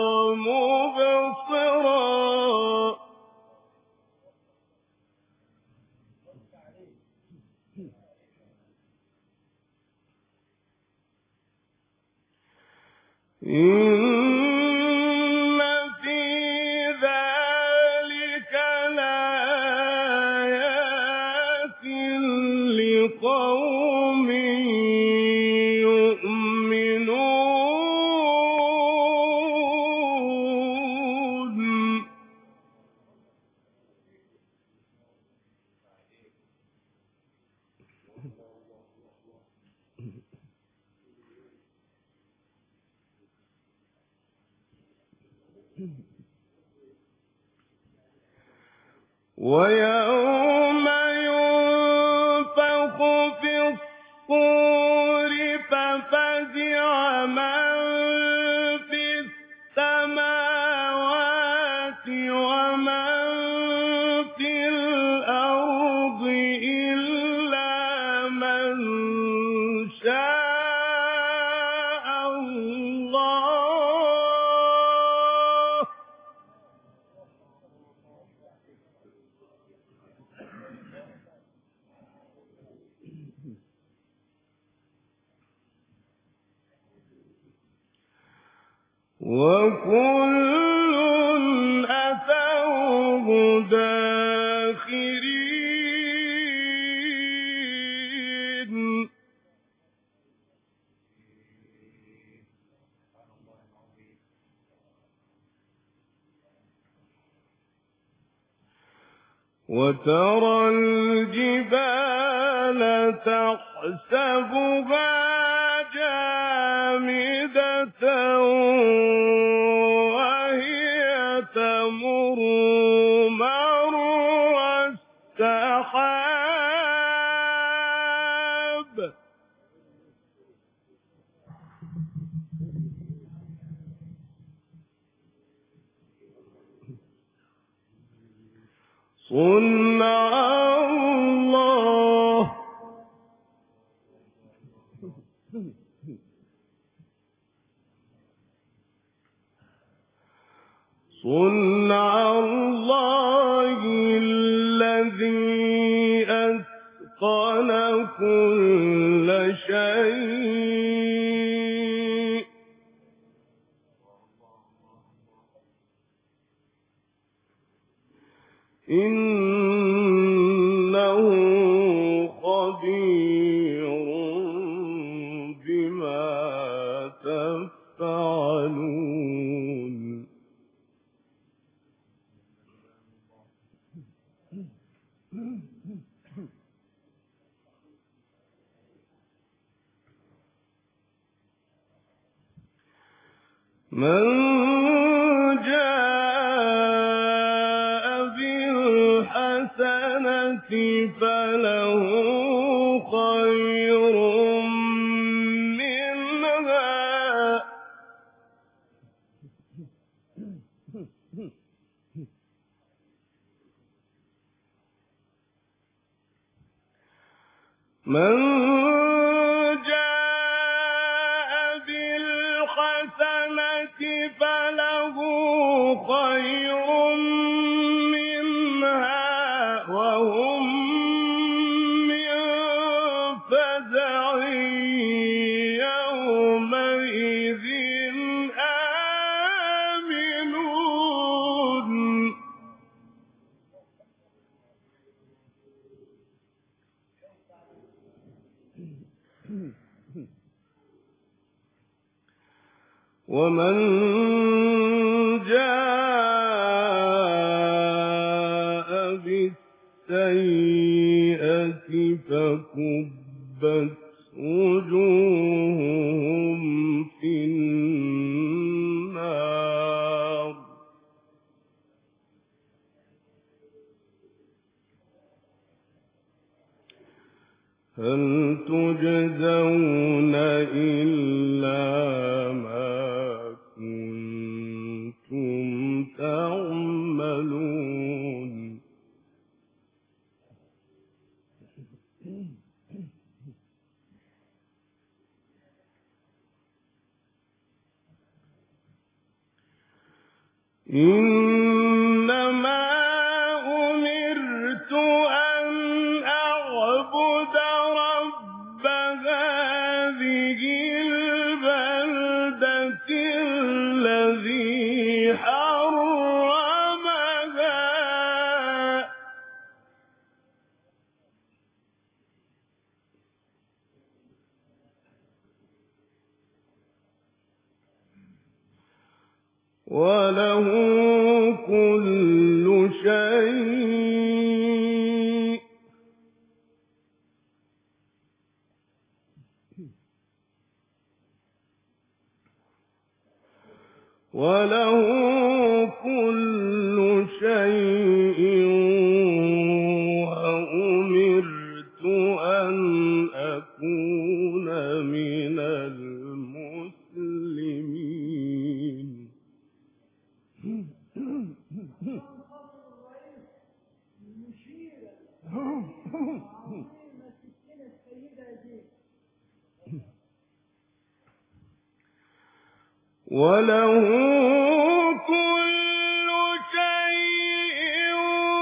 مبصرا إن في ذلك لآيات لقوم يؤمنون ويوم ينفخ في الصور ففزع من في السماوات ومن في الأرض إلا من شاء الله وكل أتوه داخرين الآخرين وترى الجبال تحسبها جامدة وهي تمر مر السحاب صنع الله صنع الله الذي أتقن كل شيء إنه خبير بما تفعلون من جاء بالحسنة فله خير منها من جاء بالحسنة فله خير منها وهم من فزع يومئذ آمنون ومن جاء بالسيئة فكبت وجوههم في النار هل تجزون إلا ما كنتم تعملون إنما أمرت أن أعبد رب هذه البلدة الذي حرمها وله كل شيء وله كل شيء وأمرت أن أكون من المسلمين وله كل شيء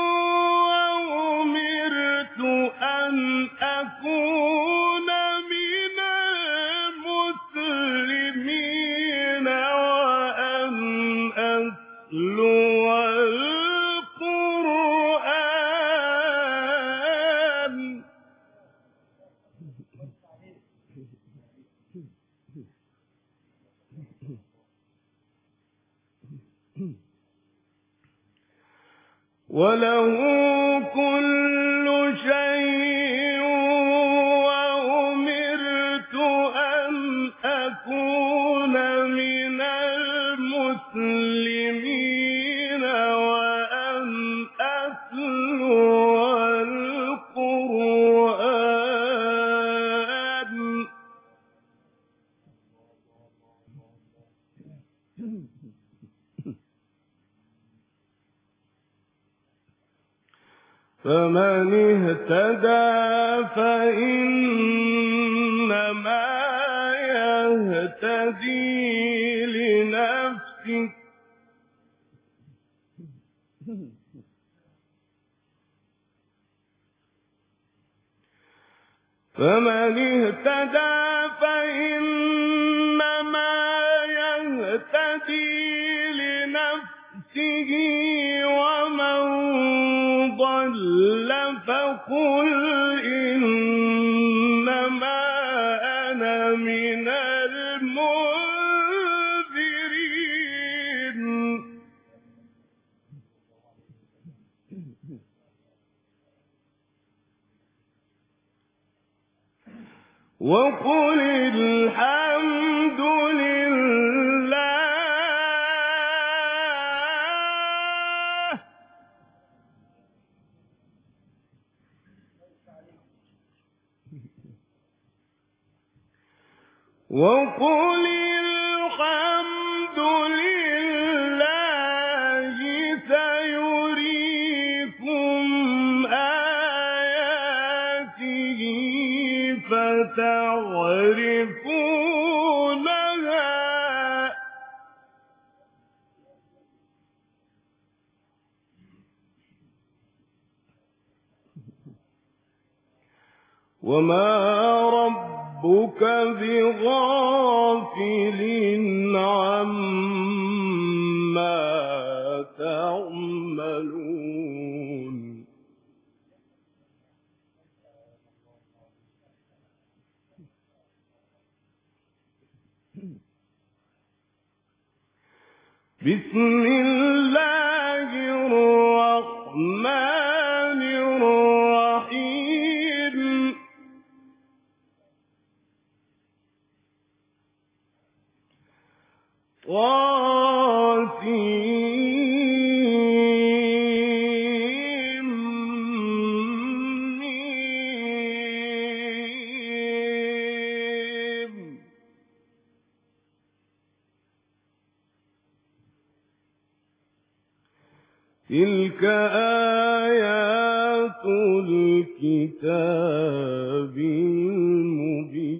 وأمرت أن أكون من المسلمين وأن أتلو القرآن وله كل شيء وأمرت أن أكون من المسلمين وأن أتلو القرآن فمن اهتدى فإنما يهتدي لنفسه فمن اهتدى فإنما يهتدي لنفسه ومن ضل فقل إنما أنا من المنذرين وقل الحمد لله وقل الحمد لله سيريكم آياته فتعرفونها وما ربك بغافل عما تعملون بسم الله الرحمن الرحيم طاسيم ميم تلك آيات الكتاب المبين